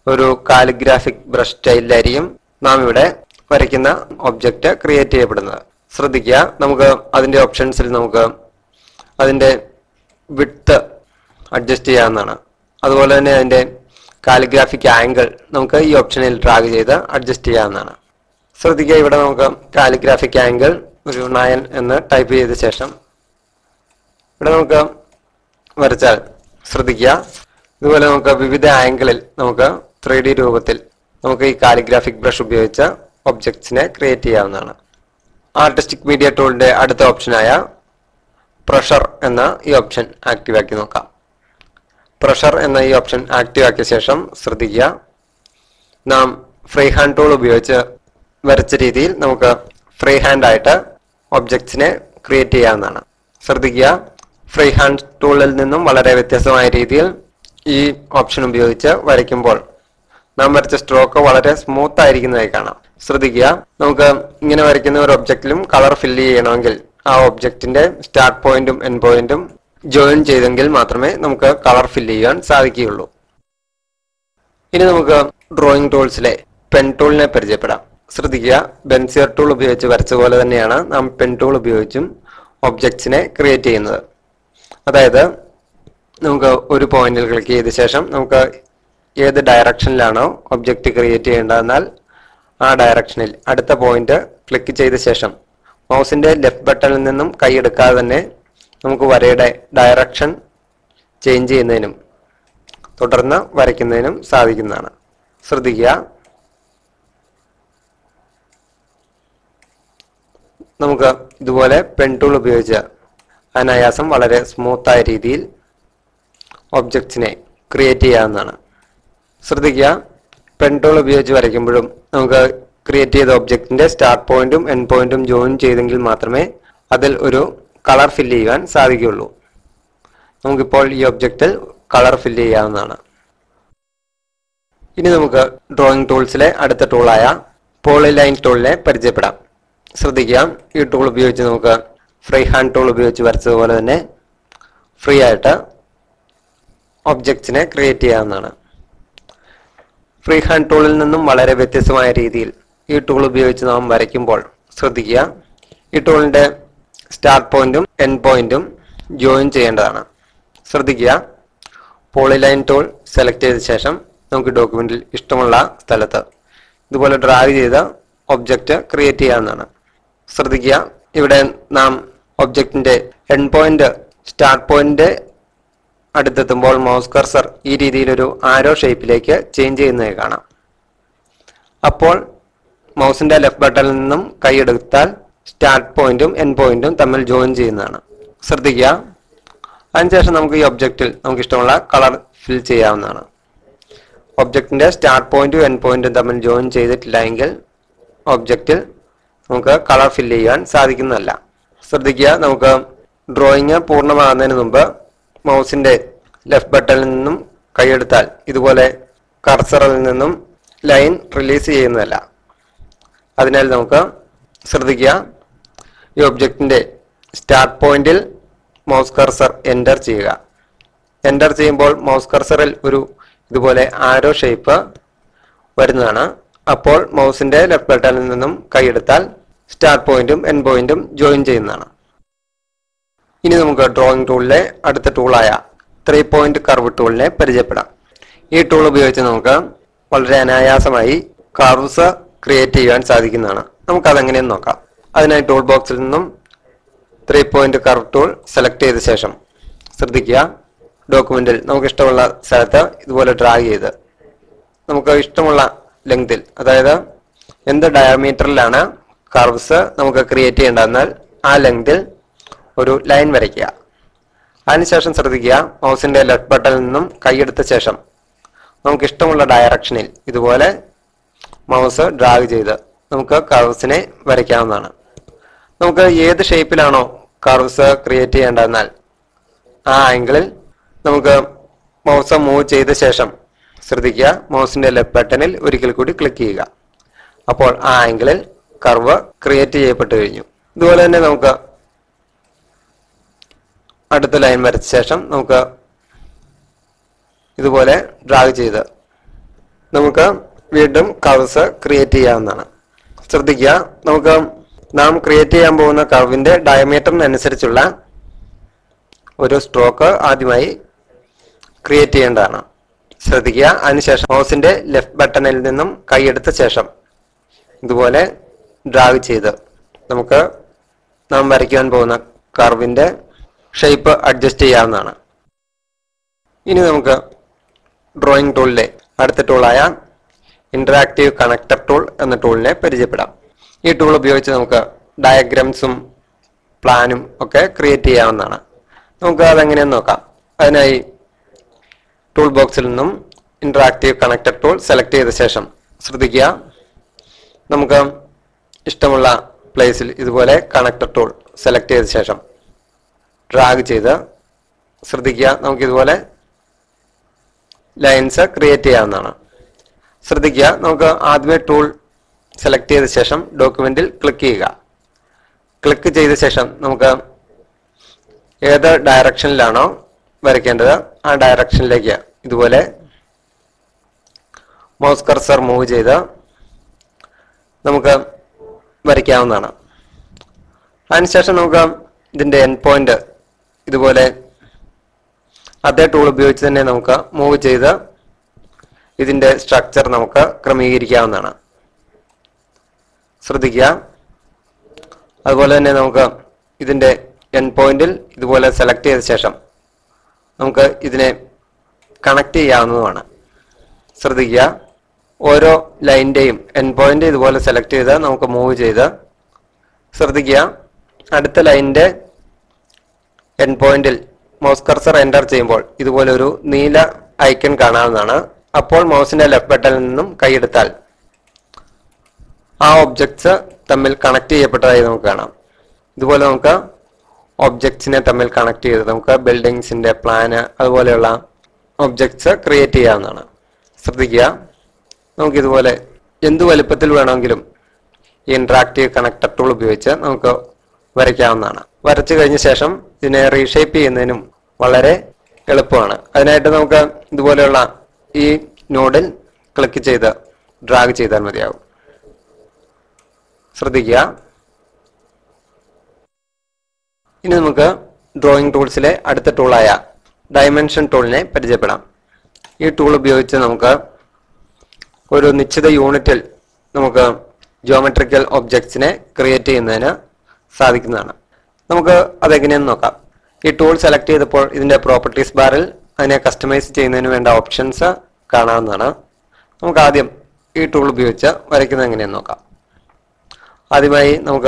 ഒരു കാലിഗ്രാഫിക് ബ്രഷ് സ്റ്റൈലിലായിരിക്കും നാം ഇവിടെ വരയ്ക്കുന്ന ഒബ്ജക്റ്റ് ക്രിയേറ്റ് ചെയ്യപ്പെടുന്നത് ശ്രദ്ധിക്കുക നമുക്ക് അതിന്റെ ഓപ്ഷൻസിൽ നമുക്ക് അതിന്റെ വിട്ത് അഡ്ജസ്റ്റ് ചെയ്യാവുന്നതാണ് അതുപോലെ തന്നെ അതിന്റെ കാലിഗ്രാഫിക് ആംഗിൾ നമുക്ക് ഈ ഓപ്ഷനിൽ ഡ്രാഗ് ചെയ്ത് അഡ്ജസ്റ്റ് ചെയ്യാവുന്നതാണ് ശ്രദ്ധിക്കുക ഇവിടെ നമുക്ക് കാലിഗ്രാഫിക് ആംഗിൾ ഒരു നയൻ എന്ന് ടൈപ്പ് ചെയ്ത ശേഷം ഇവിടെ നമുക്ക് വരച്ചാൽ ശ്രദ്ധിക്കുക ഇതുപോലെ നമുക്ക് വിവിധ ആംഗിളിൽ നമുക്ക് ത്രീ ഡി രൂപത്തിൽ നമുക്ക് ഈ കാലിഗ്രാഫിക് ബ്രഷ് ഉപയോഗിച്ച് ഒബ്ജക്ട്സിനെ ക്രിയേറ്റ് ചെയ്യാവുന്നതാണ് ആർട്ടിസ്റ്റിക് മീഡിയ ടൂളിന്റെ അടുത്ത ഓപ്ഷനായ പ്രഷർ എന്ന ഈ ഓപ്ഷൻ ആക്റ്റീവ് ആക്കി നോക്കാം പ്രഷർ എന്ന ഈ ഓപ്ഷൻ ആക്റ്റീവ് ആക്കിയ ശേഷം ശ്രദ്ധിക്കുക നാം ഫ്രീ ഹാൻഡ് ടൂൾ ഉപയോഗിച്ച് വരച്ച രീതിയിൽ നമുക്ക് ഫ്രീ ഹാൻഡ് ആയിട്ട് ഒബ്ജക്ട്സിനെ ക്രിയേറ്റ് ചെയ്യാവുന്നതാണ് ശ്രദ്ധിക്കുക ഫ്രീ ഹാൻഡ് ടൂളിൽ നിന്നും വളരെ വ്യത്യസ്തമായ രീതിയിൽ ഈ ഓപ്ഷൻ ഉപയോഗിച്ച് വരയ്ക്കുമ്പോൾ നാം വരച്ച സ്ട്രോക്ക് വളരെ സ്മൂത്ത് ആയിരിക്കുന്നതായി കാണാം ശ്രദ്ധിക്കുക നമുക്ക് ഇങ്ങനെ വരയ്ക്കുന്ന ഒരു ഒബ്ജക്റ്റിലും കളർ ഫില്ല് ചെയ്യണമെങ്കിൽ ആ ഒബ്ജക്റ്റിന്റെ സ്റ്റാർട്ട് പോയിന്റും എൻഡ് പോയിന്റും ജോയിൻ ചെയ്തെങ്കിൽ മാത്രമേ നമുക്ക് കളർ ഫില്ല് ചെയ്യാൻ സാധിക്കുകയുള്ളൂ ഇനി നമുക്ക് ഡ്രോയിങ് ടൂൾസിലെ പെൻ ടൂളിനെ പരിചയപ്പെടാം ശ്രദ്ധിക്കുക ബെൻസിയർ ടൂൾ ഉപയോഗിച്ച് വരച്ച പോലെ തന്നെയാണ് നാം പെൻ ടൂൾ ഉപയോഗിച്ചും ഒബ്ജക്ട്സിനെ ക്രിയേറ്റ് ചെയ്യുന്നത് അതായത് നമുക്ക് ഒരു പോയിന്റിൽ ക്ലിക്ക് ചെയ്ത ശേഷം നമുക്ക് ഏത് ഡയറക്ഷനിലാണോ ഒബ്ജക്റ്റ് ക്രിയേറ്റ് ചെയ്യേണ്ടതെന്നാൽ ആ ഡയറക്ഷനിൽ അടുത്ത പോയിന്റ് ക്ലിക്ക് ചെയ്ത ശേഷം മൗസിന്റെ ലെഫ്റ്റ് ബട്ടണിൽ നിന്നും കൈയെടുക്കാതെ തന്നെ നമുക്ക് വരയുടെ ഡയറക്ഷൻ ചേഞ്ച് ചെയ്യുന്നതിനും തുടർന്ന് വരയ്ക്കുന്നതിനും സാധിക്കുന്നതാണ് ശ്രദ്ധിക്കുക നമുക്ക് ഇതുപോലെ പെൻ ടൂൾ ഉപയോഗിച്ച് അനായാസം വളരെ സ്മൂത്തായ രീതിയിൽ ഒബ്ജക്ട്സിനെ ക്രിയേറ്റ് ചെയ്യാവുന്നതാണ് ശ്രദ്ധിക്കുക പെൻ ടൂൾ ഉപയോഗിച്ച് വരയ്ക്കുമ്പോഴും നമുക്ക് ക്രിയേറ്റ് ചെയ്ത ഒബ്ജക്റ്റിന്റെ സ്റ്റാർട്ട് പോയിന്റും എൻഡ് പോയിന്റും ജോയിൻ ചെയ്തെങ്കിൽ മാത്രമേ അതിൽ ഒരു കളർ ഫില്ല് ചെയ്യാൻ സാധിക്കുകയുള്ളൂ നമുക്കിപ്പോൾ ഈ ഒബ്ജക്റ്റിൽ കളർ ഫില്ല് ചെയ്യാവുന്നതാണ് ഇനി നമുക്ക് ഡ്രോയിങ് ടൂൾസിലെ അടുത്ത ടൂളായ പോളിലൈൻ ടൂളിനെ പരിചയപ്പെടാം ശ്രദ്ധിക്കുക ഈ ടൂൾ ഉപയോഗിച്ച് നമുക്ക് ഫ്രീ ഹാൻഡ് ടൂൾ ഉപയോഗിച്ച് വരച്ചതുപോലെ തന്നെ ഫ്രീ ആയിട്ട് ഒബ്ജക്ട്സിനെ ക്രിയേറ്റ് ചെയ്യാവുന്നതാണ് ഫ്രീ ഹാൻഡ് ടൂളിൽ നിന്നും വളരെ വ്യത്യസ്തമായ രീതിയിൽ ഈ ടൂൾ ഉപയോഗിച്ച് നാം വരയ്ക്കുമ്പോൾ ശ്രദ്ധിക്കുക ഈ ടൂളിന്റെ സ്റ്റാർട്ട് പോയിന്റും എൻഡ് പോയിന്റും ജോയിൻ ചെയ്യേണ്ടതാണ് ശ്രദ്ധിക്കുക പോളിലൈൻ ടൂൾ സെലക്ട് ചെയ്ത ശേഷം നമുക്ക് ഡോക്യുമെന്റിൽ ഇഷ്ടമുള്ള സ്ഥലത്ത് ഇതുപോലെ ഡ്രാഗ് ചെയ്ത ഒബ്ജക്റ്റ് ക്രിയേറ്റ് ചെയ്യാവുന്നതാണ് ശ്രദ്ധിക്കുക ഇവിടെ നാം ഒബ്ജക്റ്റിന്റെ എൻഡ് പോയിന്റ് സ്റ്റാർട്ട് പോയിന്റ് അടുത്തെത്തുമ്പോൾ മൗസ് കർസർ ഈ രീതിയിലൊരു ആരോ ഷേപ്പിലേക്ക് ചേഞ്ച് ചെയ്യുന്നത് കാണാം അപ്പോൾ മൗസിന്റെ ലെഫ്റ്റ് ബട്ടണിൽ നിന്നും കൈയെടുത്താൽ സ്റ്റാർട്ട് പോയിന്റും എൻഡ് പോയിന്റും തമ്മിൽ ജോയിൻ ചെയ്യുന്നതാണ് ശ്രദ്ധിക്കുക അതിനുശേഷം നമുക്ക് ഈ ഒബ്ജക്റ്റിൽ നമുക്ക് ഇഷ്ടമുള്ള കളർ ഫിൽ ചെയ്യാവുന്നതാണ് ഒബ്ജക്റ്റിന്റെ സ്റ്റാർട്ട് പോയിന്റും എൻഡ് പോയിന്റും തമ്മിൽ ജോയിൻ ചെയ്തിട്ടില്ല എങ്കിൽ ഒബ്ജക്റ്റിൽ നമുക്ക് കളർ ഫിൽ ചെയ്യാൻ സാധിക്കുന്നതല്ല ശ്രദ്ധിക്കുക നമുക്ക് ഡ്രോയിങ് പൂർണ്ണമാകുന്നതിന് മുമ്പ് മൗസിന്റെ ലെഫ്റ്റ് ബട്ടണിൽ നിന്നും കൈയെടുത്താൽ ഇതുപോലെ കർസറിൽ നിന്നും ലൈൻ റിലീസ് ചെയ്യുന്നതല്ല അതിനാൽ നമുക്ക് ശ്രദ്ധിക്കുക ഈ ഒബ്ജക്റ്റിന്റെ സ്റ്റാർട്ട് പോയിന്റിൽ മൗസ് കർസർ എൻ്റർ ചെയ്യുക എൻ്റർ ചെയ്യുമ്പോൾ മൗസ് കർസറിൽ ഒരു ഇതുപോലെ ആരോ ഷേപ്പ് വരുന്നതാണ് അപ്പോൾ മൗസിന്റെ ലെഫ്റ്റ് ബട്ടണിൽ നിന്നും കൈയെടുത്താൽ സ്റ്റാർട്ട് പോയിന്റും എൻഡ് പോയിന്റും ജോയിൻ ചെയ്യുന്നതാണ് ഇനി നമുക്ക് ഡ്രോയിങ് ടൂളിലെ അടുത്ത ടൂളായ ത്രീ പോയിന്റ് കർവ് ടൂളിനെ പരിചയപ്പെടാം ഈ ടൂൾ ഉപയോഗിച്ച് നമുക്ക് വളരെ അനായാസമായി കർവ്സ് ക്രിയേറ്റ് ചെയ്യാൻ സാധിക്കുന്നതാണ് നമുക്ക് അതെങ്ങനെയെന്ന് നോക്കാം അതിനായി ടൂൾ ബോക്സിൽ നിന്നും three point curve tool select ചെയ്ത ശേഷം ശ്രദ്ധിക്കുക ഡോക്യുമെന്റിൽ നമുക്ക് ഇഷ്ടമുള്ള സ്ഥലത്ത് ഇതുപോലെ ഡ്രാഗ് ചെയ്ത് നമുക്ക് ഇഷ്ടമുള്ള ലെങ്തിൽ അതായത് എന്ത് ഡയമീറ്ററിലാണ് കർവ്സ് നമുക്ക് ക്രിയേറ്റ് ചെയ്യേണ്ടതെന്നാൽ ആ ലെങ്തിൽ ഒരു ലൈൻ വരയ്ക്കുക അതിനുശേഷം ശ്രദ്ധിക്കുക മൗസിന്റെ ലെഫ്റ്റ് ബട്ടണിൽ നിന്നും കൈയെടുത്ത ശേഷം നമുക്ക് ഇഷ്ടമുള്ള ഡയറക്ഷനിൽ ഇതുപോലെ മൗസ് ഡ്രാഗ് ചെയ്ത് നമുക്ക് കർവ്സിനെ വരയ്ക്കാവുന്നതാണ് നമുക്ക് ഏത് ഷേപ്പിലാണോ കർവ്സ് ക്രിയേറ്റ് ചെയ്യേണ്ടതെന്നാൽ ആ ആംഗിളിൽ നമുക്ക് മൗസ് മൂവ് ചെയ്ത ശേഷം ശ്രദ്ധിക്കുക മൗസിന്റെ ലെഫ്റ്റ് ബട്ടണിൽ ഒരിക്കൽ കൂടി ക്ലിക്ക് ചെയ്യുക അപ്പോൾ ആ ആംഗിളിൽ കർവ് ക്രിയേറ്റ് ചെയ്യപ്പെട്ടു കഴിഞ്ഞു ഇതുപോലെ തന്നെ നമുക്ക് അടുത്ത ലൈൻ വരച്ച ശേഷം നമുക്ക് ഇതുപോലെ ഡ്രാഗ് ചെയ്ത് നമുക്ക് വീണ്ടും കർവ്സ് ക്രിയേറ്റ് ചെയ്യാവുന്നതാണ് ശ്രദ്ധിക്കുക നമുക്ക് നാം ക്രിയേറ്റ് ചെയ്യാൻ പോകുന്ന കർവിന്റെ ഡയമീറ്ററിനനുസരിച്ചുള്ള ഒരു സ്ട്രോക്ക് ആദ്യമായി ക്രിയേറ്റ് ചെയ്യേണ്ടതാണ് ശ്രദ്ധിക്കുക അതിനുശേഷം മൗസിന്റെ ലെഫ്റ്റ് ബട്ടണിൽ നിന്നും കൈയെടുത്ത ശേഷം ഇതുപോലെ ഡ്രാഗ് ചെയ്ത് നമുക്ക് നാം വരയ്ക്കാൻ പോകുന്ന കർവിന്റെ ഷേപ്പ് അഡ്ജസ്റ്റ് ചെയ്യാവുന്നതാണ് ഇനി നമുക്ക് ഡ്രോയിങ് ടൂളിലെ അടുത്ത ടൂളായ ഇന്ററാക്റ്റീവ് കണക്ടർ ടൂൾ എന്ന ടൂളിനെ പരിചയപ്പെടാം ഈ ടൂൾ ഉപയോഗിച്ച് നമുക്ക് ഡയഗ്രാംസും പ്ലാനും ഒക്കെ ക്രിയേറ്റ് ചെയ്യാവുന്നതാണ് നമുക്ക് അതെങ്ങനെയെന്ന് നോക്കാം അതിനായി ടൂൾ ബോക്സിൽ നിന്നും ഇന്ററാക്റ്റീവ് കണക്ടർ ടൂൾ സെലക്ട് ചെയ്ത ശേഷം ശ്രദ്ധിക്കുക നമുക്ക് ഇഷ്ടമുള്ള പ്ലേസിൽ ഇതുപോലെ കണക്ടർ ടൂൾ സെലക്ട് ചെയ്ത ശേഷം ഡ്രാഗ് ചെയ്ത് ശ്രദ്ധിക്കുക നമുക്കിതുപോലെ ലൈൻസ് ക്രിയേറ്റ് ചെയ്യാവുന്നതാണ് ശ്രദ്ധിക്കുക നമുക്ക് ആദ്യമേ ടൂൾ സെലക്ട് ചെയ്ത ശേഷം ഡോക്യുമെന്റിൽ ക്ലിക്ക് ചെയ്യുക ക്ലിക്ക് ചെയ്ത ശേഷം നമുക്ക് ഏത് ഡയറക്ഷനിലാണോ വരയ്ക്കേണ്ടത് ആ ഡയറക്ഷനിലേക്ക് ഇതുപോലെ മൗസ് കർസർ മൂവ് ചെയ്ത് നമുക്ക് വരയ്ക്കാവുന്നതാണ് അതിനുശേഷം നമുക്ക് ഇതിന്റെ എൻ പോയിന്റ് ഇതുപോലെ അതേ ടൂൾ ഉപയോഗിച്ച് തന്നെ നമുക്ക് മൂവ് ചെയ്ത് ഇതിന്റെ സ്ട്രക്ചർ നമുക്ക് ക്രമീകരിക്കാവുന്നതാണ് ശ്രദ്ധിക്കുക അതുപോലെ തന്നെ നമുക്ക് ഇതിന്റെ എൻ പോയിന്റിൽ ഇതുപോലെ സെലക്ട് ചെയ്ത ശേഷം നമുക്ക് ഇതിനെ കണക്ട് ചെയ്യാവുന്നതുമാണ് ശ്രദ്ധിക്കുക ഓരോ ലൈനിന്റെയും എൻ പോയിന്റ് ഇതുപോലെ സെലക്ട് ചെയ്ത് നമുക്ക് മൂവ് ചെയ്ത് ശ്രദ്ധിക്കുക അടുത്ത ലൈനിന്റെ എൻ പോയിന്റിൽ മൗസ് കർസർ എൻ്റർ ചെയ്യുമ്പോൾ ഇതുപോലെ ഒരു നീല ഐക്കൺ കാണാവുന്നതാണ് അപ്പോൾ മൗസിന്റെ ലെഫ്റ്റ് ബട്ടണിൽ നിന്നും കൈയെടുത്താൽ ആ ഒബ്ജക്ട്സ് തമ്മിൽ കണക്ട് ചെയ്യപ്പെട്ടതായി നമുക്ക് കാണാം ഇതുപോലെ നമുക്ക് ഒബ്ജക്ട്സിനെ തമ്മിൽ കണക്ട് ചെയ്ത് നമുക്ക് ബിൽഡിങ്സിന്റെ പ്ലാന് അതുപോലെയുള്ള ഒബ്ജക്ട്സ് ക്രിയേറ്റ് ചെയ്യാവുന്നതാണ് ശ്രദ്ധിക്കുക നമുക്ക് ഇതുപോലെ എന്ത് വലുപ്പത്തിൽ വേണമെങ്കിലും ഈ ഇന്ററാക്റ്റീവ് കണക്ടർ ടൂൾ ഉപയോഗിച്ച് നമുക്ക് വരയ്ക്കാവുന്നതാണ് വരച്ചു കഴിഞ്ഞ ശേഷം ഇതിനെ റീഷേപ്പ് ചെയ്യുന്നതിനും വളരെ എളുപ്പമാണ് അതിനായിട്ട് നമുക്ക് ഇതുപോലെയുള്ള ഈ നോഡിൽ ക്ലിക്ക് ചെയ്ത് ഡ്രാഗ് ചെയ്താൽ മതിയാവും ശ്രദ്ധിക്കുക ഇനി നമുക്ക് ഡ്രോയിങ് ടൂൾസിലെ അടുത്ത ടൂളായ ഡയമെൻഷൻ ടൂളിനെ പരിചയപ്പെടാം ഈ ടൂൾ ഉപയോഗിച്ച് നമുക്ക് ഒരു നിശ്ചിത യൂണിറ്റിൽ നമുക്ക് ജോമെട്രിക്കൽ ഒബ്ജക്ട്സിനെ ക്രിയേറ്റ് ചെയ്യുന്നതിന് സാധിക്കുന്നതാണ് നമുക്ക് അതെങ്ങനെയെന്ന് നോക്കാം ഈ ടൂൾ സെലക്ട് ചെയ്തപ്പോൾ ഇതിന്റെ പ്രോപ്പർട്ടീസ് ബാറിൽ അതിനെ കസ്റ്റമൈസ് ചെയ്യുന്നതിന് വേണ്ട ഓപ്ഷൻസ് കാണാവുന്നതാണ് നമുക്ക് ആദ്യം ഈ ടൂൾ ഉപയോഗിച്ച് വരയ്ക്കുന്നത് എങ്ങനെയെന്ന് നോക്കാം ആദ്യമായി നമുക്ക്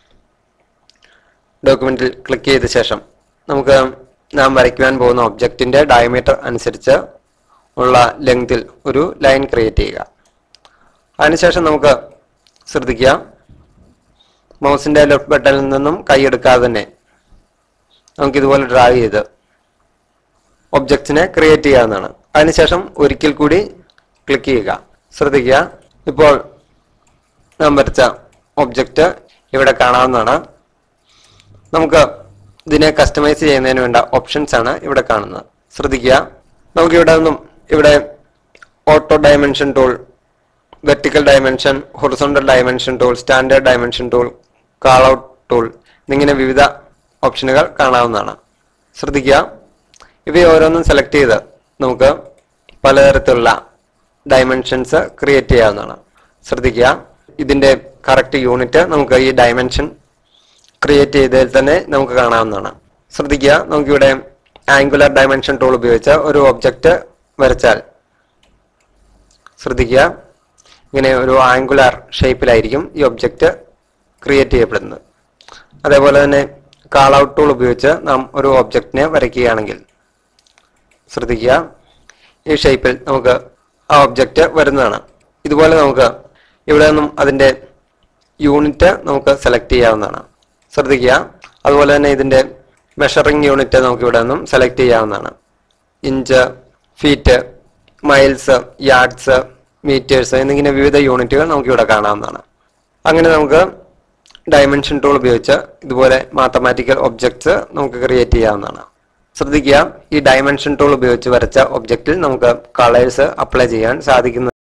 ഡോക്യുമെന്റിൽ ക്ലിക്ക് ചെയ്ത ശേഷം നമുക്ക് നാം വരയ്ക്കുവാൻ പോകുന്ന ഒബ്ജക്റ്റിന്റെ ഡയമീറ്റർ അനുസരിച്ച് ഉള്ള ലെങ്തിൽ ഒരു ലൈൻ ക്രിയേറ്റ് ചെയ്യുക അതിനുശേഷം നമുക്ക് ശ്രദ്ധിക്കുക മൗസിന്റെ ലെഫ്റ്റ് ബട്ടണിൽ നിന്നും കൈയെടുക്കാതെ തന്നെ നമുക്ക് ഇതുപോലെ ഡ്രാഗ് ചെയ്ത് ഒബ്ജക്റ്റിനെ ക്രിയേറ്റ് ചെയ്യാവുന്നതാണ് അതിനുശേഷം ഒരിക്കൽ കൂടി ക്ലിക്ക് ചെയ്യുക ശ്രദ്ധിക്കുക ഇപ്പോൾ നാം വരച്ച ഒബ്ജക്റ്റ് ഇവിടെ കാണാവുന്നതാണ് നമുക്ക് ഇതിനെ കസ്റ്റമൈസ് ചെയ്യുന്നതിന് വേണ്ട ഓപ്ഷൻസ് ആണ് ഇവിടെ കാണുന്നത് ശ്രദ്ധിക്കുക നമുക്ക് ഇവിടെ നിന്നും ഇവിടെ auto dimension tool vertical dimension horizontal dimension tool standard dimension tool callout tool എന്നിങ്ങനെ വിവിധ ഓപ്ഷനുകൾ കാണാവുന്നതാണ് ശ്രദ്ധിക്കുക ഇവയെ ഓരോന്നും സെലക്ട് ചെയ്ത് നമുക്ക് പലതരത്തിലുള്ള ഡയമെൻഷൻസ് ക്രിയേറ്റ് ചെയ്യാവുന്നതാണ് ശ്രദ്ധിക്കുക ഇതിന്റെ കറക്റ്റ് യൂണിറ്റ് നമുക്ക് ഈ ഡയമെൻഷൻ ക്രിയേറ്റ് ചെയ്തതിൽ തന്നെ നമുക്ക് കാണാവുന്നതാണ് ശ്രദ്ധിക്കുക നമുക്കിവിടെ ആംഗുലർ ഡയമെൻഷൻ ടൂൾ ഉപയോഗിച്ച് ഒരു ഒബ്ജക്റ്റ് വരച്ചാൽ ശ്രദ്ധിക്കുക ഇങ്ങനെ ഒരു ആംഗുലാർ ഷേപ്പിലായിരിക്കും ഈ ഒബ്ജക്റ്റ് ക്രിയേറ്റ് ചെയ്യപ്പെടുന്നത് അതേപോലെ തന്നെ കാൾ ഔട്ട് ടൂൾ ഉപയോഗിച്ച് നാം ഒരു ഒബ്ജക്റ്റിനെ വരയ്ക്കുകയാണെങ്കിൽ ശ്രദ്ധിക്കുക ഈ ഷേപ്പിൽ നമുക്ക് ആ ഒബ്ജക്റ്റ് വരുന്നതാണ് ഇതുപോലെ നമുക്ക് ഇവിടെ നിന്നും അതിന്റെ യൂണിറ്റ് നമുക്ക് സെലക്ട് ചെയ്യാവുന്നതാണ് ശ്രദ്ധിക്കുക അതുപോലെ തന്നെ ഇതിന്റെ മെഷറിംഗ് യൂണിറ്റ് നമുക്ക് ഇവിടെ നിന്നും സെലക്ട് ചെയ്യാവുന്നതാണ് inch feet miles yards metres എന്നിങ്ങനെ വിവിധ യൂണിറ്റുകൾ നമുക്ക് ഇവിടെ കാണാവുന്നതാണ് അങ്ങനെ നമുക്ക് ഡയമെൻഷൻ ടൂൾ ഉപയോഗിച്ച് ഇതുപോലെ മാത്തമാറ്റിക്കൽ ഒബ്ജക്ട്സ് നമുക്ക് ക്രിയേറ്റ് ചെയ്യാവുന്നതാണ് ശ്രദ്ധിക്കുക ഈ ഡയമെൻഷൻ ടൂൾ ഉപയോഗിച്ച് വരച്ച ഒബ്ജക്റ്റിൽ നമുക്ക് കളേഴ്സ് അപ്ലൈ ചെയ്യാൻ സാധിക്കുന്ന